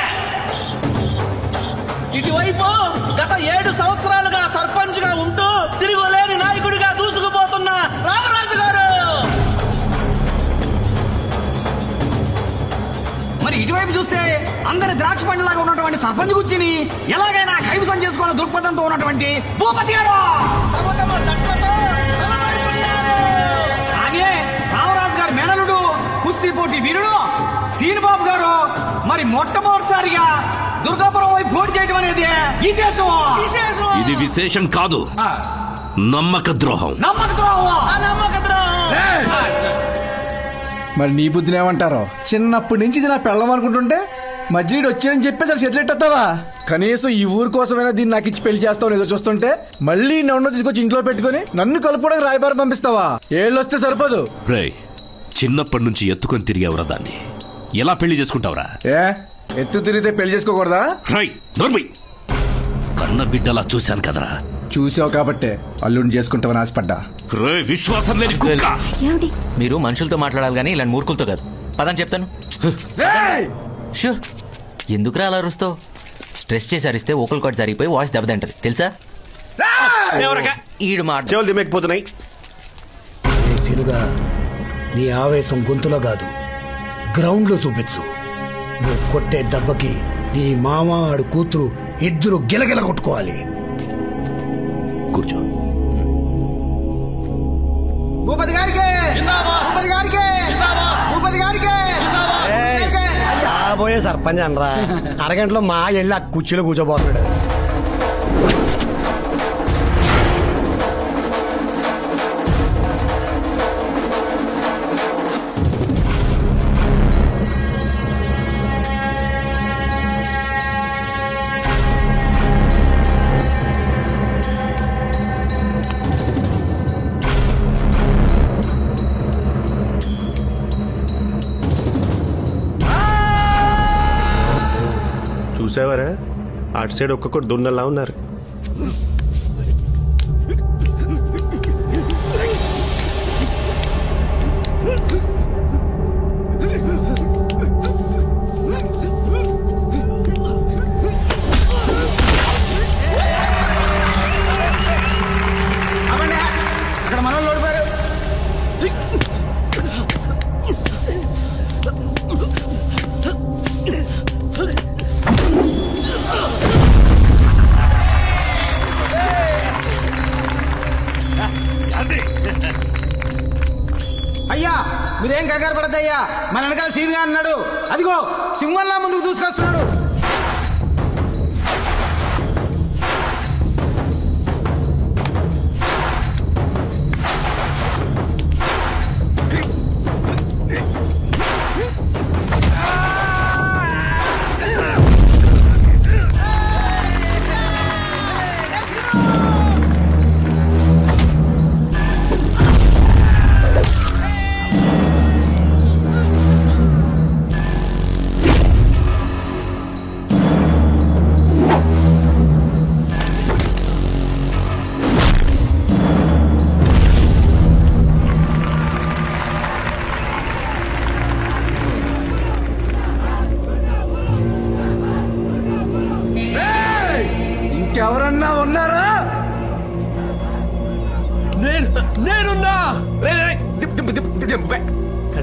ఇటువైపు గత ఏడు సంవత్సరాలుగా సర్పంచ్ గా ఉంటూ తిరుగులేని నాయకుడిగా దూసుకుపోతున్న రామరాజు గారు మరి ఇటువైపు చూస్తే అందరి ద్రాక్ష పండులాగా ఉన్నటువంటి సర్పంచ్ గుచ్చిని ఎలాగైనా కైవసం చేసుకోవాలని దృక్పథంతో ఉన్నటువంటి భూపతి గారు అలాగే రామరాజు గారి మేనలుడు కుస్తీ పోటీ వీరుడు సీనిబాబు గారు మరి మొట్టమొదటిసారిగా దుర్గాపురం వైపు పోటీ చేయడం అనేది విశేషం ఇది విశేషం కాదు నమ్మక ద్రోహం నమ్మక ద్రోహం నమ్మక ద్రోహం మరి నీ బుద్ధిని ఏమంటారో చిన్నప్పటి నుంచి ఇది నా పెళ్ళం అనుకుంటుంటే మధ్యలో వచ్చాడని చెప్పేసి అసలు చేతులెట్టొస్తావా కనీసం ఈ ఊరు కోసమైనా దీన్ని నాకు ఇచ్చి పెళ్లి చేస్తావు ఎదురు చూస్తుంటే మళ్ళీ నన్ను తీసుకొచ్చి ఇంట్లో పెట్టుకొని నన్ను కలుపుకోవడానికి రాయబారం పంపిస్తావా ఏళ్ళు వస్తే సరిపోదు రే చిన్నప్పటి నుంచి ఎత్తుకొని తిరిగేవరా దాన్ని ఎలా పెళ్లి చేసుకుంటావురా ఏ ఎత్తు తిరిగితే పెళ్లి చేసుకోకూడదా రై నోర్మై కన్న బిడ్డలా చూశాను కదరా చూసావు కాబట్టే అల్లుడిని చేసుకుంటావని ఆశపడ్డా రే విశ్వాసం లేని కుక్క మీరు మనుషులతో మాట్లాడాలి కానీ ఇలాంటి మూర్ఖులతో కాదు పదని చెప్తాను షూ ఎందుకురా అలా అరుస్తావు స్ట్రెస్ చేసి అరిస్తే ఓకల్ కార్డ్ జరిగిపోయి వాయిస్ దెబ్బతింటది తెలుసా ఈడు మాట చెవులు దిమ్మకపోతున్నాయి ఏ సీనుగా నీ ఆవేశం గొంతులో కాదు గ్రౌండ్లో చూపించు నువ్వు కొట్టే దెబ్బకి నీ మామ ఆడు కూతురు ఇద్దరు గిలగిల కొట్టుకోవాలి కూర్చో భూపతి గారికి భూపతి గారికి భూపతి గారికి రాబోయే సర్పంచ్ అనరా అరగంటలో మా వెళ్ళి ఆ కుర్చీలో కూర్చోబోతున్నాడు చూసావరా అటు సైడ్ ఒక్కొక్కటి దున్నలా ఉన్నారు అవ్వండి ఇక్కడ మన వాళ్ళు ఓడిపోయారు అయ్యా మీరేం కంగారు పడద్దయ్యా మన వెనకాల సీన్గా అన్నాడు అదిగో సింహంలా ముందుకు దూసుకొస్తున్నాడు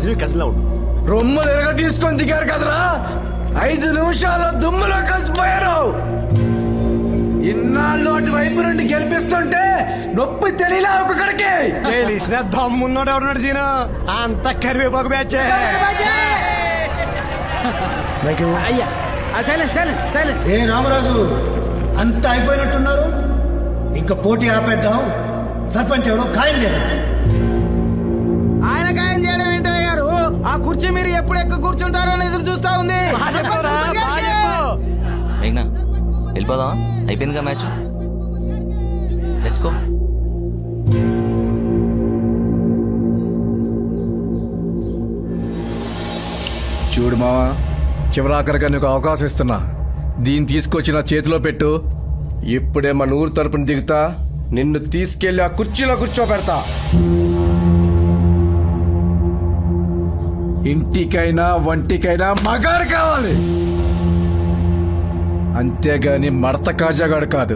కజిన్ కజిన్ లా ఉండు రొమ్ము తిరగ తీసుకొని దిగారు కదరా ఐదు నిమిషాల్లో దుమ్ములో కలిసిపోయారు ఇన్నాళ్ళు అటువైపు నుండి గెలిపిస్తుంటే నొప్పి తెలియలే ఒక్కొక్కడికి తెలిసిన దమ్మున్నోడు ఎవడున్నాడు సీను అంత కరివేపాకు బ్యాచ్ అయ్యా సైలెంట్ సైలెంట్ సైలెంట్ ఏ రామరాజు అంత అయిపోయినట్టున్నారు ఇంకా పోటీ ఆపేద్దాం సర్పంచ్ ఎవడో ఖాయం చేద్దాం ఆయన ఖాయం చేయడం ఏంటో గారు ఆ కుర్చీ మీరు ఎప్పుడు ఎక్కువ కూర్చుంటారో అని ఎదురు చూస్తా ఉంది మేఘ్నా వెళ్ళిపోదామా అయిపోయిందిగా మ్యాచ్ లెట్స్ గో చూడు మావా చివరాఖరిగా నీకు అవకాశం ఇస్తున్నా దీన్ని తీసుకొచ్చి నా చేతిలో పెట్టు ఇప్పుడే మన ఊరు తరపున దిగుతా నిన్ను తీసుకెళ్లి ఆ కుర్చీలో కూర్చోబెడతా ఇంటికైనా వంటికైనా మగారు కావాలి అంతేగాని మడత కాజాగాడు కాదు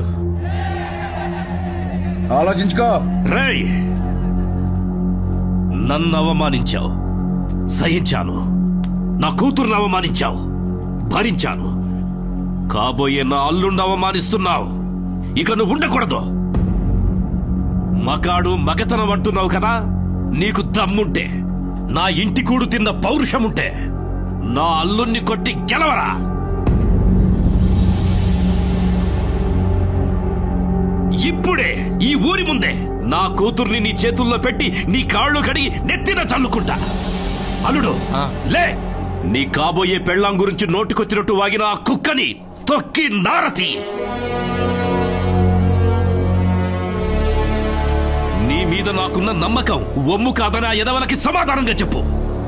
ఆలోచించుకో రేయ్ నన్ను అవమానించావు సహించాను నా కూతుర్ని అవమానించావు భరించాను కాబోయే నా అల్లుండి అవమానిస్తున్నావు ఇక నువ్వు ఉండకూడదు మగాడు మగతనం అంటున్నావు కదా నీకు దమ్ముంటే నా ఇంటి కూడు తిన్న పౌరుషముంటే నా అల్లుణ్ణి కొట్టి గెలవరా ఇప్పుడే ఈ ఊరి ముందే నా కూతుర్ని నీ చేతుల్లో పెట్టి నీ కాళ్ళు కడిగి నెత్తిన చల్లుకుంటా అల్లుడు లే నీ కాబోయే పెళ్ళాం గురించి నోటికొచ్చినట్టు వాగిన ఆ కుక్కని తొక్కి నారతి నీ మీద నాకున్న నమ్మకం ఒమ్ము కాదని ఆ ఎదవలకి సమాధానంగా చెప్పు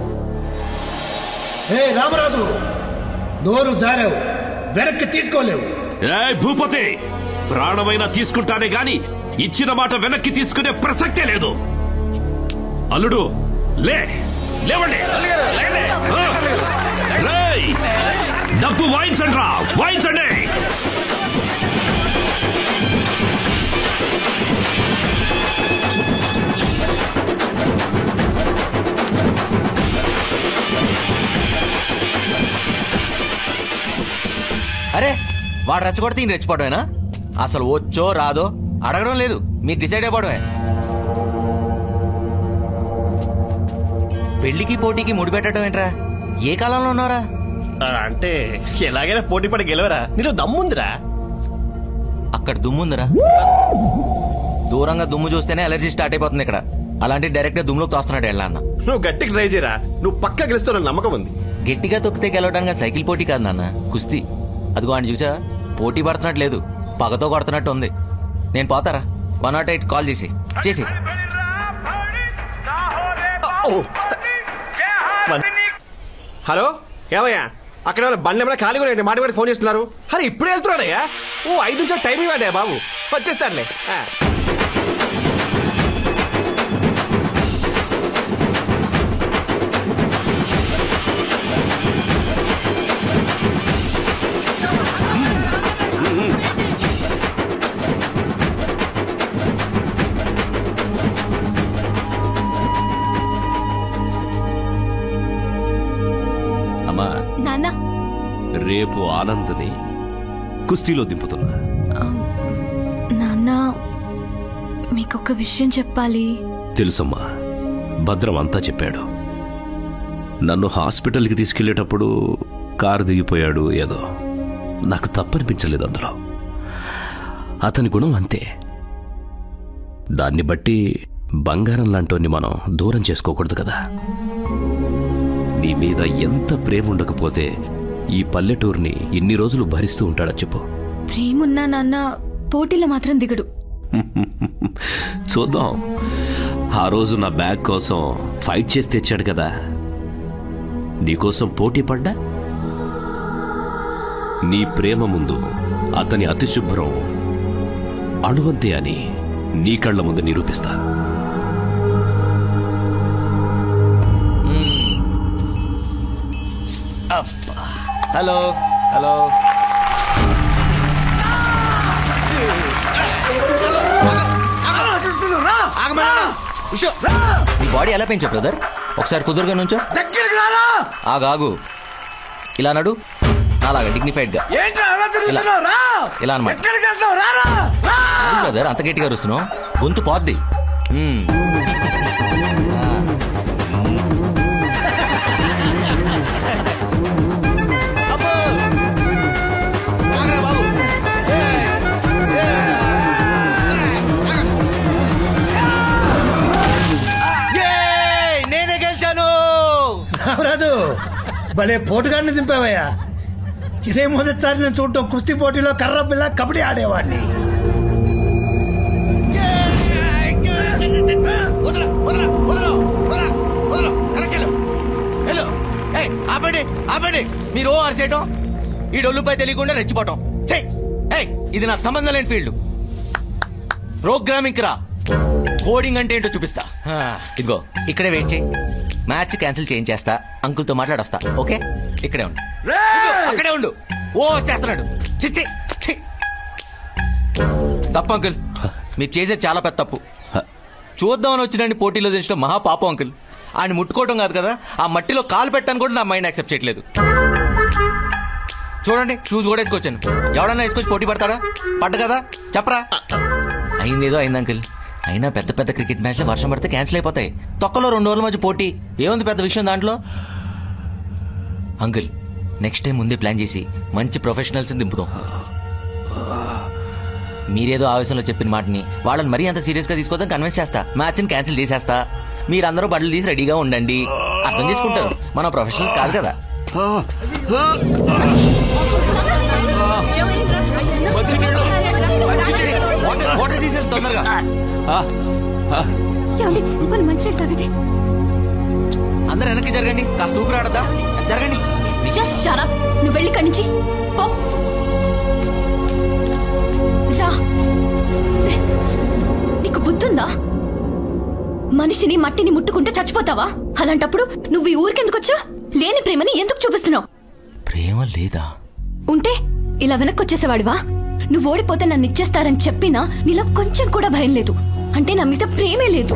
ఏ రామరాజు నోరు జారావు వెనక్కి తీసుకోలేవు ఏ భూపతి ప్రాణమైనా తీసుకుంటానే గాని ఇచ్చిన మాట వెనక్కి తీసుకునే ప్రసక్తే లేదు అల్లుడు లే లేవండి లేండి. ఆ. రేయ్, డబ్బు వాయించండి రా వాయించండి అరే వాడు రెచ్చగొడితే ఈయన రెచ్చిపోవడమేనా అసలు వచ్చో రాదో అడగడం లేదు మీరు డిసైడ్ అయిపోవడమే పెళ్లికి పోటీకి ముడిపెట్టడం ఏంట్రా ఏ కాలంలో ఉన్నారా ఆ, అంటే ఎలాగైనా పోటీ పడి గెలవరా నీలో దమ్ముందిరా అక్కడ దుమ్ముందిరా దూరంగా దుమ్ము చూస్తేనే అలర్జీ స్టార్ట్ అయిపోతుంది ఇక్కడ అలాంటి డైరెక్ట్ గా దుమ్ములోకి తోస్తున్నాడు వెళ్ళా అన్న నువ్వు గట్టికి ట్రై చేయరా నువ్వు పక్క గెలుస్తావు నమ్మకం ఉంది గట్టిగా తొక్కితే గెలవడానికి సైకిల్ పోటీ కాదు నాన్న కుస్తీ అదిగో ఆయన చూసా పోటీ పడుతున్నట్టు లేదు పగతో కొడుతున్నట్టు ఉంది నేను పోతారా వన్ నాట్ ఎయిట్ కాల్ చేసి చేసి హలో ఏమయ్యా అక్కడ వాళ్ళ బండి ఏమైనా ఖాళీ కూడా మాట పడి ఫోన్ చేస్తున్నారు అరే ఇప్పుడే వెళ్తున్నాడయ్యా ఓ ఐదు నిమిషాలు టైం ఇవ్వండి బాబు వచ్చేస్తానులే ఆ. అమ్మా నాన్న రేపు ఆనందని కుస్తీలో దింపుతున్నా నాన్న మీకొక విషయం చెప్పాలి తెలుసమ్మా భద్రం అంతా చెప్పాడు నన్ను హాస్పిటల్కి తీసుకెళ్లేటప్పుడు కారు దిగిపోయాడు ఏదో నాకు తప్పనిపించలేదు అందులో అతని గుణం అంతే దాన్ని బట్టి బంగారం లాంటోని మనం దూరం చేసుకోకూడదు కదా నీ మీద ఎంత ప్రేమ ఉండకపోతే ఈ పల్లెటూరిని ఇన్ని రోజులు భరిస్తూ ఉంటాడా చెప్పు ప్రేమున్నా నాన్న పోటీలో మాత్రం దిగడు చూద్దాం ఆ రోజు నా బ్యాగ్ కోసం ఫైట్ చేసి తెచ్చాడు కదా నీకోసం పోటీ పడ్డా నీ ప్రేమ ముందు అతని అతి శుభ్రం అణువంతే అని నీ కళ్ళ ముందు నిరూపిస్తా హలో హలో నీ బాడీ ఎలా పెంచావు బ్రదర్ ఒకసారి కుదురుగా నుంచో దగ్గరికి రారా ఆగాగు ఇలా నడు అలాగా డిగ్నిఫైడ్ గా ఏంట్రా అలా తిరుగుతున్నావు రా ఇలా అన్నమాట ఎక్కడికి వెళ్తావు రారా రా బ్రదర్ అంత గట్టిగా రుస్తున్నావు గొంతు పోద్ది మ్మ్. నేనే గెలిచాను రాజు భలే పోటుగాడిని దింపావయ్యా ఇదే మొదటిసారి నేను చూడటం కుస్తీ పోటీలో కర్ర పిల్ల కబడ్డీ ఆడేవాడిని హలో ఏయ్, ఆపండి ఆపండి మీరు ఓ అరిసేయటం ఈ డొల్లుపై తెలియకుండా రెచ్చిపోవటం ఛీ! ఏయ్, ఇది నాకు సంబంధం లేని ఫీల్డ్ ప్రోగ్రామింగ్ రా కోడింగ్ అంటే ఏంటో చూపిస్తా ఆ, ఇదిగో ఇక్కడే వెయిట్ చేయి మ్యాచ్ క్యాన్సిల్ చేయించేస్తా అంకుల్తో మాట్లాడొస్తా ఓకే ఇక్కడే ఉండు ఇదిగో, అక్కడే ఉండు ఓ వచ్చేస్తున్నాడు చిచ్చి ఛీ! తప్పు అంకుల్ మీరు చేసేది చాలా పెద్ద తప్పు చూద్దామని వచ్చినండి పోటీలో దించడం మహా పాపం అంకుల్ ఆయన ముట్టుకోవడం కాదు కదా ఆ మట్టిలో కాలు పెట్టాను కూడా నా మైండ్ యాక్సెప్ట్ చేయట్లేదు చూడండి షూస్ కూడా వేసుకొచ్చాను ఎవడన్నా వేసుకొచ్చి పోటీ పడతాడా పడ్డ కదా చెప్పరా అయిందేదో అయింది అంకుల్ అయినా పెద్ద పెద్ద క్రికెట్ మ్యాచ్లు వర్షం పడితే క్యాన్సిల్ అయిపోతాయి తొక్కలో రెండు రోజుల మధ్య పోటీ ఏముంది పెద్ద విషయం దాంట్లో అంకుల్ నెక్స్ట్ టైం ముందే ప్లాన్ చేసి మంచి ప్రొఫెషనల్స్ దింపుదాం మీరేదో ఆవేశంలో చెప్పిన మాటని వాళ్ళని మరీ అంత సీరియస్ గా తీసుకోవద్దని కన్విన్స్ చేస్తా మ్యాచ్ ని క్యాన్సిల్ చేసేస్తా మీరందరూ బండ్లు తీసి రెడీగా ఉండండి అర్థం చేసుకుంటారు మన ప్రొఫెషనల్స్ కాదు కదా వాటర్- వాటర్ తీసేయండి తొందరగా ఏమండి కొన్ని మంచినీళ్ళు తాగండి అందరు వెనక్కి జరగండి కాస్త ఊపిరి ఆడద్దా జరగండి జస్ట్ షరప్ నువ్వు వెళ్ళి ఇక్కడి నుంచి పో రా నీకు బుద్ధుందా మనిషిని మట్టిని ముట్టుకుంటే చచ్చిపోతావా అలాంటప్పుడు నువ్వు ఈ ఊరికెందుకు వచ్చా లేని ప్రేమని ఎందుకు చూపిస్తున్నావు ప్రేమ లేదా ఉంటే ఇలా వెనక్కి వచ్చేసేవాడివా నువ్వు ఓడిపోతే నన్ను ఇచ్చేస్తారని చెప్పినా నీలో కొంచెం కూడా భయం లేదు అంటే నా మీద ప్రేమే లేదు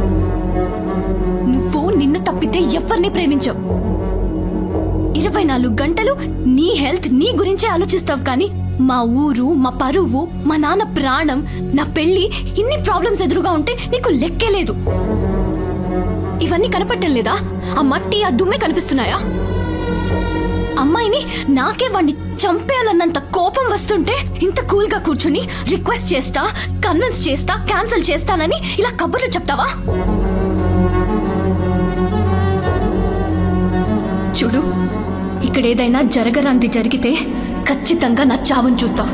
నువ్వు నిన్ను తప్పితే ఎవరిని ప్రేమించవు ఇరవై నాలుగు గంటలు నీ హెల్త్ నీ గురించే ఆలోచిస్తావు కానీ మా ఊరు మా పరువు మా నాన్న ప్రాణం నా పెళ్లి ఇన్ని ప్రాబ్లమ్స్ ఎదురుగా ఉంటే నీకు లెక్కే లేదు ఇవన్నీ కనపట్టం లేదా ఆ మట్టి ఆ దుమ్మే కనిపిస్తున్నాయా అమ్మాయిని నాకే వాణ్ణి చంపేయాలన్నంత కోపం వస్తుంటే ఇంత కూల్ గా కూర్చుని రిక్వెస్ట్ చేస్తా కన్విన్స్ చేస్తా క్యాన్సిల్ చేస్తానని ఇలా కబుర్లు చెప్తావా చూడు ఇక్కడ ఏదైనా జరగరాంది జరిగితే ఖచ్చితంగా నా చావును చూస్తావు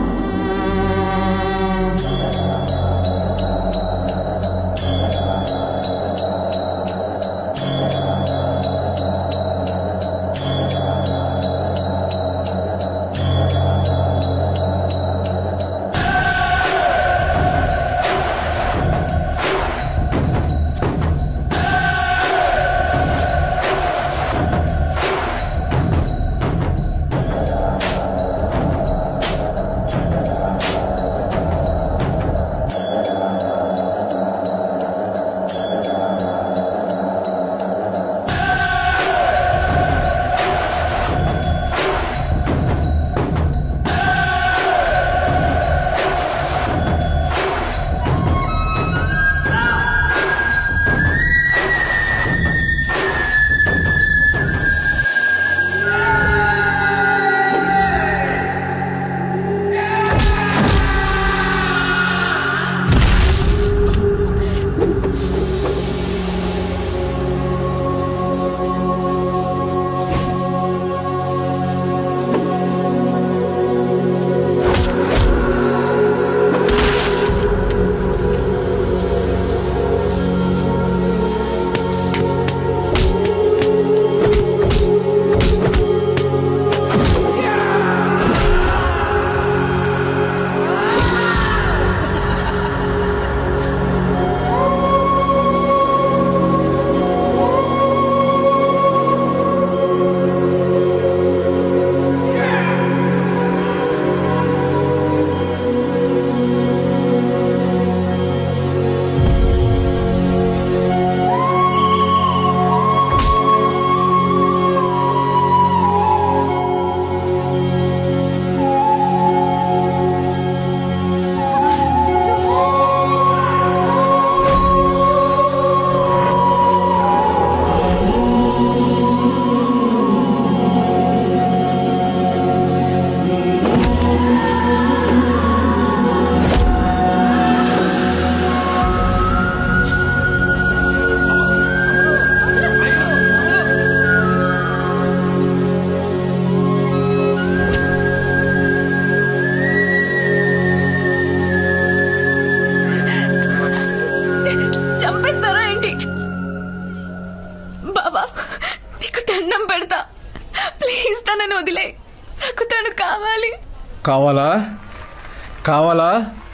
ప్లీజ్ తనని వదిలే నాకు తను కావాలి కావాలా కావాలా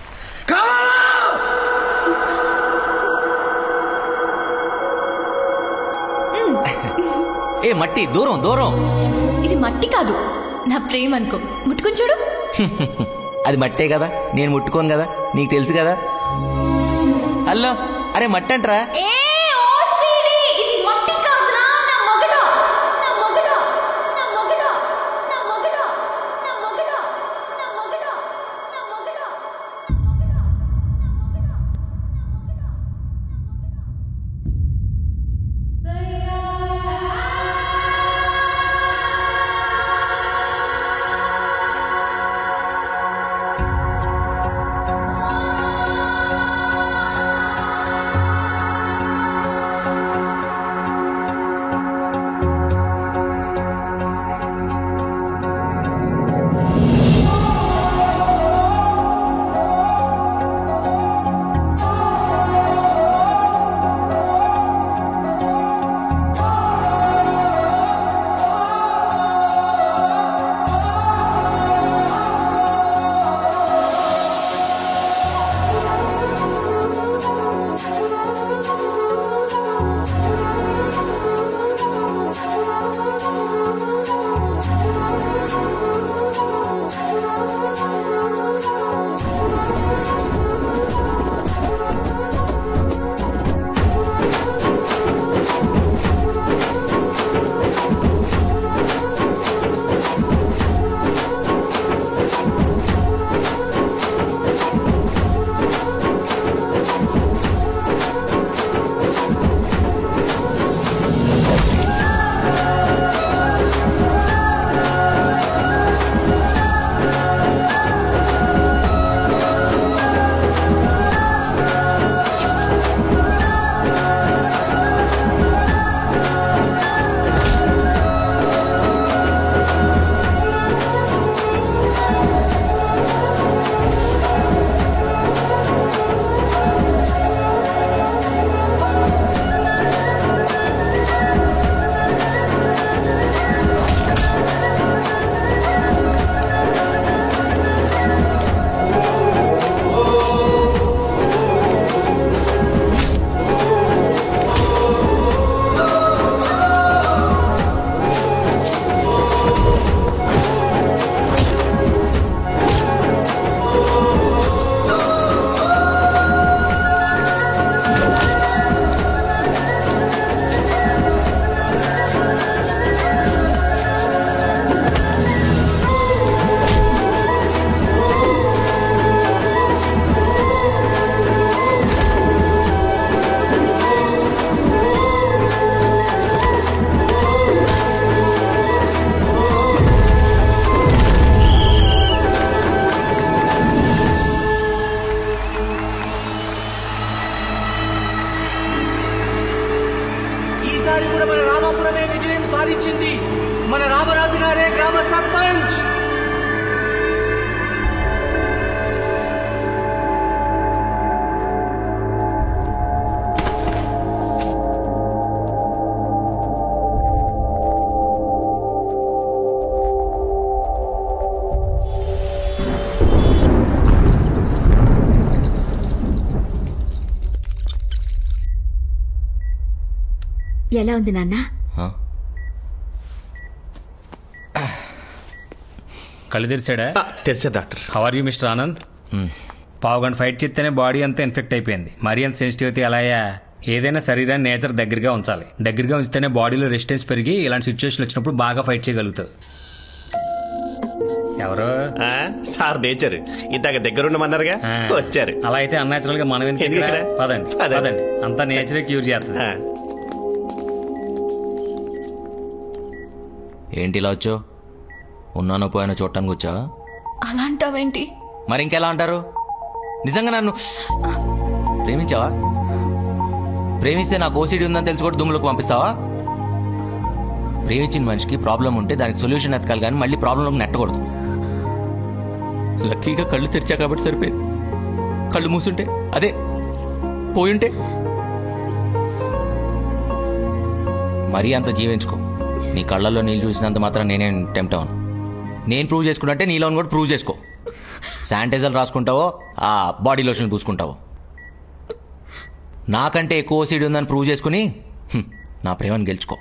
ఏ మట్టి దూరం దూరం ఇది మట్టి కాదు నా ప్రేమ అనుకో ముట్టుకొని చూడు అది మట్టే కదా నేను ముట్టుకోను కదా నీకు తెలుసు కదా హలో అరే మట్టి అంటరా ఈసారి కూడా మన రామాపురమే విజయం సాధించింది మన రామరాజు గారే గ్రామ సర్పంచ్ ఎలా ఉంది నాన్న కళ్ళు తెరిచాడా తెరిచా doctor how are you mister Anand పావు గంట ఫైట్ చేస్తేనే బాడీ అంతా ఇన్ఫెక్ట్ అయిపోయింది మరీ అంత సెన్సిటివిటీ అలాయా ఏదైనా శరీరాన్ని నేచర్ దగ్గరగా ఉంచాలి దగ్గరగా ఉంచితేనే బాడీలో రెసిస్టెన్స్ పెరిగి ఇలాంటి సిచ్యువేషన్ వచ్చినప్పుడు బాగా ఫైట్ చేయగలుగుతావు ఎవరు సార్ నేచర్ ఇందాక దగ్గరుండమన్నారుగా వచ్చారు అలా అయితే అన్యాచురల్ గా మనం ఎందుకు ఎందుకు ఇక్కడ? ఇక్కడ? పదండి పదండి. పదండి అంతా నేచరే క్యూర్ చేస్తుంది ఏంటి ఇలా వచ్చావు ఉన్నానో పోయానో చూడటానికి వచ్చావా అలా అంటావేంటి మరి ఇంకెలా అంటారు నిజంగా నన్ను ప్రేమించావా ప్రేమిస్తే నాకు ఓసిడి ఉందని తెలిసి కూడా దుమ్ములకు పంపిస్తావా ప్రేమించిన మనిషికి ప్రాబ్లం ఉంటే దానికి సొల్యూషన్ ఎతకాలి కానీ మళ్ళీ ప్రాబ్లంలోకి నెట్టకూడదు లక్కీగా కళ్ళు తెరిచా కాబట్టి సరిపోయింది కళ్ళు మూసుంటే అదే పోయుంటే మరీ అంత జీవించుకో నీ కళ్ళల్లో నీళ్ళు చూసినంత మాత్రం నేనేం టెంప్ట్ అవును నేను ప్రూవ్ చేసుకుంటే నీలో కూడా ప్రూవ్ చేసుకో శానిటైజర్ రాసుకుంటావో ఆ బాడీ లోషన్ పూసుకుంటావో నాకంటే ఎక్కువ ఓసీడీ ఉందని ప్రూవ్ చేసుకుని హ్మ్, నా ప్రేమను గెలుచుకో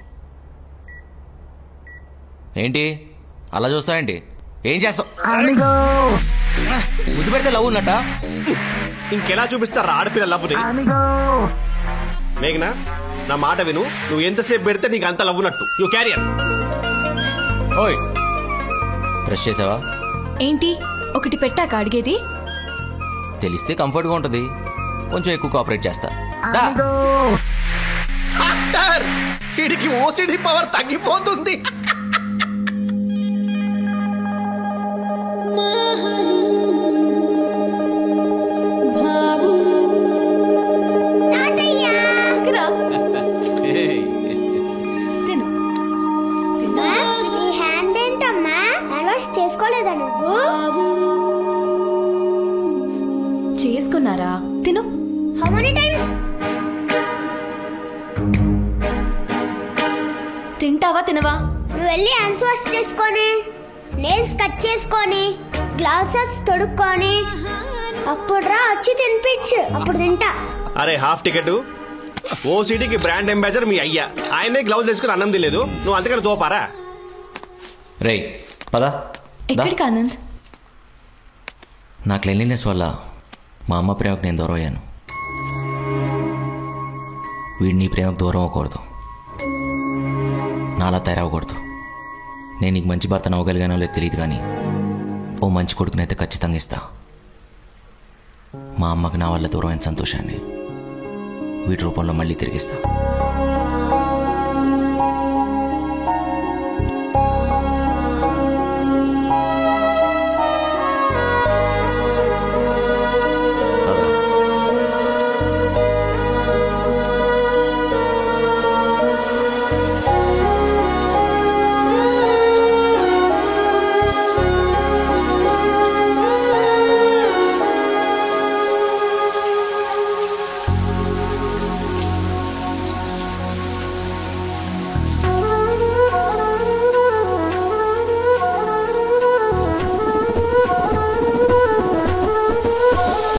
ఏంటి అలా చూస్తావేంటి ఏం చేస్తావు ముద్దు పెడితే లవ్ ఉన్నట్ట ఇంకెలా చూపిస్తారా ఆడపిల్ల లవ్వుని మేఘనా నా మాట విను నువ్వు ఎంతసేపు పెడితే నీకు అంత లవ్వునట్టు యూ క్యారియర్ ఓయ్ బ్రష్ చేసావా ఏంటి ఒకటి పెట్టాక అడిగేది తెలిస్తే కంఫర్ట్గా ఉంటుంది కొంచెం ఎక్కువ కోఆపరేట్ చేస్తా డాక్టర్ వీడికి ఓసిడి పవర్ తగ్గిపోతుంది తిను నీ హ్యాండ్ ఏంటమ్మా హ్యాండ్ వాష్ చేసుకోలేదా నువ్వు చేసుకున్నారా తిను హౌ మెనీ టైమ్స్ తింటావా తినవా నువ్వు వెళ్ళి హ్యాండ్స్ వాష్ చేసుకొని నేల్స్ కట్ చేసుకొని గ్లాసెస్ తొడుక్కొని అప్పుడు రా వచ్చి తినిపించు అప్పుడు తింటా అరే హాఫ్ టికెట్ ఓసిటీకి బ్రాండ్ అంబాసిడర్ మీ అయ్యా ఆయనే గ్లౌజ్ వేసుకుని అన్నం తినలేదు నువ్వు అంతకని తోపారా రేయ్ పదా ఎక్కడికి ఆనంద్ నా క్లెన్లీనెస్ వల్ల మా అమ్మ ప్రేమకు నేను దూరం అయ్యాను వీడి నీ ప్రేమకు దూరం అవ్వకూడదు నాలా తయారవ్వకూడదు నేను నీకు మంచి భర్తను అవ్వగలిగానో లేదు తెలియదు కానీ ఓ మంచి కొడుకునైతే ఖచ్చితంగా ఇస్తా మా అమ్మకి నా వల్ల దూరమైన సంతోషాన్ని వీటి రూపంలో మళ్ళీ తిరిగిస్తా